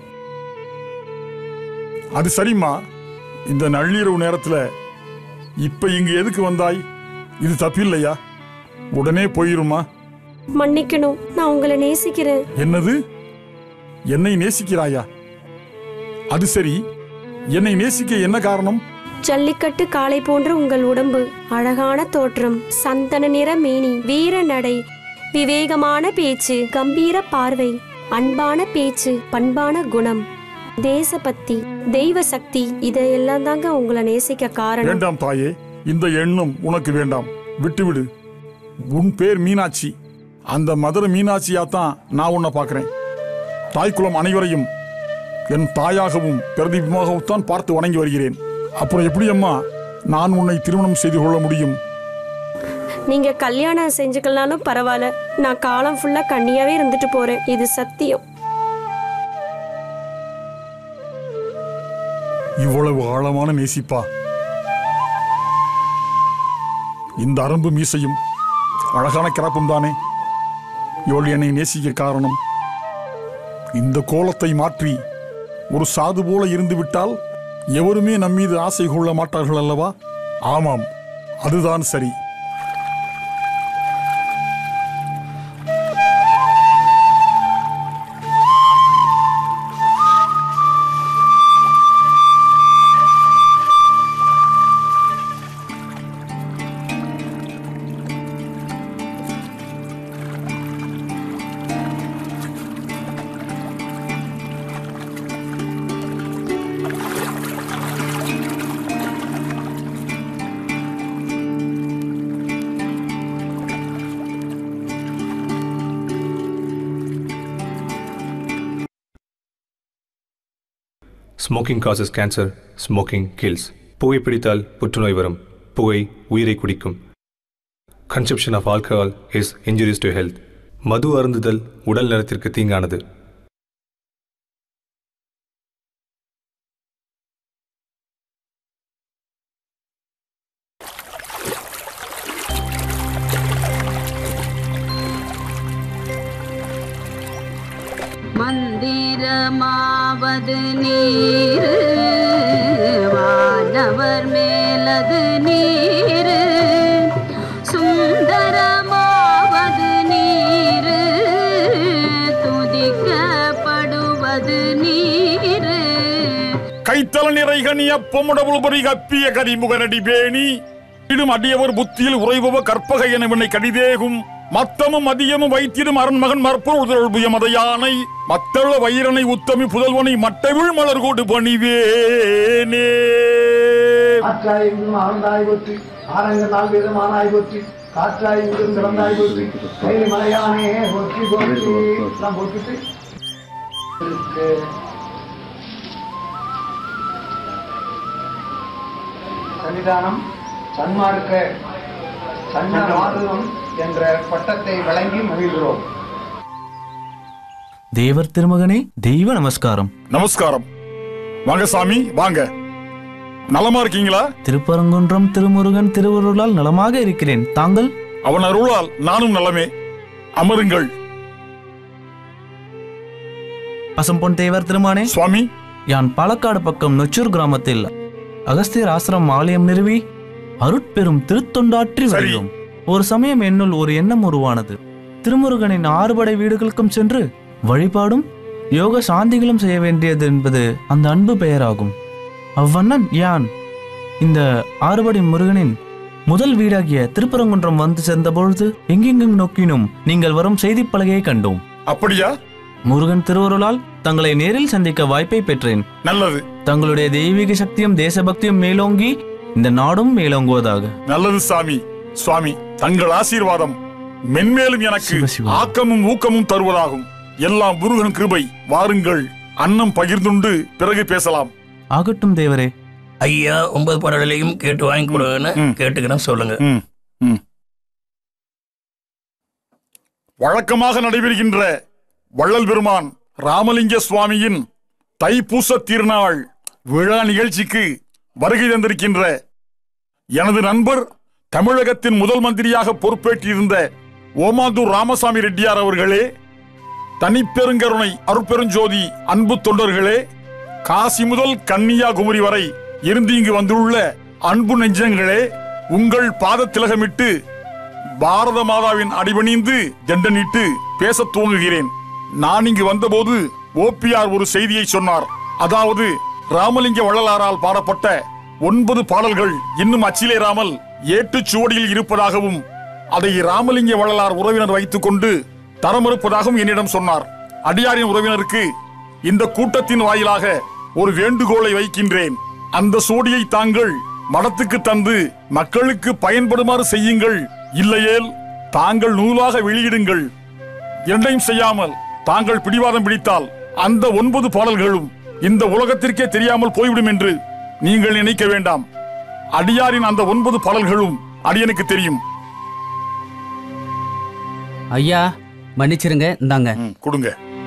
அது சரிம்மா இந்த நள்ளிரவு நேரத்துல இப்ப இங்க எதுக்கு வந்தாய் இது தப்பில்லையா உடனே போயிருமா மன்னிக்கணும் நான் உங்களை நேசிக்கிறேன் என்னது என்னை நேசிக்கிறாயா அது சரி என்னை நேசிக்க என்ன காரணம் ஜல்லிக்கட்டு காளை போன்ற உங்கள் உடம்பு அழகான தோற்றம் சந்தன நிற மேனி வீர நடை விவேகமான பேச்சு கம்பீர பார்வை அன்பான பேச்சு பண்பான குணம் தேசபக்தி தெய்வ சக்தி இதையெல்லாம் தாங்க உங்களை நேசிக்க காரணம் வேண்டாம் தாயே இந்த எண்ணம் உனக்கு வேண்டாம் விட்டுவிடு உன் பேர் மீனாட்சி அந்த மதுரை மீனாட்சியா தான் நான் உன்னை பார்க்கிறேன் தாய்க்குலம் அனைவரையும் என் தாயாகவும் பிரதீபமாகவும் தான் பார்த்து வணங்கி வருகிறேன் அப்புறம் எப்படி அம்மா நான் உன்னை திருமணம் செய்து கொள்ள முடியும் நீங்க கல்யாணம் செஞ்சுக்கலனாலும் பரவாயில்ல நான் காலம் ஃபுல்லா கண்ணியாவே இருந்துட்டு போறேன் இது சத்தியம் இவ்வளவு ஆழமான நேசிப்பா இந்த அரம்பு மீசையும் அழகான கிராப்பும் தானே இவள் என்னை நேசிக்க காரணம் இந்த கோலத்தை மாற்றி ஒரு சாது போல இருந்து விட்டால் எவருமே நம் மீது ஆசை கொள்ள மாட்டார்கள் அல்லவா ஆமாம் அதுதான் சரி smoking causes cancer smoking kills புகைப்பிடித்தால் புற்றுநோய் வரும் புகை உயிரை குடிக்கும் consumption of alcohol is injurious to health மது அருந்துதல் உடல் நலத்திற்கு தீங்கானது மந்திரமாவது நீர் வானவர் மேலது நீர் சுந்தரமாவது நீர் துதிக்கப்படுவது நீர் கைத்தல நிறை கனிய பொம்முடபுபரி கப்பிய கரிமுகனடி பேணி இடும் அடியவர் புத்தியில் உறைபவ கற்பக என வினை கடிதேகும் மத்தமும் மதியமும் வைத்திடும் அரண்மகன் மற்பொருள் புயமத யானை மத்தள வைரனை உத்தமி புதல்வனை மட்டவிழ் மலர்கோடு பணிவேனே ஆற்றாய் எங்கும் ஆழ்ந்தாய் போற்றி ஆரங்க நாள் வேதமானாய் போற்றி காற்றாய் எங்கும் கிடந்தாய் போற்றி கைலி மலையானே போற்றி போற்றி எல்லாம் போட்டுட்டு இருக்கு. சன்னிதானம் சன்மார்க்க சன்மான மாதவம் என்ற பட்டத்தை வழங்கி மகிழ்கிறோம் தேவர் திருமகனே தெய்வ நமஸ்காரம் நமஸ்காரம் வாங்க சாமி வாங்க நலமா இருக்கீங்களா திருப்பரங்குன்றம் திருமுருகன் திருவருளால் நலமாக இருக்கிறேன் தாங்கள் அவன் அருளால் நானும் நலமே அமருங்கள் பசம்பொன் தேவர் திருமானே சுவாமி யான் பாலக்காடு பக்கம் நொச்சூர் கிராமத்தில் அகஸ்தியர் ஆசிரம் ஆலயம் நிறுவி அருட்பெரும் திருத்தொண்டாற்றி வருகிறோம் ஒரு சமயம் என்னுள் ஒரு எண்ணம் உருவானது திருமுருகனின் ஆறுபடை வீடுகளுக்கும் சென்று வழிபாடும் யோக சாந்திகளும் செய்ய வேண்டியது என்பது அந்த அன்பு பெயராகும் அவ்வண்ணன் யான் இந்த ஆறுபடை முருகனின் முதல் வீடாகிய திருப்பரங்குன்றம் வந்து சேர்ந்த பொழுது எங்கெங்கும் நோக்கினும் நீங்கள் வரும் செய்திப் பலகையை கண்டோம் அப்படியா முருகன் திருவருளால் தங்களை நேரில் சந்திக்க வாய்ப்பை பெற்றேன் நல்லது தங்களுடைய தெய்வீக சக்தியும் தேசபக்தியும் மேலோங்கி இந்த நாடும் மேலோங்குவதாக நல்லது சாமி சுவாமி தங்கள் ஆசீர்வாதம் மென்மேலும் எனக்கு ஆக்கமும் ஊக்கமும் தருவதாகும் எல்லாம் முருகன் கிருபை வாருங்கள் அன்னம் பகிர்ந்துண்டு பிறகு பேசலாம் ஆகட்டும் தேவரே ஐயா ஒன்பது பாடல்களையும் கேட்டு வாங்கி கொடுங்கன்னு கேட்டுக்கிறேன் சொல்லுங்க வழக்கமாக நடைபெறுகின்ற வள்ளல் பெருமான் ராமலிங்க சுவாமியின் தைப்பூச திருநாள் விழா நிகழ்ச்சிக்கு வருகை தந்திருக்கின்ற எனது நண்பர் தமிழகத்தின் முதல் மந்திரியாக பொறுப்பேற்றிருந்த ஓமாந்தூர் ராமசாமி ரெட்டியார் அவர்களே தனிப்பெருங்கருணை அருட்பெருஞ்சோதி அன்பு தொண்டர்களே காசி முதல் கன்னியாகுமரி வரை இருந்து இங்கு வந்துள்ள அன்பு நெஞ்சங்களே உங்கள் பாத திலகமிட்டு பாரத மாதாவின் அடிபணிந்து ஜெண்டனிட்டு பேசத் துவங்குகிறேன் நான் இங்கு வந்தபோது ஓபிஆர் ஒரு செய்தியை சொன்னார் அதாவது ராமலிங்க வள்ளலாரால் பாடப்பட்ட ஒன்பது பாடல்கள் இன்னும் அச்சிலேறாமல் ஏட்டுச் சுவடியில் இருப்பதாகவும் அதை ராமலிங்க வள்ளலார் உறவினர் வைத்துக் கொண்டு தரமறுப்பதாகவும் என்னிடம் சொன்னார் அடியாரின் உறவினருக்கு இந்த கூட்டத்தின் வாயிலாக ஒரு வேண்டுகோளை வைக்கின்றேன் அந்த சோடியை தாங்கள் மடத்துக்கு தந்து மக்களுக்கு பயன்படுமாறு செய்யுங்கள் இல்லையேல் தாங்கள் நூலாக வெளியிடுங்கள் இரண்டையும் செய்யாமல் தாங்கள் பிடிவாதம் பிடித்தால் அந்த ஒன்பது பாடல்களும் இந்த உலகத்திற்கே தெரியாமல் போய்விடும் என்று நீங்கள் நினைக்க வேண்டாம் அடியாரின் அந்த ஒன்பது பாடல்களும் அடியனுக்கு தெரியும் ஐயா மன்னிச்சிருங்க இந்தாங்க கொடுங்க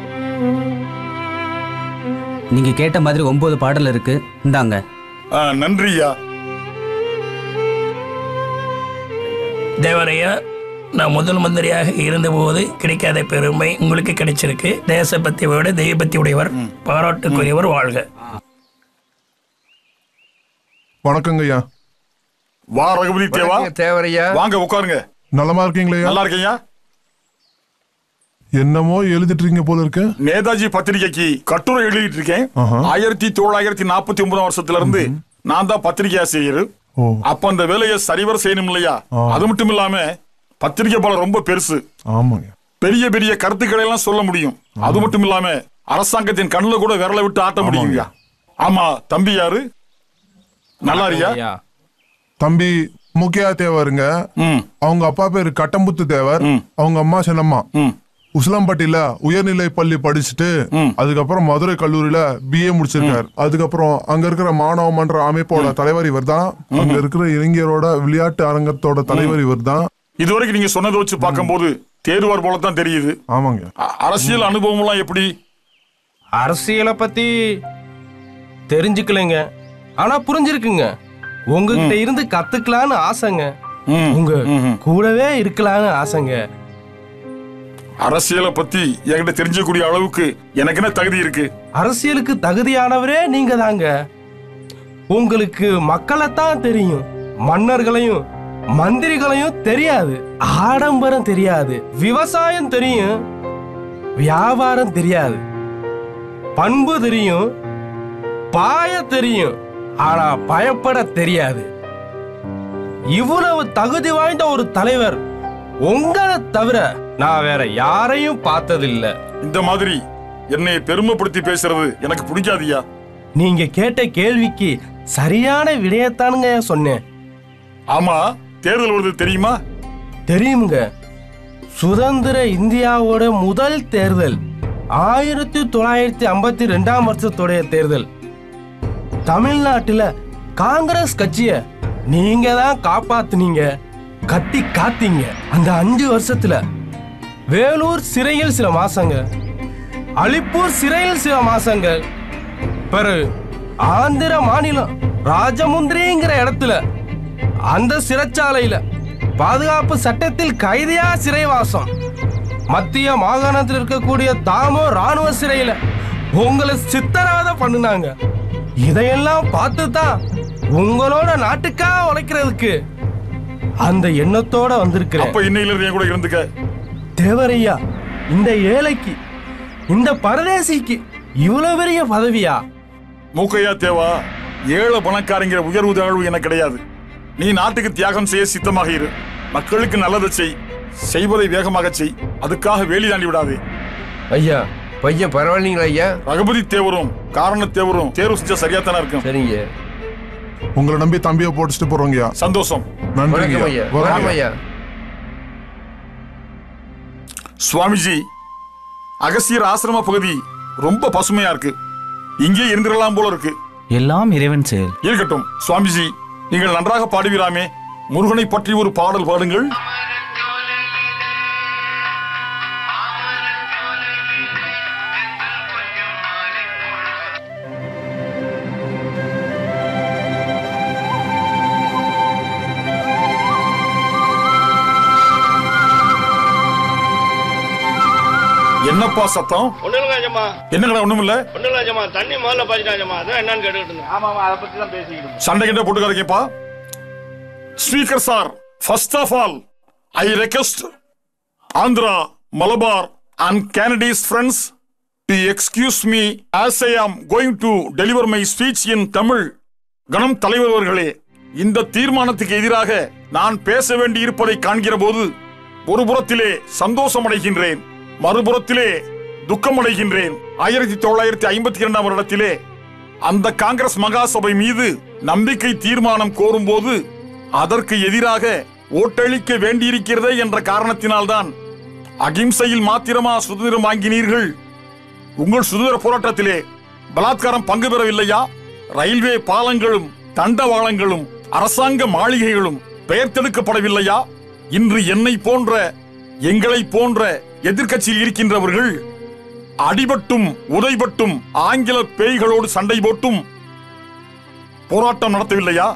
நீங்க கேட்ட மாதிரி ஒன்பது பாடல் இருக்கு இந்தாங்க நன்றியா தேவரையா நான் முதல் மந்திரியாக இருந்தபோது கிடைக்காத பெருமை உங்களுக்கு கிடைச்சிருக்கு தேசபக்தியோட தெய்வபக்தி உடையவர் பாராட்டுக்குரியவர் வாழ்க வணக்கங்க ஐயா வா ரகுபதி தேவா தேவரையா வாங்க உட்காருங்க நலமா இருக்கீங்களா ஐயா நல்லா இருக்கீங்க என்னமோ எழுதிட்டு இருக்கீங்க போல இருக்கு நேதாஜி பத்திரிகைக்கு கட்டுரை எழுதிட்டு இருக்கேன் ஆஹா. ஆயிரத்தி தொள்ளாயிரத்தி நாற்பத்தி ஒன்பதாம் வருஷத்துல இருந்து நான் தான் பத்திரிகை ஆசிரியர் ஓ அப்ப அந்த வேலையை சரிவர செய்யணும் இல்லையா ஆ. அது மட்டும் இல்லாம பத்திரிகை பலம் ரொம்ப பெருசு ஆமாங்க பெரிய பெரிய கருத்துக்களை எல்லாம் சொல்ல முடியும் அது மட்டும் இல்லாம அரசாங்கத்தின் கண்ணுல கூட விரல விட்டு ஆட்ட முடியுங்க ஆமா தம்பி யாரு நல்லா இருக்கியா தம்பி முக்கியா தேவருங்க அவங்க அப்பா பேரு கட்டம்புத்து தேவர் அவங்க அம்மா சின்னம்மா உசிலம்பட்டியில உயர்நிலை பள்ளி படிச்சுட்டு அதுக்கப்புறம் மதுரை கல்லூரியில பிஏ முடிச்சிருக்காரு அதுக்கப்புறம் அங்க இருக்கிற மாணவ மன்ற அமைப்போட தலைவர் இவர் தான் அங்க இருக்கிற இளைஞரோட விளையாட்டு அரங்கத்தோட தலைவர் இவர் தான் இதுவரைக்கும் நீங்க சொன்னதை வச்சு பார்க்கும்போது தேர்வார் போல தான் தெரியுது ஆமாங்க அ- அரசியல் அனுபவம் எல்லாம் எப்படி அரசியலை பத்தி தெரிஞ்சுக்கலைங்க ஆனா புரிஞ்சிருக்குங்க உங்ககிட்ட இருந்து கத்துக்கலான்னு ஆசைங்க உங்க கூடவே இருக்கலான்னு ஆசைங்க அரசியலை பத்தி என்கிட்ட தெரிஞ்சக்கூடிய அளவுக்கு எனக்கு என்ன தகுதி இருக்கு அரசியலுக்கு தகுதியானவரே நீங்க தாங்க உங்களுக்கு மக்களைத்தான் தெரியும் மன்னர்களையும் மந்திரிகளையும் தெரியாது ஆடம்பரம் தெரியாது விவசாயம் தெரியும் வியாபாரம் தெரியாது பண்பு தெரியும் பாய தெரியும் ஆனா பயப்பட தெரியாது இவ்வளவு தகுதி வாய்ந்த ஒரு தலைவர் உங்களை தவிர நான் வேற யாரையும் பார்த்ததில்லை இந்த மாதிரி என்னை பெருமைப்படுத்தி பேசுறது எனக்கு பிடிக்காதியா நீங்க கேட்ட கேள்விக்கு சரியான விடயத்தானுங்க சொன்னேன் ஆமா தேர்தல் வருது தெரியுமா தெரியுங்க சுதந்திர இந்தியாவோட முதல் தேர்தல் ஆயிரத்தி தொள்ளாயிரத்தி ஐம்பத்தி ரெண்டாம் வருஷத்துடைய தேர்தல் தமிழ்நாட்டுல காங்கிரஸ் கட்சிய நீங்க தான் காப்பாத்துனீங்க கட்டி காத்தீங்க அந்த அஞ்சு வருஷத்துல வேலூர் சிறையில் சில மாசங்க அலிப்பூர் சிறையில் சில மாசங்கள் பிறகு ஆந்திர மாநிலம் ராஜமுந்திரிங்கிற இடத்துல அந்த சிறைச்சாலையில பாதுகாப்பு சட்டத்தில் கைதியா சிறைவாசம் மத்திய மாகாணத்தில் இருக்கக்கூடிய தாமோ ராணுவ சிறையில உங்களை சித்தராத பண்ணுனாங்க இதையெல்லாம் பார்த்து தான் உங்களோட நாட்டுக்காக உழைக்கிறதுக்கு அந்த எண்ணத்தோட வந்திருக்கிறேன் அப்ப இன்னையில இருந்து என் கூட இருந்துக்க தேவரையா இந்த ஏழைக்கு இந்த பரதேசிக்கு இவ்வளவு பெரிய பதவியா மூக்கையா தேவா ஏழை பணக்காரங்கிற உயர்வு தாழ்வு எனக்கு கிடையாது நீ நாட்டுக்கு தியாகம் செய்ய சித்தமாக இரு மக்களுக்கு நல்லதை செய் செய்வதை வேகமாக செய் அதுக்காக வேலி தாண்டி விடாதே ஐயா பையன் பரவாயில்லைங்களா ஐயா ரகுபதி தேவரும் காரண தேவரும் தேர்வு செஞ்சா சரியா தானே இருக்கும் சரிங்க உங்களை நம்பி தம்பியை போட்டுட்டு போறோங்கய்யா சந்தோஷம் நன்றிங்க வணக்கம் ஐயா வரோங்க. வணக்கம் ஐயா சுவாமிஜி அகசியர் ஆசிரம பகுதி ரொம்ப பசுமையா இருக்கு இங்கே இருந்திரலாம் போல இருக்கு எல்லாம் இறைவன் செயல் இருக்கட்டும் சுவாமிஜி நீங்கள் நன்றாக பாடுவீராமே முருகனை பற்றி ஒரு பாடல் பாடுங்கள் என்னப்பா சத்தம் ஒண்ணு இல்லைங்க அஜமா என்னங்கடா ஒண்ணும் இல்ல ஒண்ணு இல்லை அஜமா தண்ணி முதல்ல பாய்ச்சிட்டான் அஜமா அதான் என்னன்னு கேட்டுக்கிட்டு இருந்தேன் ஆமா ஆமா அதை பத்தி தான் பேசிக்கிட்டு சண்டை கிட்ட போட்டுக்காதீங்கப்பா speaker sir first of all I request Andhra Malabar and Canarese friends to excuse me as I am going to deliver my speech in Tamil கணம் தலைவர் அவர்களே இந்த தீர்மானத்துக்கு எதிராக நான் பேச வேண்டி இருப்பதை காண்கிற போது ஒரு புறத்திலே சந்தோஷம் அடைகின்றேன் மறுபுறத்திலே துக்கம் அடைகின்றேன் ஆயிரத்தி தொள்ளாயிரத்தி ஐம்பத்தி இரண்டாம் வருடத்திலே அந்த காங்கிரஸ் மகாசபை மீது நம்பிக்கை தீர்மானம் கோரும்போது அதற்கு எதிராக ஓட்டளிக்க வேண்டியிருக்கிறதே என்ற காரணத்தினால்தான் அகிம்சையில் மாத்திரமா சுதந்திரம் வாங்கினீர்கள் உங்கள் சுதந்திர போராட்டத்திலே பலாத்காரம் பங்கு பெறவில்லையா ரயில்வே பாலங்களும் தண்டவாளங்களும் அரசாங்க மாளிகைகளும் பெயர்த்தெடுக்கப்படவில்லையா இன்று என்னை போன்ற எங்களை போன்ற எதிர்க்கட்சியில் இருக்கின்றவர்கள் அடிபட்டும் உதைபட்டும் ஆங்கில பேய்களோடு சண்டை போட்டும் போராட்டம் நடத்தவில்லையா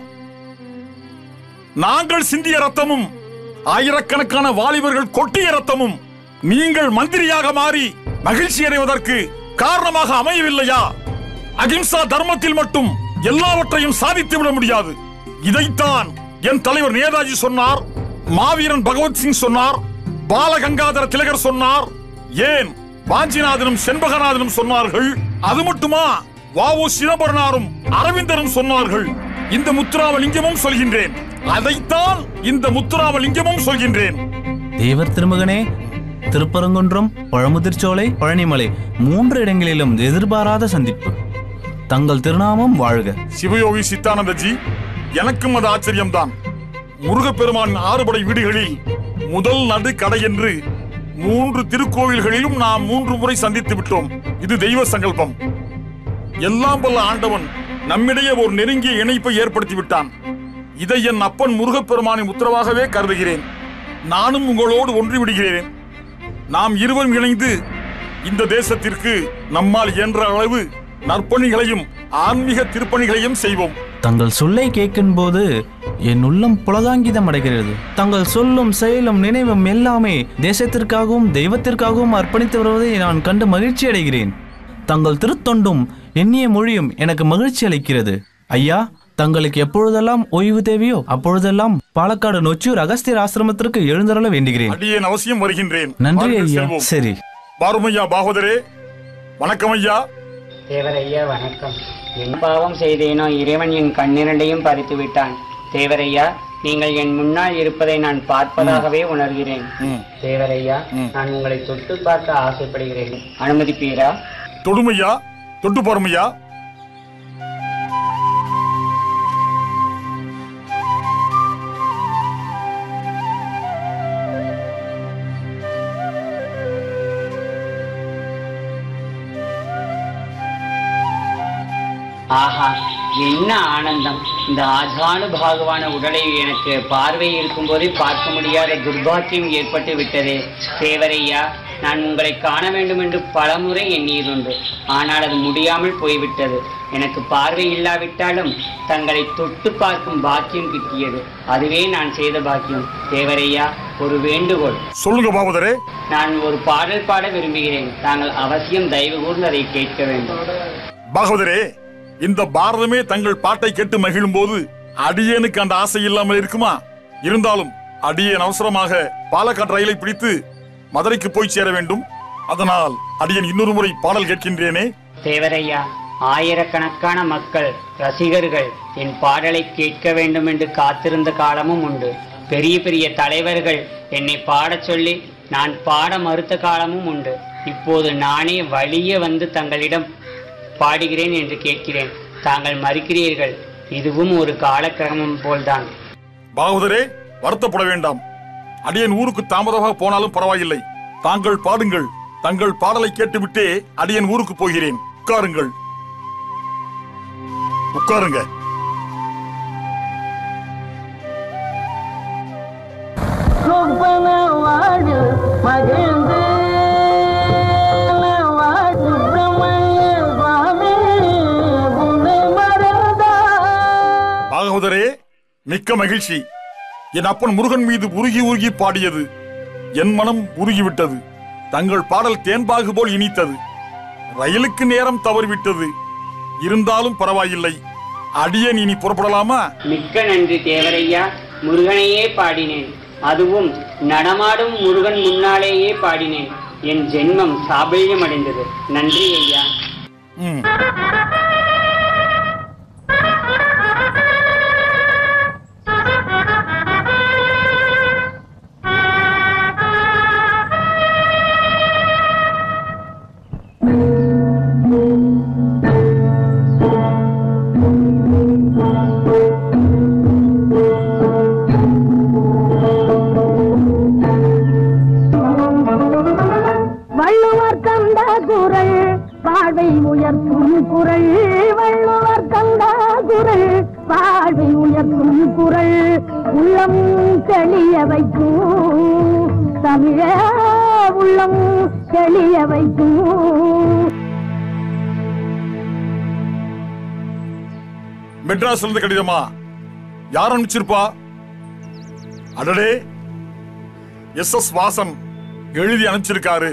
நாங்கள் சிந்திய ரத்தமும் ஆயிரக்கணக்கான வாலிபர்கள் கொட்டிய ரத்தமும் நீங்கள் மந்திரியாக மாறி மகிழ்ச்சி அடைவதற்கு காரணமாக அமையவில்லையா அகிம்சா தர்மத்தில் மட்டும் எல்லாவற்றையும் சாதித்து விட முடியாது இதைத்தான் என் தலைவர் நேதாஜி சொன்னார் மாவீரன் பகவத்சிங் சொன்னார் பாலகங்காதர திலகர் சொன்னார் ஏன் வாஞ்சிநாதனும் செண்பகநாதனும் சொன்னார்கள் அது மட்டுமா வாவு சிதம்பரனாரும் அரவிந்தரும் சொன்னார்கள் இந்த முத்துராமலிங்கமும் சொல்கின்றேன் அதைத்தான் இந்த முத்துராமலிங்கமும் சொல்கின்றேன் தேவர் திருமகனே திருப்பரங்குன்றம் பழமுதிர்ச்சோலை பழனிமலை மூன்று இடங்களிலும் எதிர்பாராத சந்திப்பு தங்கள் திருநாமம் வாழ்க சிவயோகி சித்தானந்தஜி எனக்கும் அது ஆச்சரியம்தான் முருகப்பெருமான் ஆறுபடை வீடுகளில் முதல் நடு கடை என்று மூன்று திருக்கோவில்களிலும் நாம் மூன்று முறை சந்தித்து விட்டோம் இது தெய்வ சங்கல்பம் எல்லாம் வல்ல ஆண்டவன் நம்மிடையே ஒரு நெருங்கிய இணைப்பை ஏற்படுத்தி விட்டான் இதை என் அப்பன் முருகப்பெருமானின் உத்தரவாகவே கருதுகிறேன் நானும் உங்களோடு ஒன்றி விடுகிறேன் நாம் இருவரும் இணைந்து இந்த தேசத்திற்கு நம்மால் இயன்ற அளவு நற்பணிகளையும் ஆன்மீக திருப்பணிகளையும் செய்வோம் தங்கள் சொல்லை கேட்கும்போது என் உள்ளம் புலகாங்கிதம் அடைகிறது தங்கள் சொல்லும் செயலும் நினைவும் எல்லாமே தேசத்திற்காகவும் தெய்வத்திற்காகவும் அர்ப்பணித்து வருவதை நான் கண்டு மகிழ்ச்சி அடைகிறேன் தங்கள் திருத்தொண்டும் எண்ணிய மொழியும் எனக்கு மகிழ்ச்சி அளிக்கிறது ஐயா தங்களுக்கு எப்பொழுதெல்லாம் ஓய்வு தேவையோ அப்பொழுதெல்லாம் பாலக்காடு நொச்சியூர் அகஸ்தியர் ஆசிரமத்திற்கு எழுந்தருள வேண்டுகிறேன் அடியேன் அவசியம் வருகின்றேன் நன்றி வாருங்கள் ஐயா செல்வோம். சரி பாருமையா பாகவதரே வணக்கம் ஐயா தேவரையா வணக்கம் என் பாவம் செய்தேனோ இறைவன் என் கண்ணிரண்டையும் பறித்து விட்டான் தேவரையா நீங்கள் என் முன்னால் இருப்பதை நான் பார்ப்பதாகவே உணர்கிறேன் தேவரையா நான் உங்களை தொட்டு பார்க்க ஆசைப்படுகிறேன் அனுமதிப்பீரா தொடுமையா தொட்டு பாருமையா ஆஹா என்ன ஆனந்தம் இந்த ஆஜானு பாகவான உடலை எனக்கு பார்வை இருக்கும்போதே பார்க்க முடியாத துர்பாக்கியம் ஏற்பட்டு விட்டதே தேவரையா நான் உங்களை காண வேண்டும் என்று பலமுறை எண்ணியதுண்டு ஆனால் அது முடியாமல் போய்விட்டது எனக்கு பார்வை இல்லாவிட்டாலும் தங்களை தொட்டு பார்க்கும் பாக்கியம் கிட்டியது அதுவே நான் செய்த பாக்கியம் தேவரையா ஒரு வேண்டுகோள் சொல்லுங்க பாகவதரே நான் ஒரு பாடல் பாட விரும்புகிறேன் தாங்கள் அவசியம் தயவு கூர்ந்து அதை கேட்க வேண்டும் பாகவதரே இந்த பாரதமே தங்கள் பாட்டை கேட்டு மகிழும் போது அடியேனுக்கு அந்த ஆசை இல்லாமல் இருக்குமா இருந்தாலும் அடியேன் அவசரமாக பாலக்காடு ரயிலை பிடித்து மதுரைக்கு போய் சேர வேண்டும் அதனால் அடியேன் இன்னொரு முறை பாடல் கேட்கின்றேனே தேவரையா ஆயிரக்கணக்கான மக்கள் ரசிகர்கள் என் பாடலை கேட்க வேண்டும் என்று காத்திருந்த காலமும் உண்டு பெரிய பெரிய தலைவர்கள் என்னை பாடச் சொல்லி நான் பாட மறுத்த காலமும் உண்டு இப்போது நானே வழிய வந்து தங்களிடம் பாடுகிறேன் என்று கேட்கிறேன் தாங்கள் மறுக்கிறீர்கள் இதுவும் ஒரு காலக்கிரமம் போல்தான் பாகவதரே வருத்தப்பட வேண்டாம் அடியேன் ஊருக்கு தாமதமாக போனாலும் பரவாயில்லை தாங்கள் பாடுங்கள் தங்கள் பாடலை கேட்டுவிட்டே அடியேன் ஊருக்கு போகிறேன் உட்காருங்கள் உட்காருங்க கொப்பன வாடு மகிழ்ந்து வாடு பிரமணிய சுவாமி உன்னை மறந்தா பாகவதரே மிக்க மகிழ்ச்சி என் அப்பன் முருகன் மீது உருகி உருகி பாடியது என் மனம் உருகிவிட்டது தங்கள் பாடல் தேன்பாகு போல் இனித்தது ரயிலுக்கு நேரம் தவறிவிட்டது இருந்தாலும் பரவாயில்லை அடியேன் இனி புறப்படலாமா மிக்க நன்றி தேவரையா முருகனையே பாடினேன் அதுவும் நடமாடும் முருகன் முன்னாலேயே பாடினேன் என் ஜென்மம் சாபல்யம் அடைந்தது நன்றி ஐயா வள்ளுவர் தந்த குரல் வாழ்வை உயர்த்தும் குரல் வள்ளுவர் தந்த குரல் வாழ்வை உயர்த்தும் குரல் உள்ளம் தெளிய வைக்கும் தமிழ உள்ளம் தெளிய வைக்கும் மெட்ராஸ்ல இருந்து கடிதமா யார் அனுப்பிச்சிருப்பா அடடே எஸ் எஸ் வாசன் எழுதி அனுப்பிச்சிருக்காரு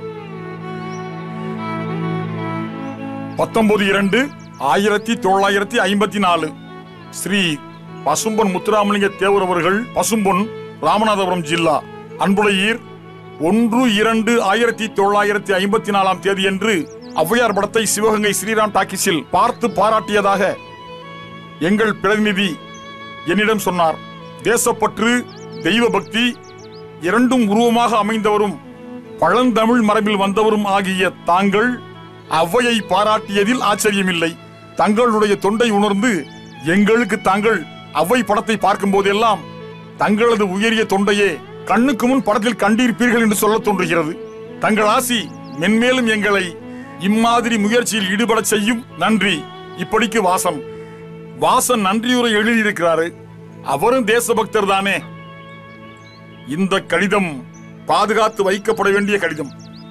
பத்தொன்பது இரண்டு ஆயிரத்தி தொள்ளாயிரத்தி ஐம்பத்தி நாலு ஸ்ரீ பசும்பொன் முத்துராமலிங்க தேவர் அவர்கள் பசும்பொன் ராமநாதபுரம் ஜில்லா அன்புடையீர் ஒன்று இரண்டு ஆயிரத்தி தொள்ளாயிரத்தி ஐம்பத்தி நாலாம் தேதியன்று ஔவையார் படத்தை சிவகங்கை ஸ்ரீராம் டாக்கிஸில் பார்த்து பாராட்டியதாக எங்கள் பிரதிநிதி என்னிடம் சொன்னார் தேசப்பற்று தெய்வ பக்தி இரண்டும் உருவமாக அமைந்தவரும் பழந்தமிழ் மரபில் வந்தவரும் ஆகிய தாங்கள் ஔவையை பாராட்டியதில் ஆச்சரியமில்லை தங்களுடைய தொண்டை உணர்ந்து எங்களுக்கு தாங்கள் ஔவை படத்தை பார்க்கும் போதெல்லாம் தங்களது உயரிய தொண்டையே கண்ணுக்கு முன் படத்தில் கண்டிருப்பீர்கள் என்று சொல்ல தோன்றுகிறது தங்கள் ஆசி மென்மேலும் எங்களை இம்மாதிரி முயற்சியில் ஈடுபடச் செய்யும் நன்றி இப்படிக்கு வாசன் வாசன் நன்றியுரை எழுதியிருக்கிறாரு அவரும் தேசபக்தர் தானே இந்த கடிதம் பாதுகாத்து வைக்கப்பட வேண்டிய கடிதம்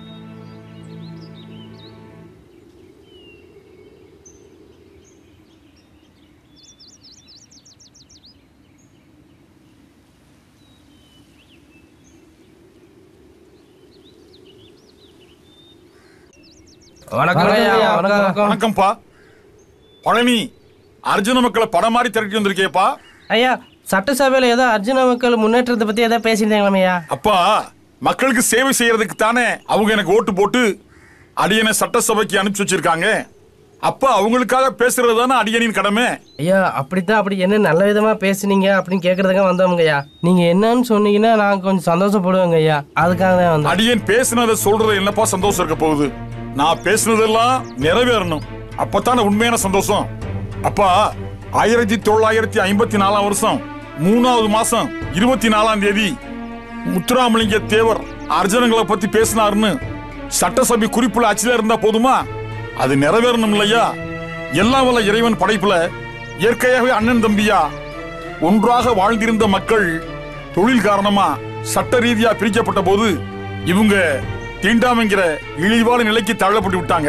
வணக்கம் ஐயா, வணக்கம், வணக்கம். வணக்கம்ப்பா பழனி அர்ஜுன மக்களை படம் மாதிரி திரட்டி வந்திருக்கேப்பா ஐயா சட்டசபையில ஏதோ அர்ஜுன மக்கள் முன்னேற்றத்தை பத்தி ஏதோ பேசியிருந்தாங்களாம் ஐயா அப்பா மக்களுக்கு சேவை செய்யறதுக்கு தானே அவங்க எனக்கு ஓட்டு போட்டு அடியனை சட்டசபைக்கு அனுப்பிச்சு வச்சிருக்காங்க அப்பா அவங்களுக்காக பேசுறது தானே அடியனின் கடமை ஐயா அப்படித்தான் அப்படி என்ன நல்ல விதமா பேசுனீங்க அப்படின்னு கேக்குறதுக்கு வந்தோமுங்க ஐயா நீங்க என்னன்னு சொன்னீங்கன்னா நான் கொஞ்சம் சந்தோஷப்படுவேங்க ஐயா அதுக்காக தான் வந்தேன் அடியன் பேசினதை சொல்றது என்னப்பா சந்தோஷம் இருக்க போகுது நான் பேசினதெல்லாம் நிறைவேறணும் அப்பத்தானே உண்மையான சந்தோஷம் அப்பா ஆயிரத்தி தொள்ளாயிரத்தி ஐம்பத்தி நாலாம் வருஷம் மூணாவது மாசம் இருபத்தி நாலாம் தேதி முத்துராமலிங்க தேவர் அர்ஜுனங்களை பத்தி பேசினாருன்னு சட்டசபை குறிப்புல அச்சில இருந்தா போதுமா அது நிறைவேறணும் இல்லையா எல்லாம் வல்ல இறைவன் படைப்புல இயற்கையாகவே அண்ணன் தம்பியா ஒன்றாக வாழ்ந்திருந்த மக்கள் தொழில் காரணமா சட்ட ரீதியா பிரிக்கப்பட்ட போது இவங்க தீண்டாமைங்கிற இழிவான நிலைக்கு தள்ளப்பட்டு விட்டாங்க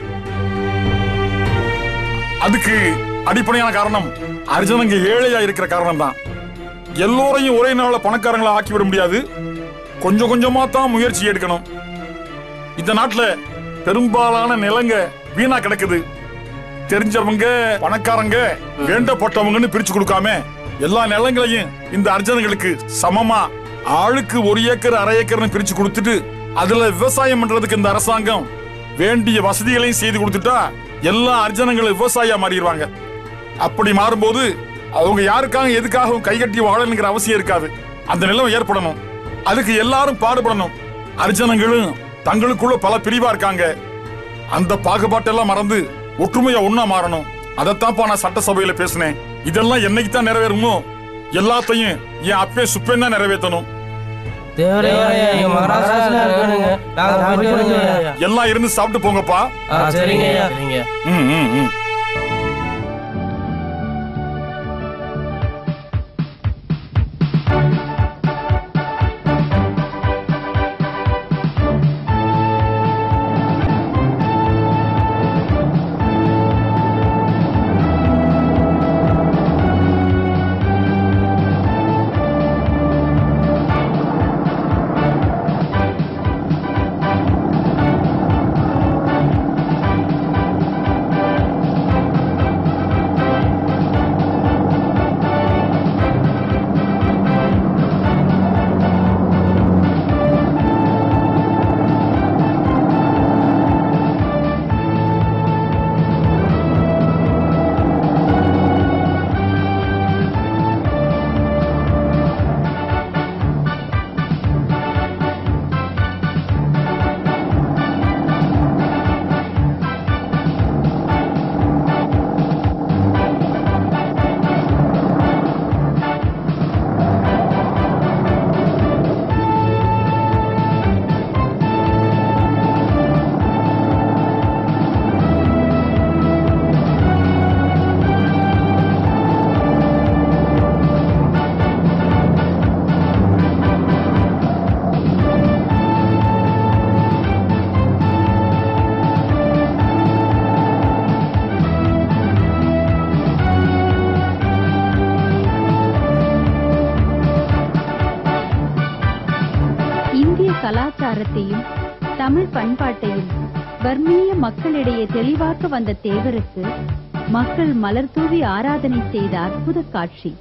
அதுக்கு அடிப்படையான காரணம் அர்ஜுனங்க ஏழையா இருக்கிற காரணம் தான் எல்லோரையும் ஒரே நாள்ல பணக்காரங்களா ஆக்கி விட முடியாது கொஞ்சம் கொஞ்சமா தான் முயற்சி எடுக்கணும் இந்த நாட்டுல பெரும்பாலான நிலங்க வீணா கிடக்குது தெரிஞ்சவங்க பணக்காரங்க வேண்டப்பட்டவங்கன்னு பிரிச்சு கொடுக்காம எல்லா நிலங்களையும் இந்த அர்ஜனங்களுக்கு சமமா ஆளுக்கு ஒரு ஏக்கர் அரை ஏக்கர்னு பிரிச்சு கொடுத்துட்டு அதுல விவசாயம் பண்றதுக்கு இந்த அரசாங்கம் வேண்டிய வசதிகளையும் செய்து கொடுத்துட்டா எல்லா அர்ஜனங்களும் விவசாயியா மாறிடுவாங்க அப்படி மாறும்போது அவங்க யாருக்காக எதுக்காகவும் கைகட்டி வாழணுங்கிற அவசியம் இருக்காது அந்த நிலைமை ஏற்படணும் அதுக்கு எல்லாரும் பாடுபடணும் அர்ஜனங்களும் தங்களுக்குள்ள பல பிரிவா இருக்காங்க அந்த பாகுபாட்டெல்லாம் மறந்து ஒற்றுமையா ஒண்ணா மாறணும் அதைத்தான்ப்பா நான் சட்டசபையில பேசினேன் இதெல்லாம் என்னைக்கு தான் நிறைவேறுமோ எல்லாத்தையும் என் அப்பே சுப்பேன் தான் நிறைவேற்றணும் தேவரே எங்க மகாராஷ்டிரா இருக்கணுங்க நாங்க போயிட்டு வரோங்க ஐயா. எல்லாம் இருந்து சாப்பிட்டு போங்கப்பா ஆ, சரிங்க ஐயா சரிங்க ம் ம் ம் கலாச்சாரத்தையும் தமிழ் பண்பாட்டையும் பர்மிய மக்களிடையே தெளிவாக்க வந்த தேவருக்கு மக்கள் மலர் தூவி ஆராதனை செய்த அற்புத காட்சி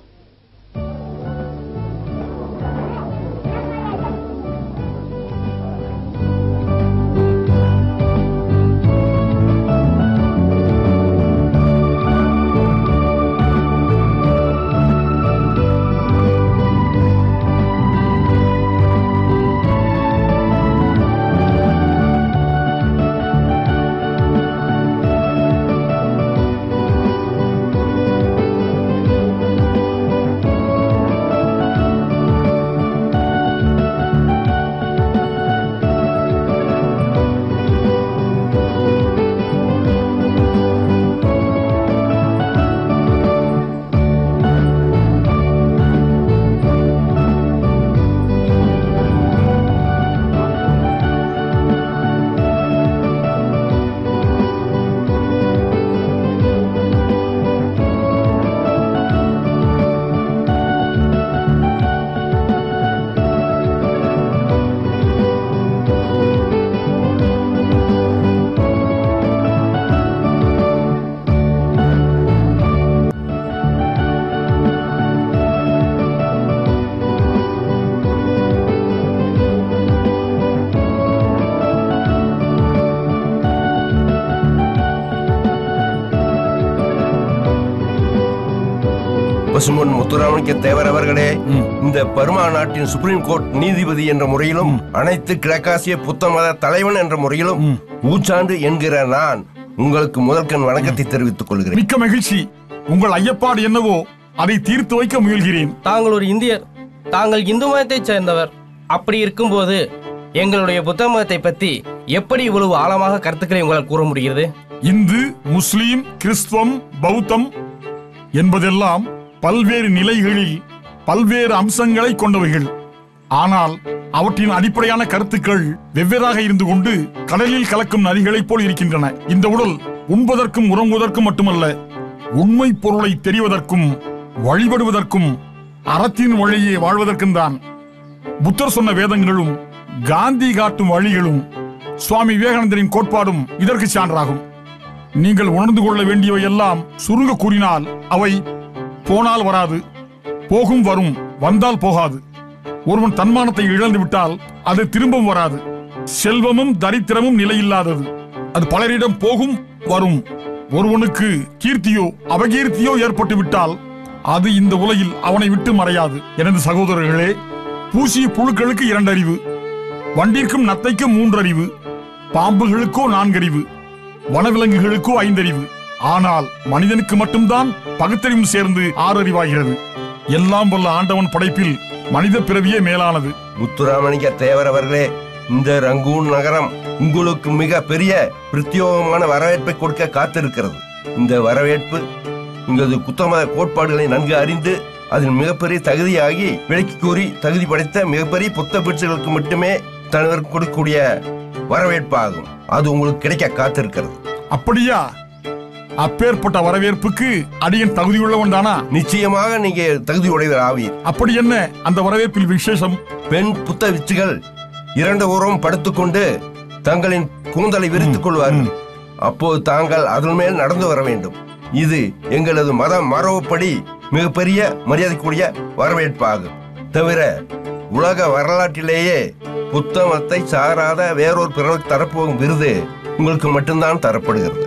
பசுமன் முத்துராமலிங்க தேவர் அவர்களே இந்த பர்மா நாட்டின் சுப்ரீம் கோர்ட் நீதிபதி என்ற முறையிலும் அனைத்து கிழக்காசிய புத்த மத தலைவன் என்ற முறையிலும் ஊச்சாண்டு என்கிற நான் உங்களுக்கு முதற்கண் வணக்கத்தை தெரிவித்துக் கொள்கிறேன் மிக்க மகிழ்ச்சி உங்கள் ஐயப்பாடு என்னவோ அதை தீர்த்து வைக்க முயல்கிறேன் தாங்கள் ஒரு இந்தியர் தாங்கள் இந்து மதத்தைச் சேர்ந்தவர் அப்படி இருக்கும்போது எங்களுடைய புத்த மதத்தை பத்தி எப்படி இவ்வளவு ஆழமாக கருத்துக்களை உங்களால் கூற முடிகிறது இந்து முஸ்லீம் கிறிஸ்துவம் பௌத்தம் என்பதெல்லாம் பல்வேறு நிலைகளில் பல்வேறு அம்சங்களை கொண்டவைகள் ஆனால் அவற்றின் அடிப்படையான கருத்துக்கள் வெவ்வேறாக இருந்து கொண்டு கடலில் கலக்கும் நதிகளைப் போல் இருக்கின்றன இந்த உடல் உண்பதற்கும் உறங்குவதற்கும் மட்டுமல்ல உண்மை பொருளை தெரிவதற்கும் வழிபடுவதற்கும் அறத்தின் வழியே வாழ்வதற்கும் தான் புத்தர் சொன்ன வேதங்களும் காந்தி காட்டும் வழிகளும் சுவாமி விவேகானந்தரின் கோட்பாடும் இதற்கு சான்றாகும் நீங்கள் உணர்ந்து கொள்ள வேண்டியவை எல்லாம் சுருங்க கூறினால் அவை போனால் வராது போகும் வரும் வந்தால் போகாது ஒருவன் தன்மானத்தை இழந்து விட்டால் அது திரும்பவும் வராது செல்வமும் தரித்திரமும் நிலையில்லாதது அது பலரிடம் போகும் வரும் ஒருவனுக்கு கீர்த்தியோ அபகீர்த்தியோ ஏற்பட்டு விட்டால் அது இந்த உலகில் அவனை விட்டு மறையாது எனது சகோதரர்களே பூசிய புழுக்களுக்கு இரண்டு அறிவு வண்டிற்கும் நத்தைக்கும் மூன்று அறிவு பாம்புகளுக்கோ நான்கறிவு வனவிலங்குகளுக்கோ ஐந்தறிவு ஆனால் மனிதனுக்கு மட்டும்தான் பகுத்தறிவும் சேர்ந்து ஆறு அறிவாகிறது எல்லாம் வல்ல ஆண்டவன் படைப்பில் மனித பிறவியே மேலானது முத்துராமலிங்க தேவர் அவர்களே இந்த ரங்கூன் நகரம் உங்களுக்கு மிக பெரிய பிரத்யோகமான வரவேற்பை கொடுக்க காத்திருக்கிறது இந்த வரவேற்பு உங்களது குத்தமத கோட்பாடுகளை நன்கு அறிந்து அதில் மிகப்பெரிய தகுதியாகி விலக்கி கூறி தகுதி படைத்த மிகப்பெரிய புத்த பிடிச்சுகளுக்கு மட்டுமே தலைவர் கொடுக்கக்கூடிய வரவேற்பாகும் அது உங்களுக்கு கிடைக்க காத்திருக்கிறது அப்படியா அப்பேற்பட்ட வரவேற்புக்கு அடியன் தகுதியுள்ளவன் தானா நிச்சயமாக நீங்க தகுதி உடையவர் ஆவீர் அப்படி என்ன அந்த வரவேற்பில் விசேஷம் பெண் புத்த விச்சுகள் இரண்டு உரம் படுத்துக்கொண்டு தங்களின் கூந்தலை விரித்துக் கொள்வார்கள் அப்போது தாங்கள் அதன் மேல் நடந்து வர வேண்டும் இது எங்களது மத மரபுப்படி மிகப்பெரிய மரியாதைக்குரிய வரவேற்பாகும் தவிர உலக வரலாற்றிலேயே புத்த மதத்தை சாராத வேறொரு பிறருக்கு தரப்போகும் விருது உங்களுக்கு மட்டும்தான் தரப்படுகிறது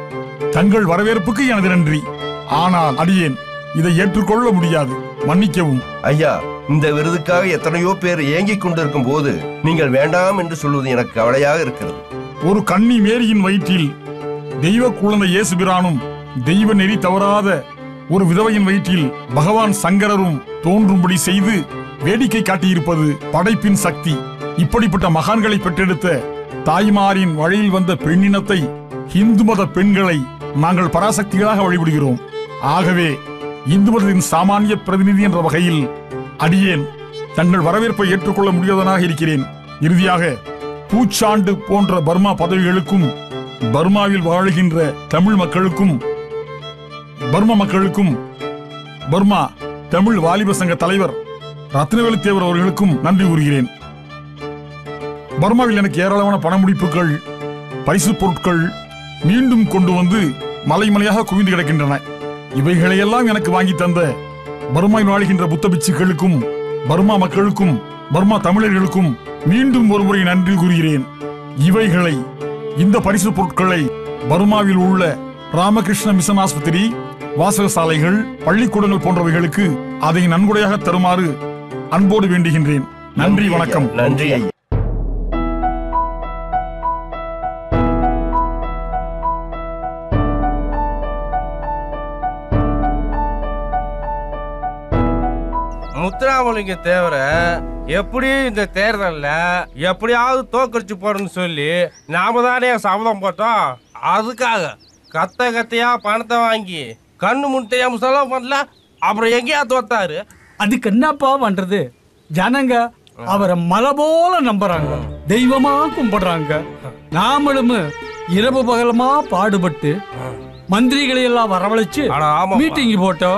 தங்கள் வரவேற்புக்கு எனது நன்றி ஆனால் அடியேன் இதை ஏற்றுக்கொள்ள முடியாது மன்னிக்கவும் ஐயா இந்த விருதுக்காக எத்தனையோ பேர் ஏங்கிக் கொண்டிருக்கும் போது நீங்கள் வேண்டாம் என்று சொல்வது எனக்கு கவலையாக இருக்கிறது ஒரு கன்னி மேரியின் வயிற்றில் தெய்வ குழந்தை இயேசுபிரானும் தெய்வ நெறி தவறாத ஒரு விதவையின் வயிற்றில் பகவான் சங்கரரும் தோன்றும்படி செய்து வேடிக்கை காட்டியிருப்பது படைப்பின் சக்தி இப்படிப்பட்ட மகான்களை பெற்றெடுத்த தாய்மாரின் வழியில் வந்த பெண்ணினத்தை இந்து மத பெண்களை நாங்கள் பராசக்திகளாக வழிபடுகிறோம் ஆகவே இந்து மதத்தின் சாமானிய பிரதிநிதி என்ற வகையில் அடியேன் தங்கள் வரவேற்பை ஏற்றுக்கொள்ள முடியாதனாக இருக்கிறேன் இறுதியாக பூச்சாண்டு போன்ற பர்மா பதவிகளுக்கும் பர்மாவில் வாழுகின்ற தமிழ் மக்களுக்கும் பர்மா மக்களுக்கும் பர்மா தமிழ் வாலிப சங்க தலைவர் ரத்னவேலு தேவர் அவர்களுக்கும் நன்றி கூறுகிறேன் பர்மாவில் எனக்கு ஏராளமான பணமுடிப்புகள் பரிசு பொருட்கள் மீண்டும் கொண்டு வந்து மலை மலையாக குவிந்து கிடக்கின்றன இவைகளையெல்லாம் எனக்கு வாங்கி தந்த பர்மாவில் வாழ்கின்ற புத்த பிச்சுக்களுக்கும் பர்மா மக்களுக்கும் பர்மா தமிழர்களுக்கும் மீண்டும் ஒருமுறை நன்றி கூறுகிறேன் இவைகளை இந்த பரிசு பொருட்களை பர்மாவில் உள்ள ராமகிருஷ்ண மிஷன் ஆஸ்பத்திரி வாசக சாலைகள் பள்ளிக்கூடங்கள் போன்றவைகளுக்கு அதை நன்கொடையாக தருமாறு அன்போடு வேண்டுகின்றேன் நன்றி வணக்கம் நன்றி முத்துராமலிங்க தேவர எப்படியும் இந்த தேர்தல்ல எப்படியாவது தோக்கடிச்சு போறேன்னு சொல்லி நாம தானே சபதம் போட்டோம் அதுக்காக கத்த கத்தையா பணத்தை வாங்கி கண்ணு முட்டையாம செலவு பண்ணல அப்புறம் எங்கேயா தோத்தாரு அதுக்கு என்னப்பா பண்றது ஜனங்க அவரை மலை போல நம்புறாங்க தெய்வமா கும்பிடுறாங்க நாமளும் இரவு பகலமா பாடுபட்டு மந்திரிகளை எல்லாம் வரவழைச்சு மீட்டிங் போட்டோம்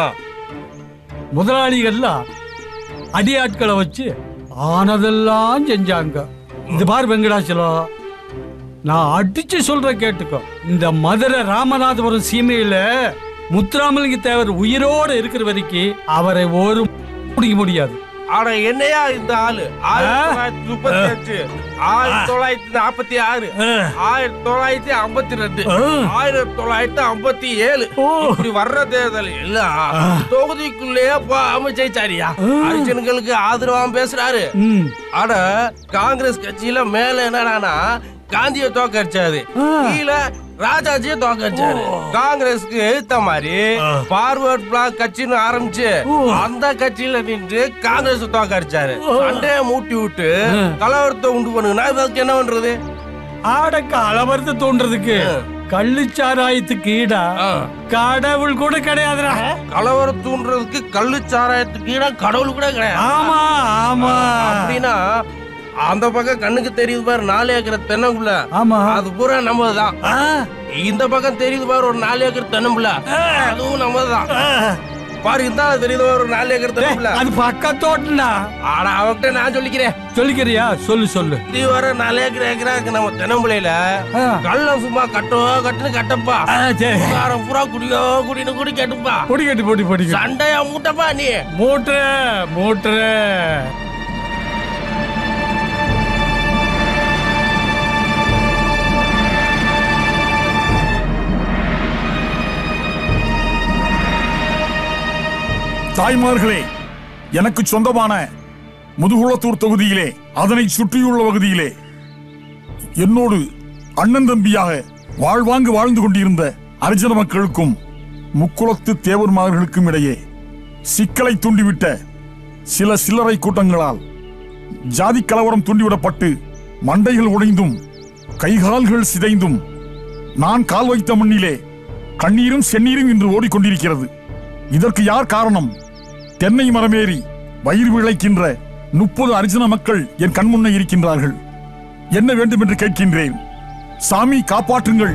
முதலாளிகள்லாம் அடியாட்களை வச்சு ஆனதெல்லாம் செஞ்சாங்க இது பார் வெங்கடாச்சலம் நான் அடிச்சு சொல்ற கேட்டுக்கோ இந்த மதுரை ராமநாதபுரம் சீமையில முத்துராமலிங்க தேவர் உயிரோடு இருக்கிற வரைக்கும் அவரை ஒரு முடிக்க முடியாது ஆனா என்னையா இந்த ஆளு ஆயிரத்தி தொள்ளாயிரத்தி முப்பத்தி அஞ்சு ஆயிரத்தி தொள்ளாயிரத்தி நாற்பத்தி ஆறு ஆயிரத்தி தொள்ளாயிரத்தி ஐம்பத்தி ரெண்டு ஆயிரத்தி தொள்ளாயிரத்தி ஐம்பத்தி ஏழு இப்படி வர்ற தேர்தல் எல்லாம் தொகுதிக்குள்ளேயே போகாம ஜெயிச்சாரியா அர்ஜுன்களுக்கு ஆதரவா பேசுறாரு ஆனா காங்கிரஸ் கட்சியில மேல என்னடானா காந்திய தோக்கடிச்சாரு கீழே ராஜாஜிய தோக்கடிச்சாரு காங்கிரஸ்க்கு எழுத்த மாதிரி பார்வர்ட் பிளாக் கட்சின்னு ஆரம்பிச்சு அந்த கட்சியில நின்று காங்கிரஸ் தோக்கடிச்சாரு சண்டைய மூட்டி விட்டு கலவரத்தை உண்டு பண்ணுங்கன்னா இதுக்கு என்ன பண்றது ஆட கலவரத்தை தோன்றதுக்கு கள்ளுச்சாராயத்துக்கு ஈடா கடவுள் கூட கிடையாதுடா கலவரம் தூண்டுறதுக்கு கள்ளு சாராயத்துக்கு ஈடா கடவுள் கூட கிடையாது ஆமா ஆமா அப்படின்னா அந்த பக்கம் கண்ணுக்கு தெரியுது பாரு நாலு ஏக்கர் தென்னங்குள்ள ஆமா அது பூரா நம்மதுதான் இந்த பக்கம் தெரியுது பாரு ஒரு நாலு ஏக்கர் தென்னம்புல அதுவும் நம்மதுதான் பாரு இந்த தெரியுது பாரு ஒரு நாலு ஏக்கர் தென்னம்புல அது பக்கத்தோட்டா ஆனா அவன்கிட்ட நான் சொல்லிக்கிறேன் சொல்லிக்கிறியா சொல்லு சொல்லு நீ வர நாலு ஏக்கர் ஏக்கரா இருக்கு நம்ம தென்னம்புலையில கள்ளம் சும்மா கட்டோ கட்டுன்னு கட்டப்பா காரம் பூரா குடியோ குடின்னு குடி கட்டுப்பா பொடி கட்டு பொடி பொடி சண்டையா மூட்டப்பா நீ மூட்டுற மூட்டுற தாய்மார்களே எனக்கு சொந்தமான முதுகுளத்தூர் தொகுதியிலே அதனை சுற்றியுள்ள பகுதியிலே என்னோடு அண்ணன் தம்பியாக வாழ்வாங்கு வாழ்ந்து கொண்டிருந்த அரிஜன மக்களுக்கும் முக்குளத்து தேவர்மார்களுக்கும் இடையே சிக்கலை தூண்டிவிட்ட சில சில்லறை கூட்டங்களால் ஜாதி கலவரம் தூண்டிவிடப்பட்டு மண்டைகள் உடைந்தும் கைகால்கள் சிதைந்தும் நான் கால் வைத்த மண்ணிலே கண்ணீரும் செந்நீரும் இன்று ஓடிக்கொண்டிருக்கிறது இதற்கு யார் காரணம் தென்னை மரமேறி வயிறு விளைக்கின்ற முப்பது அரிஜன மக்கள் என் கண்முன்னே இருக்கின்றார்கள் என்ன வேண்டும் என்று கேட்கின்றேன் சாமி காப்பாற்றுங்கள்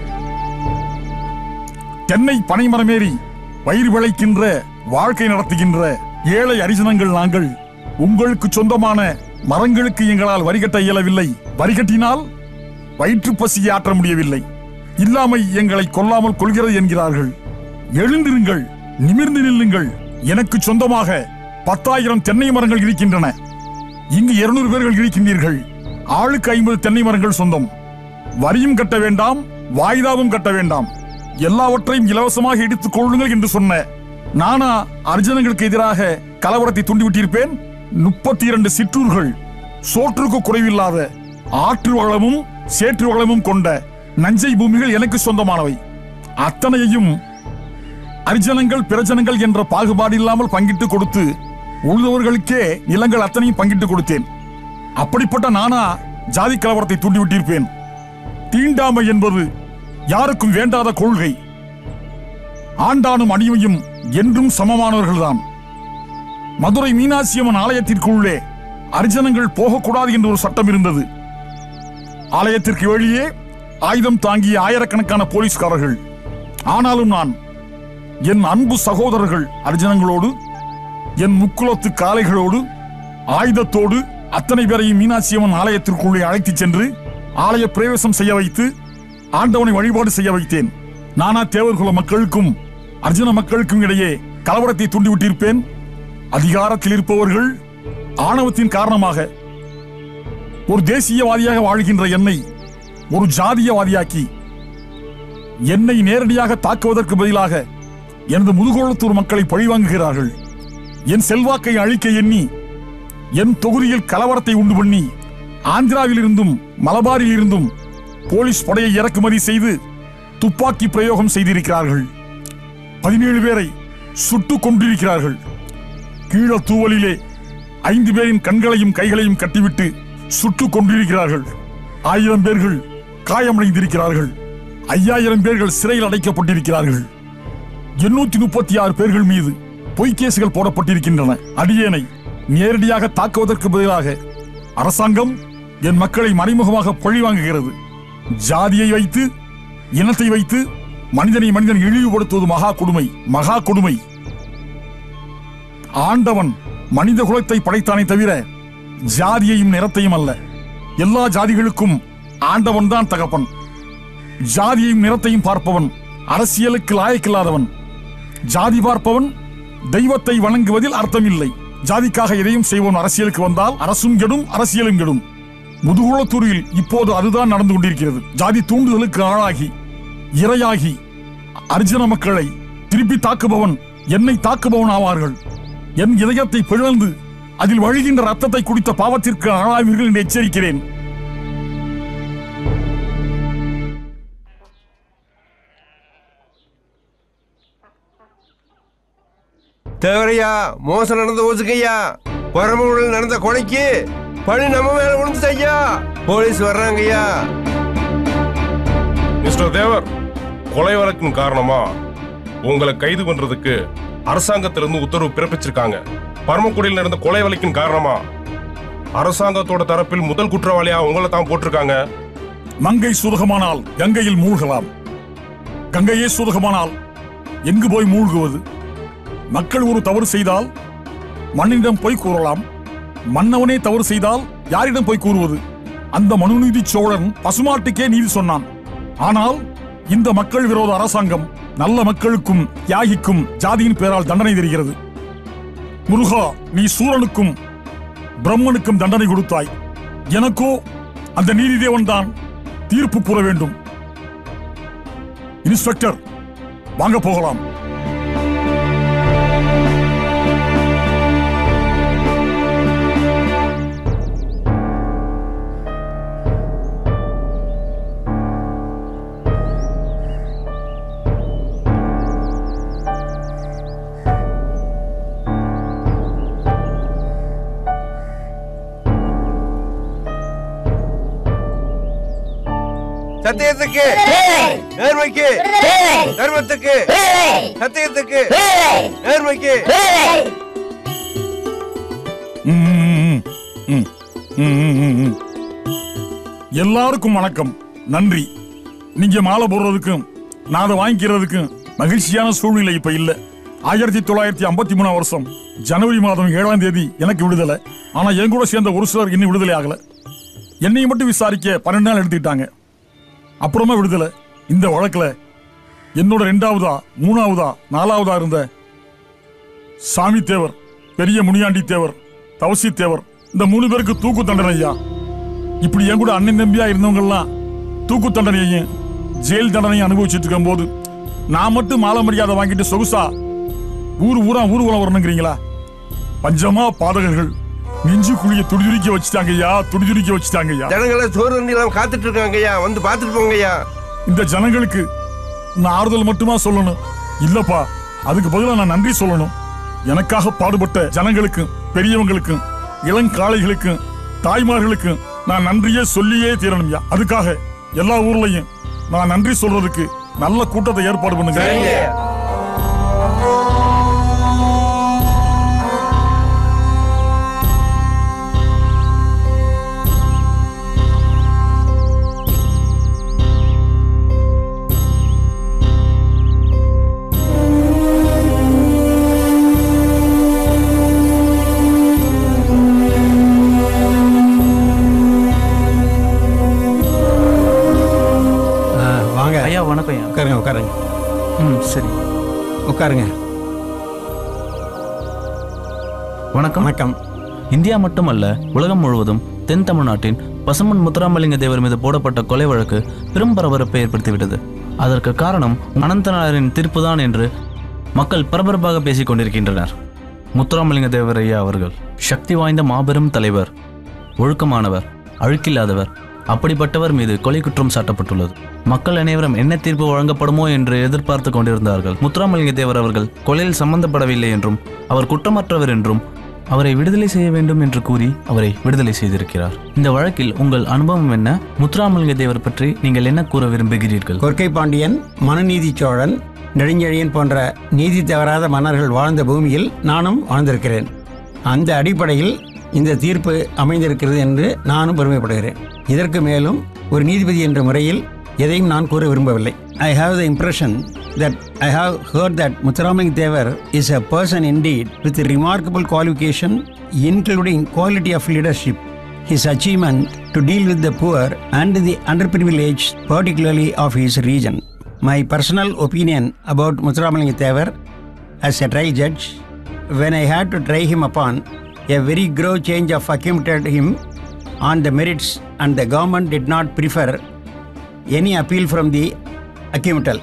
தென்னை பனை மரமேறி வயிறு விளைக்கின்ற வாழ்க்கை நடத்துகின்ற ஏழை அரிஜனங்கள் நாங்கள் உங்களுக்கு சொந்தமான மரங்களுக்கு எங்களால் வரிகட்ட இயலவில்லை வரிகட்டினால் வயிற்று பசியை ஆற்ற முடியவில்லை இல்லாமை எங்களை கொல்லாமல் கொள்கிறது என்கிறார்கள் எழுந்திருங்கள் நிமிர்ந்து நில்லுங்கள் எனக்கு சொந்தமாக பத்தாயிரம் தென்னை மரங்கள் இருக்கின்றன இங்கு இருநூறு பேர்கள் இருக்கின்றீர்கள் ஆளுக்கு ஐம்பது தென்னை மரங்கள் சொந்தம் வரியும் கட்ட வேண்டாம் வாய்தாவும் கட்ட வேண்டாம் எல்லாவற்றையும் இலவசமாக எடுத்துக் கொள்ளுங்கள் என்று சொன்ன நானா அர்ஜனங்களுக்கு எதிராக கலவரத்தை தூண்டிவிட்டிருப்பேன் முப்பத்தி இரண்டு சிற்றூர்கள் சோற்றுக்கு குறைவில்லாத ஆற்று வளமும் சேற்று வளமும் கொண்ட நஞ்சை பூமிகள் எனக்கு சொந்தமானவை அத்தனையையும் அரிஜனங்கள் பிரஜனங்கள் என்ற பாகுபாடு இல்லாமல் பங்கிட்டு கொடுத்து உழுதவர்களுக்கே நிலங்கள் அத்தனையும் பங்கிட்டு கொடுத்தேன் அப்படிப்பட்ட நானா ஜாதி கலவரத்தை தூண்டிவிட்டிருப்பேன் தீண்டாமை என்பது யாருக்கும் வேண்டாத கொள்கை ஆண்டானும் அடிமையும் என்றும் சமமானவர்கள்தான் மதுரை மீனாட்சியம்மன் ஆலயத்திற்குள்ளே அரிஜனங்கள் போகக்கூடாது என்று ஒரு சட்டம் இருந்தது ஆலயத்திற்கு வெளியே ஆயுதம் தாங்கிய ஆயிரக்கணக்கான போலீஸ்காரர்கள் ஆனாலும் நான் என் அன்பு சகோதரர்கள் அர்ஜனங்களோடு என் முக்குலத்து காளைகளோடு ஆயுதத்தோடு அத்தனை பேரையும் மீனாட்சி அம்மன் ஆலயத்திற்குள்ளே அழைத்துச் சென்று ஆலய பிரவேசம் செய்ய வைத்து ஆண்டவனை வழிபாடு செய்ய வைத்தேன் நானா தேவர்குல மக்களுக்கும் அர்ஜுன மக்களுக்கும் இடையே கலவரத்தை தூண்டிவிட்டிருப்பேன் அதிகாரத்தில் இருப்பவர்கள் ஆணவத்தின் காரணமாக ஒரு தேசியவாதியாக வாழ்கின்ற என்னை ஒரு ஜாதியவாதியாக்கி என்னை நேரடியாக தாக்குவதற்கு பதிலாக எனது முதுகோளத்தூர் மக்களை பழிவாங்குகிறார்கள் என் செல்வாக்கை அழிக்க எண்ணி என் தொகுதியில் கலவரத்தை உண்டு பண்ணி ஆந்திராவில் இருந்தும் மலபாரில் இருந்தும் போலீஸ் படையை இறக்குமதி செய்து துப்பாக்கி பிரயோகம் செய்திருக்கிறார்கள் பதினேழு பேரை சுட்டுக் கொண்டிருக்கிறார்கள் கீழ தூவலிலே ஐந்து பேரின் கண்களையும் கைகளையும் கட்டிவிட்டு சுட்டுக் கொண்டிருக்கிறார்கள் ஆயிரம் பேர்கள் காயமடைந்திருக்கிறார்கள் ஐயாயிரம் பேர்கள் சிறையில் அடைக்கப்பட்டிருக்கிறார்கள் எண்ணூத்தி முப்பத்தி ஆறு பேர்கள் மீது பொய்க்கேசுகள் போடப்பட்டிருக்கின்றன அடியேனை நேரடியாக தாக்குவதற்கு பதிலாக அரசாங்கம் என் மக்களை மறைமுகமாக பழிவாங்குகிறது ஜாதியை வைத்து இனத்தை வைத்து மனிதனை மனிதன் இழிவுபடுத்துவது மகா கொடுமை மகா கொடுமை ஆண்டவன் மனித குலத்தை படைத்தானே தவிர ஜாதியையும் நிறத்தையும் அல்ல எல்லா ஜாதிகளுக்கும் ஆண்டவன் தான் தகப்பன் ஜாதியையும் நிறத்தையும் பார்ப்பவன் அரசியலுக்கு லாயக்கில்லாதவன் ஜாதி பார்ப்பவன் தெய்வத்தை வணங்குவதில் அர்த்தமில்லை ஜாதிக்காக எதையும் செய்வோன் அரசியலுக்கு வந்தால் அரசும் கெடும் அரசியலும் கெடும் முதுகுளத்தூரில் இப்போது அதுதான் நடந்து கொண்டிருக்கிறது ஜாதி தூண்டுதலுக்கு ஆளாகி இரையாகி அர்ஜுன மக்களை திருப்பி தாக்குபவன் என்னை தாக்குபவன் ஆவார்கள் என் இதயத்தை பிளந்து அதில் வழிகின்ற ரத்தத்தை குடித்த பாவத்திற்கு ஆளாவீர்கள் என்று எச்சரிக்கிறேன் தேவரையா மோசம் நடந்த ஓசுக்கையா பரமூரில் நடந்த கொலைக்கு பழி நம்ம மேல விழுந்து ஐயா போலீஸ் வர்றாங்கய்யா மிஸ்டர் தேவர் கொலை வழக்கின் காரணமா உங்களை கைது பண்றதுக்கு அரசாங்கத்திலிருந்து உத்தரவு பிறப்பிச்சிருக்காங்க பரமக்குடியில் நடந்த கொலை வழக்கின் காரணமா அரசாங்கத்தோட தரப்பில் முதல் குற்றவாளியா உங்களை தான் போட்டிருக்காங்க மங்கை சூதகமானால் கங்கையில் மூழ்கலாம் கங்கையே சூதகமானால் எங்கு போய் மூழ்குவது மக்கள் ஒரு தவறு செய்தால் மண்ணிடம் போய் கூறலாம் மன்னவனே தவறு செய்தால் யாரிடம் போய் கூறுவது அந்த மனுநீதி சோழன் பசுமாட்டுக்கே நீதி சொன்னான் ஆனால் இந்த மக்கள் விரோத அரசாங்கம் நல்ல மக்களுக்கும் தியாகிக்கும் ஜாதியின் பேரால் தண்டனை தருகிறது முருகா நீ சூரனுக்கும் பிரம்மனுக்கும் தண்டனை கொடுத்தாய் எனக்கோ அந்த நீதிதேவன் தான் தீர்ப்பு கூற வேண்டும் இன்ஸ்பெக்டர் வாங்க போகலாம் சத்தியத்துக்கு நேர்மைக்கு தர்மத்துக்கு சத்தியத்துக்கு நேர்மைக்கு ம், ம், ம், ம், ம், ம், ம். எல்லாருக்கும் வணக்கம் நன்றி நீங்க மாலை போடுறதுக்கும் நான் அதை வாங்கிக்கிறதுக்கும் மகிழ்ச்சியான சூழ்நிலை இப்ப இல்ல ஆயிரத்தி தொள்ளாயிரத்தி ஐம்பத்தி மூணாம் வருஷம் ஜனவரி மாதம் ஏழாம் தேதி எனக்கு விடுதலை ஆனா என் கூட சேர்ந்த ஒரு சிலர் இன்னும் விடுதலை ஆகல என்னையும் மட்டும் விசாரிக்க பன்னெண்டு நாள் எடுத்துக்கிட்டாங்க அப்புறமா விடுதலை இந்த வழக்குல என்னோட ரெண்டாவதா மூணாவதா நாலாவதா இருந்த சாமி தேவர் பெரிய முனியாண்டி தேவர் தவசி தேவர் இந்த மூணு பேருக்கு தூக்கு தண்டனை ஐயா இப்படி என் கூட அண்ணன் தம்பியா இருந்தவங்க எல்லாம் தூக்கு தண்டனையையும் ஜெயில் தண்டனையும் அனுபவிச்சுட்டு இருக்கும் போது நான் மட்டும் மாலை மரியாதை வாங்கிட்டு சொகுசா ஊர் ஊரா ஊர்வலம் வரணுங்கிறீங்களா பஞ்சமா பாதகர்கள் நெஞ்சு குழிய துடிதுடிக்க வச்சுட்டாங்க ஐயா துடிதுடிக்க வச்சுட்டாங்க ஐயா ஜனங்களை சோறு தண்ணி எல்லாம் காத்துட்டு இருக்காங்க ஐயா வந்து பாத்துட்டு போங்க ஐயா இந்த ஜனங்களுக்கு நான் ஆறுதல் மட்டுமா சொல்லணும் இல்லப்பா அதுக்கு பதிலா நான் நன்றி சொல்லணும் எனக்காக பாடுபட்ட ஜனங்களுக்கும் பெரியவங்களுக்கும் இளங்காளைகளுக்கும் தாய்மார்களுக்கும் நான் நன்றியே சொல்லியே தீரணும்யா அதுக்காக எல்லா ஊர்லயும் நான் நன்றி சொல்றதுக்கு நல்ல கூட்டத்தை ஏற்பாடு பண்ணுங்க சரி உட்காருங்க வணக்கம் வணக்கம் இந்தியா மட்டுமல்ல உலகம் முழுவதும் தென் தமிழ்நாட்டின் பசுமன் முத்துராமலிங்க தேவர் மீது போடப்பட்ட கொலை வழக்கு பெரும் பரபரப்பை ஏற்படுத்திவிட்டது அதற்கு காரணம் அனந்தனாரின் தீர்ப்புதான் என்று மக்கள் பரபரப்பாக பேசிக் கொண்டிருக்கின்றனர் முத்துராமலிங்க தேவர் ஐயா அவர்கள் சக்தி வாய்ந்த மாபெரும் தலைவர் ஒழுக்கமானவர் அழுக்கில்லாதவர் அப்படிப்பட்டவர் மீது கொலை குற்றம் சாட்டப்பட்டுள்ளது மக்கள் அனைவரும் என்ன தீர்ப்பு வழங்கப்படுமோ என்று எதிர்பார்த்து கொண்டிருந்தார்கள் முத்துராமலிங்க தேவர் அவர்கள் கொலையில் சம்பந்தப்படவில்லை என்றும் அவர் குற்றமற்றவர் என்றும் அவரை விடுதலை செய்ய வேண்டும் என்று கூறி அவரை விடுதலை செய்திருக்கிறார் இந்த வழக்கில் உங்கள் அனுபவம் என்ன முத்துராமலிங்க தேவர் பற்றி நீங்கள் என்ன கூற விரும்புகிறீர்கள் கொற்கை பாண்டியன் மனுநீதி சோழன் நெடுஞ்செழியன் போன்ற நீதி தவறாத மன்னர்கள் வாழ்ந்த பூமியில் நானும் வாழ்ந்திருக்கிறேன் அந்த அடிப்படையில் இந்த தீர்ப்பு அமைந்திருக்கிறது என்று நானும் பெருமைப்படுகிறேன் இதற்கு மேலும் ஒரு நீதிபதி என்ற முறையில் எதையும் நான் கூற விரும்பவில்லை I have the impression that I have heard that Muthuramalinga Thevar is a person indeed with remarkable qualification including quality of leadership his achievement to deal with the poor and the underprivileged, particularly of his region. My personal opinion about Muthuramalingam Thevar as a trial judge, when I had to try him upon, a very grave change of accumulated him on the merits and the government did not prefer any appeal from the acquittal.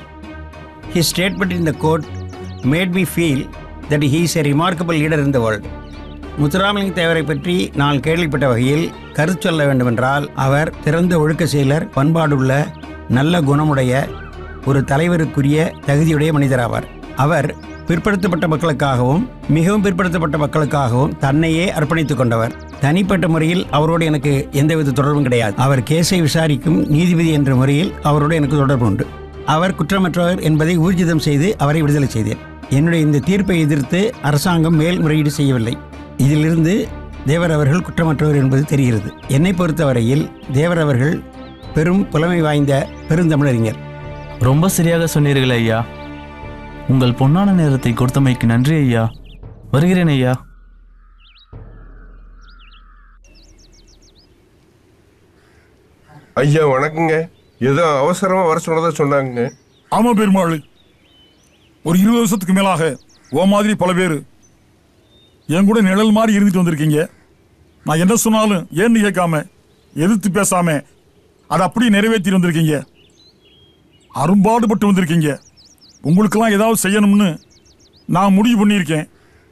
His statement in the court made me feel that he is a remarkable leader in the world. Muthuramalinga தேவரை பற்றி நான் கேள்விப்பட்ட வகையில் கருத்து சொல்ல வேண்டுமென்றால் அவர் திறந்த ஒழுக்க செயலர் பண்பாடுள்ள நல்ல குணமுடைய ஒரு தலைவருக்குரிய தகுதியுடைய மனிதராவார் அவர் பிற்படுத்தப்பட்ட மக்களுக்காகவும் மிகவும் பிற்படுத்தப்பட்ட மக்களுக்காகவும் தன்னையே அர்ப்பணித்துக் கொண்டவர் தனிப்பட்ட முறையில் அவரோடு எனக்கு எந்தவித தொடர்பும் கிடையாது அவர் கேஸை விசாரிக்கும் நீதிபதி என்ற முறையில் அவரோடு எனக்கு தொடர்பு உண்டு அவர் குற்றமற்றவர் என்பதை ஊர்ஜிதம் செய்து அவரை விடுதலை செய்தேன் என்னுடைய இந்த தீர்ப்பை எதிர்த்து அரசாங்கம் மேல்முறையீடு செய்யவில்லை இதிலிருந்து தேவர் அவர்கள் குற்றமற்றவர் என்பது தெரிகிறது என்னை பொறுத்தவரையில் தேவர் அவர்கள் பெரும் புலமை வாய்ந்த பெருந்தமிழறிஞர் ரொம்ப சரியாக சொன்னீர்கள் ஐயா உங்கள் பொன்னான நேரத்தை கொடுத்தமைக்கு நன்றி ஐயா வருகிறேன் ஐயா ஐயா வணக்கங்க ஏதோ அவசரமா வர சொன்னதா சொன்னாங்க ஆமா பெருமாள் ஒரு இருபது வருஷத்துக்கு மேலாக ஓ மாதிரி பல பேர் என் கூட நிழல் மாதிரி இருந்துட்டு வந்திருக்கீங்க நான் என்ன சொன்னாலும் ஏன்னு கேட்காம எதிர்த்து பேசாம அதை அப்படியே நிறைவேற்றி வந்திருக்கீங்க அரும்பாடுபட்டு வந்திருக்கீங்க உங்களுக்கெல்லாம் ஏதாவது செய்யணும்னு நான் முடிவு பண்ணியிருக்கேன்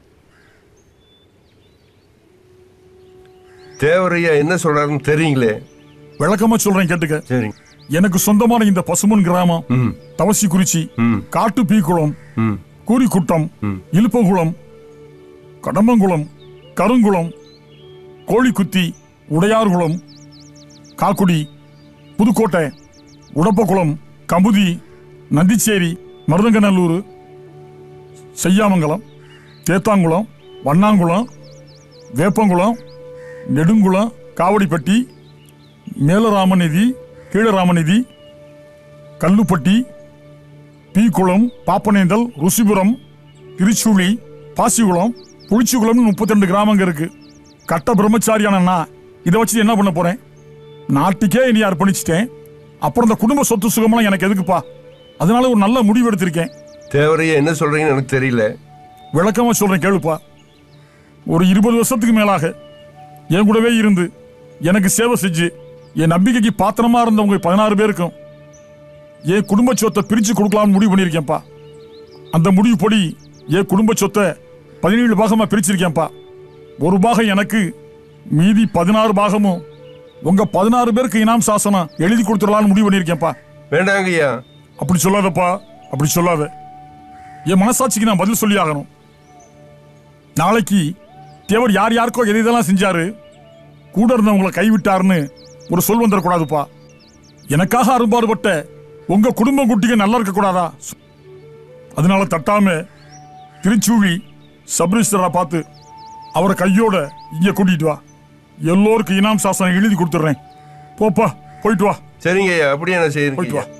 தேவரையா என்ன சொல்றாருன்னு தெரியுங்களே விளக்கமா சொல்றேன் கேட்டுக்க சரி எனக்கு சொந்தமான இந்த பசுமன் கிராமம் தவசி குறிச்சி காட்டு பீக்குளம் கூரிக்குட்டம் இலுப்பகுளம் கடம்பங்குளம் கருங்குளம் கோழிக்குத்தி உடையார்குளம் காக்குடி புதுக்கோட்டை உடப்பக்குளம் கமுதி நந்திச்சேரி மருதங்கநல்லூர் செய்யாமங்கலம் தேத்தாங்குளம் வண்ணாங்குளம் வேப்பங்குளம் நெடுங்குளம் காவடிப்பட்டி மேலராமநிதி கீழராமநிதி கல்லுப்பட்டி பீக்குளம் பாப்பனேந்தல் ருசிபுரம் திருச்சூழி பாசிகுளம் புளிச்சிக்குளம்னு முப்பத்தி ரெண்டு கிராமங்க இருக்கு கட்ட பிரம்மச்சாரியான நான் இதை வச்சு என்ன பண்ண போறேன் நாட்டுக்கே இனி அர்ப்பணிச்சிட்டேன் அப்புறம் இந்த குடும்ப சொத்து சுகமெல்லாம் எனக்கு எதுக்குப்பா அதனால ஒரு நல்ல முடிவு எடுத்திருக்கேன் தேவரையா என்ன சொல்றீங்கன்னு எனக்கு தெரியல விளக்கமா சொல்றேன் கேளுப்பா ஒரு இருபது வருஷத்துக்கு மேலாக என் கூடவே இருந்து எனக்கு சேவை செஞ்சு என் நம்பிக்கைக்கு பாத்திரமா இருந்தவங்க பதினாறு பேருக்கும் என் குடும்ப சொத்தை பிரிச்சு கொடுக்கலாம்னு முடிவு பண்ணியிருக்கேன்ப்பா அந்த முடிவு படி என் குடும்ப சொத்தை பதினேழு பாகமா பிரிச்சிருக்கேன்ப்பா ஒரு பாகம் எனக்கு மீதி பதினாறு பாகமும் உங்க பதினாறு பேருக்கு இனாம் சாசனம் எழுதி கொடுத்துடலாம்னு முடிவு பண்ணியிருக்கேன்ப்பா வேண்டாங்கய்யா அப்படி சொல்லாதப்பா அப்படி சொல்லாத என் மனசாட்சிக்கு நான் பதில் சொல்லி ஆகணும் நாளைக்கு தேவர் யார் யாருக்கோ எதை இதெல்லாம் செஞ்சாரு கூட இருந்தவங்களை கைவிட்டாருன்னு ஒரு சொல் வந்துடக்கூடாதுப்பா எனக்காக அரும்பாடுபட்ட உங்க குடும்ப குட்டிங்க நல்லா இருக்க கூடாதா அதனால தட்டாம திருச்சூழி சப்ரிஸ்டரா பார்த்து அவரை கையோட இங்க கூட்டிட்டு வா எல்லோருக்கும் இனாம் சாசனம் எழுதி கொடுத்துட்றேன் போப்பா போயிட்டு வா சரிங்க ஐயா அப்படியே நான் செய்யறேன் போயிட்டு வா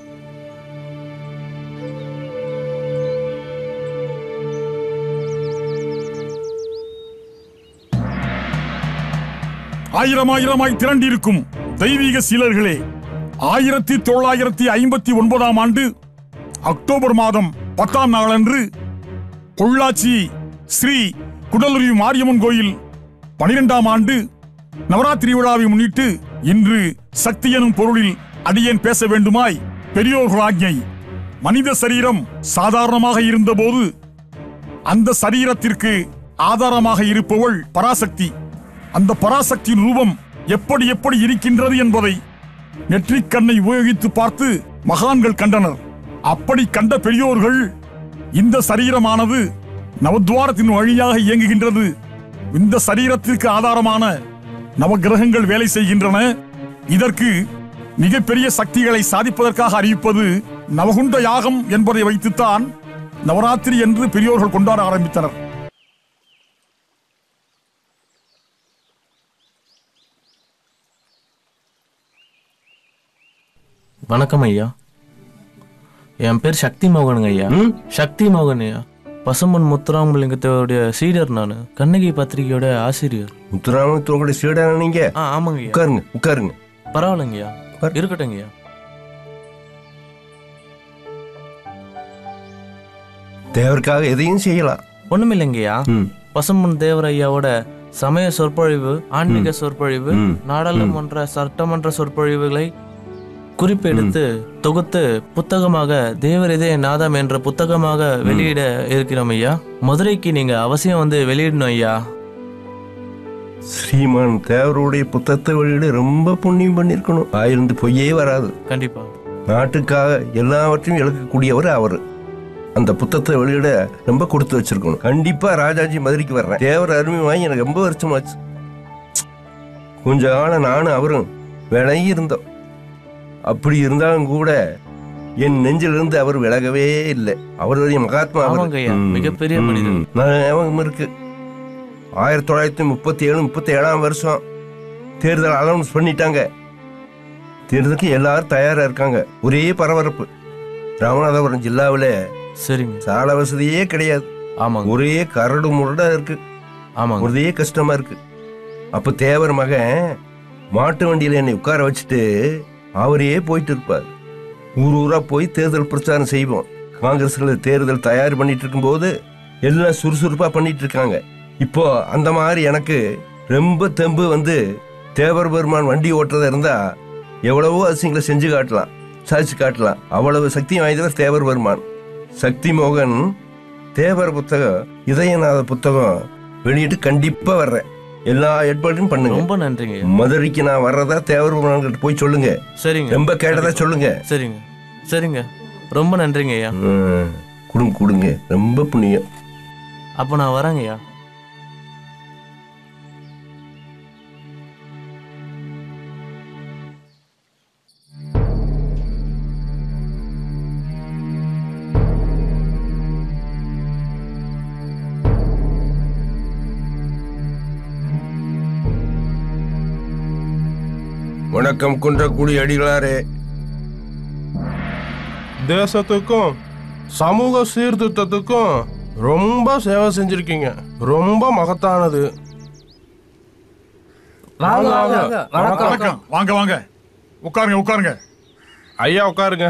ஆயிரம் ஆயிரமாய் திரண்டிருக்கும் தெய்வீக சீலர்களே ஆயிரத்தி தொள்ளாயிரத்தி ஐம்பத்தி ஒன்பதாம் ஆண்டு அக்டோபர் மாதம் பத்தாம் நாளன்று பொள்ளாச்சி ஸ்ரீ குடலுரி மாரியம்மன் கோயில் பனிரெண்டாம் ஆண்டு நவராத்திரி விழாவை முன்னிட்டு இன்று சக்தி எனும் பொருளில் அடியேன் பேச வேண்டுமாய் பெரியோர்கள் ஆజ్ఞை மனித சரீரம் சாதாரணமாக இருந்தபோது அந்த சரீரத்திற்கு ஆதாரமாக இருப்பவள் பராசக்தி அந்த பராசக்தியின் ரூபம் எப்படி எப்படி இருக்கின்றது என்பதை நெற்றிக் கண்ணை உபயோகித்து பார்த்து மகான்கள் கண்டனர் அப்படி கண்ட பெரியோர்கள் இந்த சரீரமானது நவத்வாரத்தின் வழியாக இயங்குகின்றது இந்த சரீரத்திற்கு ஆதாரமான நவகிரகங்கள் வேலை செய்கின்றன இதற்கு மிகப்பெரிய சக்திகளை சாதிப்பதற்காக அறிவிப்பது நவகுண்ட யாகம் என்பதை வைத்துத்தான் நவராத்திரி என்று பெரியோர்கள் கொண்டாட ஆரம்பித்தனர் வணக்கம் ஐயா என் பேர் சக்தி மோகனுங்க ஐயா சக்தி மோகன் ஐயா பசும்பொன் முத்துராமலிங்கத்தோடைய சீடர் நான் கண்ணகி பத்திரிகையோட ஆசிரியர் முத்துராமலிங்கத்தோட சீடர் நீங்க ஆ ஆமாங்க ஐயா உட்காருங்க உட்காருங்க பரவாயில்லைங்க ஐயா இருக்கட்டுங்க ஐயா தேவருக்காக எதையும் செய்யலாம் ஒண்ணுமில்லைங்கய்யா பசும்பொன் தேவர் ஐயாவோட சமய சொற்பொழிவு ஆன்மீக சொற்பொழிவு நாடாளுமன்ற சட்டமன்ற சொற்பொழிவுகளை குறிப்பெடுத்து தொகுத்து புத்தகமாக தேவர் இதய நாதம் என்ற புத்தகமாக வெளியிட இருக்கிறோம் ஐயா மதுரைக்கு நீங்க அவசியம் வந்து வெளியிடணும் ஐயா ஸ்ரீமான் தேவருடைய புத்தகத்தை வெளியிட ரொம்ப புண்ணியம் பண்ணியிருக்கணும் ஆயிருந்து பொய்யே வராது கண்டிப்பா நாட்டுக்காக எல்லாவற்றையும் இழக்கக்கூடியவர் அவர் அந்த புத்தகத்தை வெளியிட ரொம்ப கொடுத்து வச்சிருக்கணும் கண்டிப்பா ராஜாஜி மதுரைக்கு வர்றேன் தேவர் அருமை வாங்கி எனக்கு ரொம்ப வருஷமாச்சு கொஞ்ச காலம் நானும் அவரும் விலகி இருந்தோம் அப்படி இருந்தாலும் கூட என் நெஞ்சிலிருந்து அவர் விலகவே இல்லை அவருடைய மகாத்மா அவர். ஆமாங்க ஐயா, ம், மிகப்பெரிய ம். மனிதர். நான் ஞாபகம் இருக்கு ஆயிரத்தி தொள்ளாயிரத்தி முப்பத்தி ஏழு முப்பத்தி ஏழாம் வருஷம் தேர்தல் அனௌன்ஸ் பண்ணிட்டாங்க தேர்தலுக்கு எல்லாரும் தயாரா இருக்காங்க ஒரே பரபரப்பு ராமநாதபுரம் ஜில்லாவில் சரிங்க சாலை வசதியே கிடையாது ஆமாங்க ஒரே கரடு முரடா இருக்கு ஆமாங்க ஒரே கஷ்டமா இருக்கு அப்ப தேவர் மகன் மாட்டு வண்டியில என்னை உட்கார வச்சுட்டு அவரே போயிட்டு இருப்பார் ஊர் ஊரா போய் தேர்தல் பிரச்சாரம் செய்வோம் காங்கிரஸ்ல தேர்தல் தயார் பண்ணிட்டு இருக்கும்போது எல்லாம் சுறுசுறுப்பா பண்ணிட்டு இருக்காங்க இப்போ அந்த மாதிரி எனக்கு ரொம்ப தெம்பு வந்து தேவர் பெருமான் வண்டி ஓட்டுறதா இருந்தா எவ்வளவோ அதிசயங்களை செஞ்சு காட்டலாம் சாதிச்சு காட்டலாம் அவ்வளவு சக்தி வாய்ந்தவர் தேவர் பெருமான் சக்தி மோகன் தேவர் புத்தகம் இதயநாத புத்தகம் வெளியிட்டு கண்டிப்பா வர்றேன் எல்லா ஏற்பாடும் பண்ணுங்க ரொம்ப நன்றிங்க ஐயா. மதுரைக்கு நான் வர்றதா தேவர் பெருமான்கிட்ட போய் சொல்லுங்க சரிங்க ரொம்ப கேட்டதா சொல்லுங்க சரிங்க சரிங்க ரொம்ப நன்றிங்க ஐயா ம், கொடுங்க கொடுங்க ரொம்ப புண்ணியம் அப்போ நான் வரேங்க ஐயா வணக்கம் குன்றக்குடி அடிகளாரே தேசத்துக்கும் சமூக சீர்திருத்தத்துக்கும் ரொம்ப சேவை செஞ்சிருக்கீங்க ரொம்ப மகத்தானது வாங்க, வாங்க. வணக்கம் வாங்க வாங்க உட்காருங்க உட்காருங்க ஐயா உட்காருங்க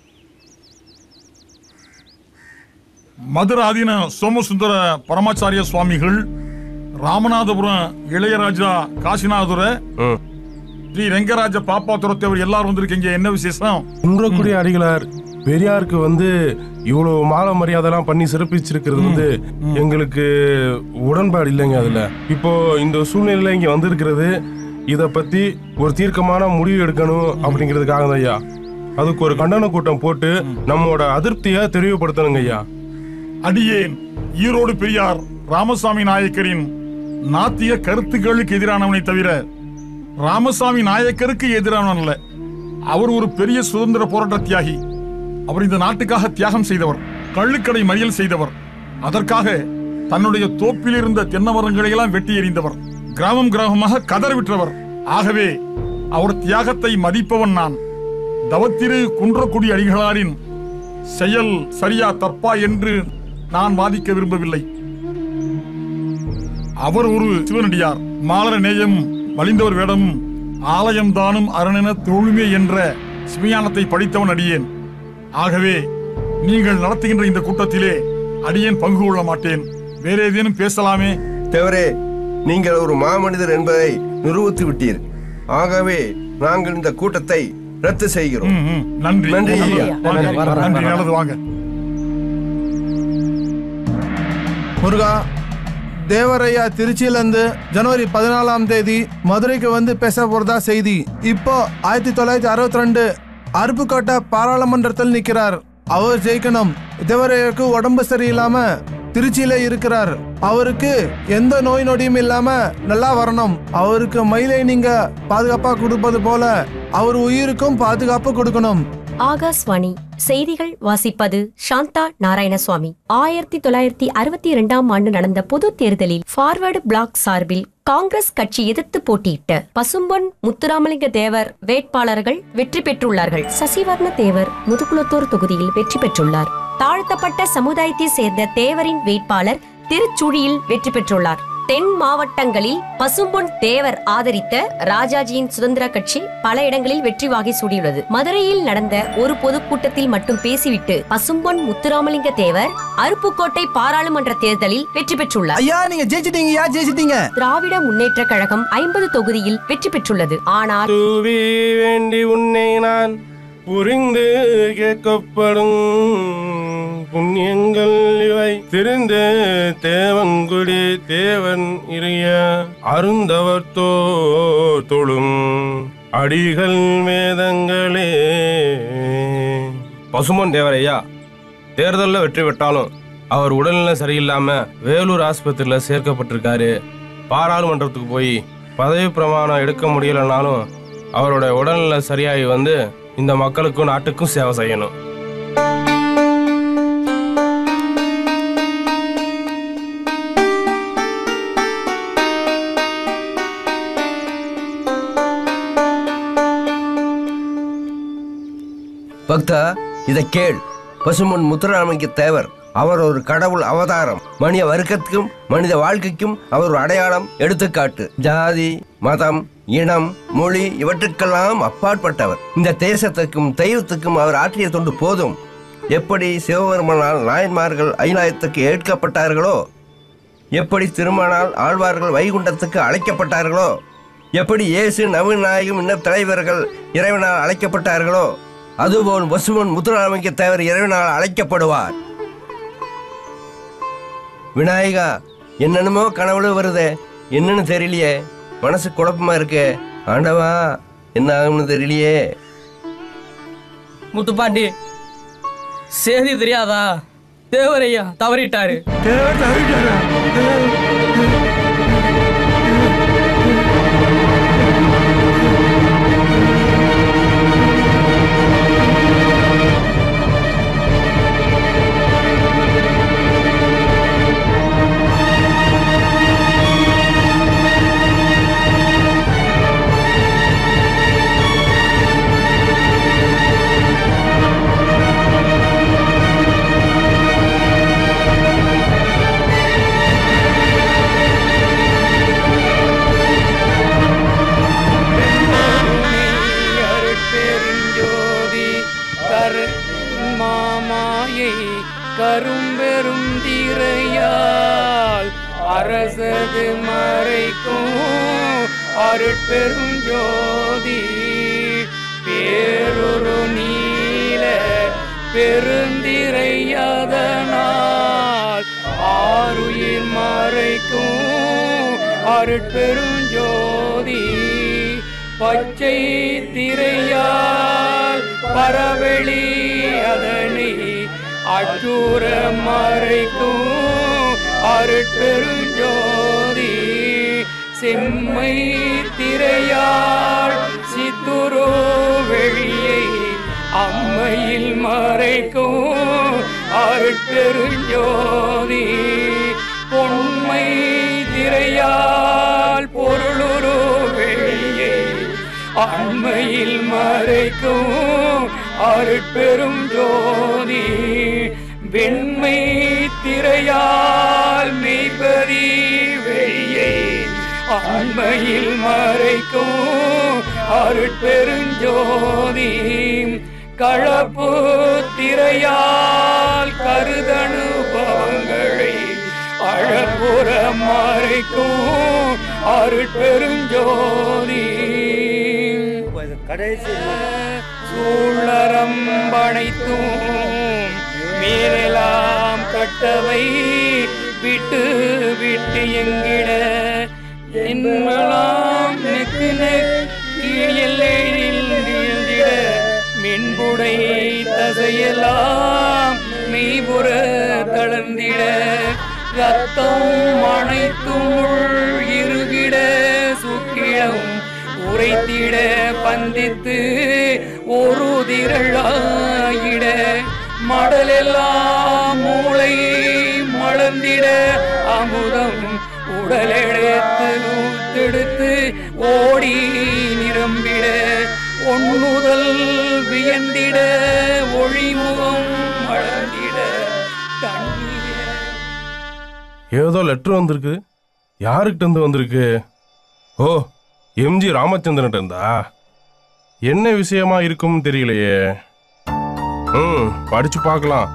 மதுரை ஆதீன சோமசுந்தர பரமாச்சாரிய சுவாமிகள் ராமநாதபுரம் இளையராஜா காசிநாதுர ஸ்ரீ ரெங்கராஜ பாப்பாத்துரத்தேவர் எல்லாரும் வந்திருக்கீங்க என்ன விசேஷம் குன்றக்குடி அடிகளார் பெரியாருக்கு வந்து இவ்வளவு மாலை மரியாதைலாம் பண்ணி சிறப்பிச்சிருக்கிறது வந்து எங்களுக்கு உடன்பாடு இல்லைங்க அதுல இப்போ இந்த சூழ்நிலையில இங்க வந்திருக்கிறது இத பத்தி ஒரு தீர்க்கமான முடிவு எடுக்கணும் அப்படிங்கிறதுக்காக தான் ஐயா அதுக்கு ஒரு கண்டன கூட்டம் போட்டு நம்மோட அதிருப்தியை தெளிவுபடுத்தணுங்க ஐயா அடியேன் ஈரோடு பெரியார் ராமசாமி நாயக்கரின் நாத்திய கருத்துக்களுக்கு எதிரானவனை தவிர ராமசாமி நாயக்கருக்கு எதிரானவன் அல்ல அவர் ஒரு பெரிய சுதந்திர போராட்ட தியாகி அவர் இந்த நாட்டுக்காக தியாகம் செய்தவர் கள்ளுக்கடை மறியல் செய்தவர் அதற்காக தன்னுடைய தோப்பில் இருந்த தென்னை மரங்களை எல்லாம் வெட்டி எறிந்தவர் கிராமம் கிராமமாக கதர் விற்றவர் ஆகவே அவர் தியாகத்தை மதிப்பவன் நான் தவத்திரு குன்றக்குடி அடிகளாரின் செயல் சரியா தப்பா என்று நான் வாதிக்க விரும்பவில்லை அவர் ஒரு சிவனடியார் மாலர நேயம் வலிந்தவர் வேடமும் ஆலயம் தானும் அரணென தொழுமே என்ற சிவஞானத்தை படித்தவன் அடியேன் ஆகவே நீங்கள் நடத்துகின்ற இந்த கூட்டத்திலே அடியேன் பங்கு கொள்ள மாட்டேன் வேற ஏதேனும் பேசலாமே தேவரே நீங்கள் ஒரு மாமனிதர் என்பதை நிரூபித்து விட்டீர் ஆகவே நாங்கள் இந்த கூட்டத்தை ரத்து செய்கிறோம் நன்றி நன்றி ஐயா. வாங்க, நன்றி நல்லது வாங்க முருகா தேவரையா திருச்சியிலேருந்து ஜனவரி பதினாலாம் தேதி மதுரைக்கு வந்து பேச போறதா செய்தி இப்போ ஆயிரத்தி தொள்ளாயிரத்தி அறுபத்தி ரெண்டு அருப்புக்கோட்டை பாராளுமன்றத்தில் நிற்கிறார் அவர் ஜெயிக்கணும் தேவரையாவுக்கு உடம்பு சரியில்லாம திருச்சியில இருக்கிறார் அவருக்கு எந்த நோய் நொடியும் இல்லாம நல்லா வரணும் அவருக்கு மயிலை நீங்க பாதுகாப்பா கொடுப்பது போல அவர் உயிருக்கும் பாதுகாப்பு கொடுக்கணும் ஆகாஷ்வாணி செய்திகள் வாசிப்பது சாந்தா நாராயணசுவாமி ஆயிரத்தி தொள்ளாயிரத்தி அறுபத்தி இரண்டாம் ஆண்டு நடந்த பொது தேர்தலில் ஃபார்வர்டு பிளாக் சார்பில் காங்கிரஸ் கட்சி எதிர்த்து போட்டியிட்ட பசும்பொன் முத்துராமலிங்க தேவர் வேட்பாளர்கள் வெற்றி பெற்றுள்ளார்கள் சசிவர்ண தேவர் முதுகுளத்தூர் தொகுதியில் வெற்றி பெற்றுள்ளார் தாழ்த்தப்பட்ட சமுதாயத்தை சேர்ந்த தேவரின் வேட்பாளர் திருச்சுழியில் வெற்றி பெற்றுள்ளார் தென் மாவட்டங்களில் பசும்பொன் தேவர் ஆதரித்த ராஜாஜியின் சுதந்திர கட்சி பல இடங்களில் வெற்றி வாகை சூடியுள்ளது மதுரையில் நடந்த ஒரு பொதுக்கூட்டத்தில் மட்டும் பேசிவிட்டு பசும்பொன் முத்துராமலிங்க தேவர் அருப்புக்கோட்டை பாராளுமன்ற தேர்தலில் வெற்றி பெற்றுள்ளார் ஐயா நீங்க ஜெயிச்சிட்டீங்க யா ஜெயிச்சிட்டீங்க திராவிட முன்னேற்ற கழகம் ஐம்பது தொகுதியில் வெற்றி பெற்றுள்ளது ஆனால் தூவி வேண்டி உன்னை நான் புரிந்து கேட்கப்படும் புண்ணியங்கள் இவை திருந்து தேவங்குடி தேவன் இறைய அருந்தவர் தோ தொழும் அடிகள் வேதங்களே பசுமன் தேவரையா தேர்தலில் வெற்றி பெற்றாலும் அவர் உடல்நிலை சரியில்லாம வேலூர் ஆஸ்பத்திரியில் சேர்க்கப்பட்டிருக்காரு பாராளுமன்றத்துக்கு போய் பதவி பிரமாணம் எடுக்க முடியலனாலும் அவரோட உடல்நிலை சரியாகி வந்து இந்த மக்களுக்கும் நாட்டுக்கும் சேவை செய்யணும் பக்தா இதை கேள் பசுமன் முத்துராமலிங்க தேவர் அவர் ஒரு கடவுள் அவதாரம் மனித வர்க்கத்துக்கும் மனித வாழ்க்கைக்கும் அவர் ஒரு அடையாளம் எடுத்துக்காட்டு ஜாதி மதம் இனம் மொழி இவற்றுக்கெல்லாம் அப்பாற்பட்டவர் இந்த தேசத்துக்கும் தெய்வத்துக்கும் அவர் ஆற்றிய தொண்டு போதும் எப்படி சிவபெருமனால் நாயன்மார்கள் ஐநாயத்துக்கு ஏற்கப்பட்டார்களோ எப்படி திருமணால் ஆழ்வார்கள் வைகுண்டத்துக்கு அழைக்கப்பட்டார்களோ எப்படி இயேசு நவநாயகம் இன்னும் தலைவர்கள் இறைவனால் அழைக்கப்பட்டார்களோ அதுபோல் வசுவன் முத்துராமலிங்க தேவர் இறைவனால் அழைக்கப்படுவார் விநாயகா என்னென்னமோ கனவுல வருதே என்னன்னு தெரியலையே மனசு குழப்பமா இருக்கே ஆண்டவா என்ன ஆகும்னு தெரியலையே முத்துப்பாண்டி செய்தி தெரியாதா தேவரையா தவறிட்டாரு அருட்பெருஞ்சோதி கரு மாமாயை கரும்பெரும் திரையால் அரசது மறைக்கும் அருட்பெரும் ஜோதி பேரொரு நீல பெருந்திரையதனால் ஆறுயிர் மறைக்கும் அருட்பெருஞ்சோதி பச்சை திரையால் பரவெளி அதனை அச்சூர மறைக்கும் அருட்பெருஞ்சோதி செம்மை திரையால் சித்துரு வெளியை அம்மையில் மறைக்கும் அருட்பெருஞ்சோதி பொன்மை திரையால் பொருளுரு வெளியை அண்மையில் மறைக்கும் அருட்பெரும் ஜோதி வெண்மை திரையால் மெய்பதி வெளியை அண்மையில் மறைக்கும் அருட்பெருஞ்சோதி களப்பு திரை திரையால் கருதனுபவங்களை அழகுற மறைக்கும் அருட்பெருஞ்சோதி சூழரம்பனைத்தும் மேலெல்லாம் கட்டவை விட்டு விட்டு எங்கிட என்னலாம் நெக்கு நெக்கில் நீழ்ந்திட மின்புடை தசையெல்லாம் மெய்புற தளர்ந்திட ரத்தம் அனைத்தும் உள் இருகிட சுக்கிடம் உரைத்திட பந்தித்து ஒரு திரளாயிட மடலெல்லாம் மூளை மலர்ந்திட அமுதம் உடலெடுத்து ஊத்தெடுத்து ஓடி நிரம்பிட ஒண்ணுதல் வியந்திட ஒளிமுகம் மலர்ந்திட தண்ணீர் ஏதோ லெட்டர் வந்திருக்கு யாருக்கிட்ட இருந்து வந்திருக்கு ஓ எம்ஜி ராமச்சந்திரன் இருந்தா என்ன விஷயமா இருக்கும் தெரியலையே ம் படிச்சு பார்க்கலாம்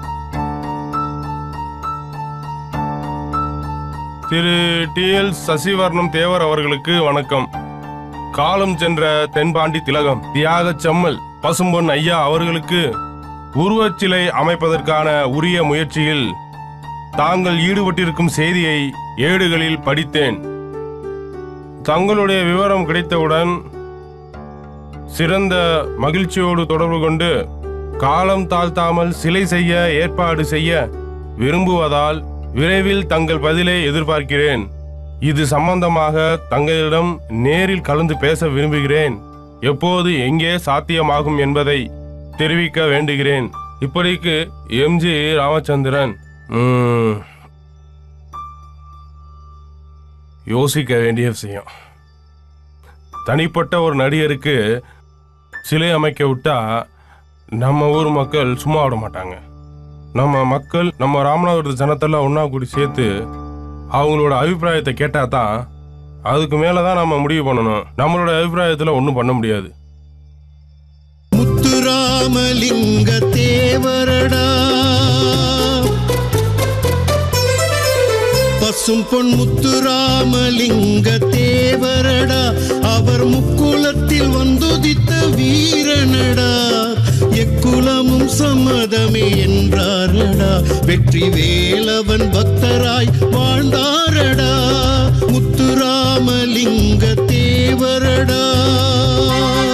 திரு டி எல் சசிவர்ணம் தேவர் அவர்களுக்கு வணக்கம் காலம் சென்ற தென்பாண்டி திலகம் தியாக செம்மல் பசும்பொன் ஐயா அவர்களுக்கு உருவச்சிலை அமைப்பதற்கான உரிய முயற்சியில் தாங்கள் ஈடுபட்டிருக்கும் செய்தியை ஏடுகளில் படித்தேன் தங்களுடைய விவரம் கிடைத்தவுடன் சிறந்த மகிழ்ச்சியோடு தொடர்பு கொண்டு காலம் தாழ்த்தாமல் சிலை செய்ய ஏற்பாடு செய்ய விரும்புவதால் விரைவில் தங்கள் பதிலை எதிர்பார்க்கிறேன் இது சம்பந்தமாக தங்களிடம் நேரில் கலந்து பேச விரும்புகிறேன் எப்போது எங்கே சாத்தியமாகும் என்பதை தெரிவிக்க வேண்டுகிறேன் இப்படிக்கு எம்ஜி ராமச்சந்திரன் ம், யோசிக்க வேண்டிய விஷயம் தனிப்பட்ட ஒரு நடிகருக்கு சிலை அமைக்க விட்டா நம்ம ஊர் மக்கள் சும்மா விட மாட்டாங்க நம்ம மக்கள் நம்ம ராமநாதபுரத்து ஜனத்தெல்லாம் ஒன்றா கூடி சேர்த்து அவங்களோட அபிப்பிராயத்தை கேட்டால் தான் அதுக்கு மேலே தான் நம்ம முடிவு பண்ணணும் நம்மளோட அபிப்பிராயத்தில் ஒன்றும் பண்ண முடியாது முத்துராமலிங்க தேவரடா பசும் பொன் முத்துராமலிங்க தேவரடா அவர் முக்குலத்தில் வந்துதித்த வீரனடா எக்குலமும் சம்மதமே என்றாரடா வெற்றி வேலவன் பக்தராய் வாழ்ந்தாரடா முத்துராமலிங்க தேவரடா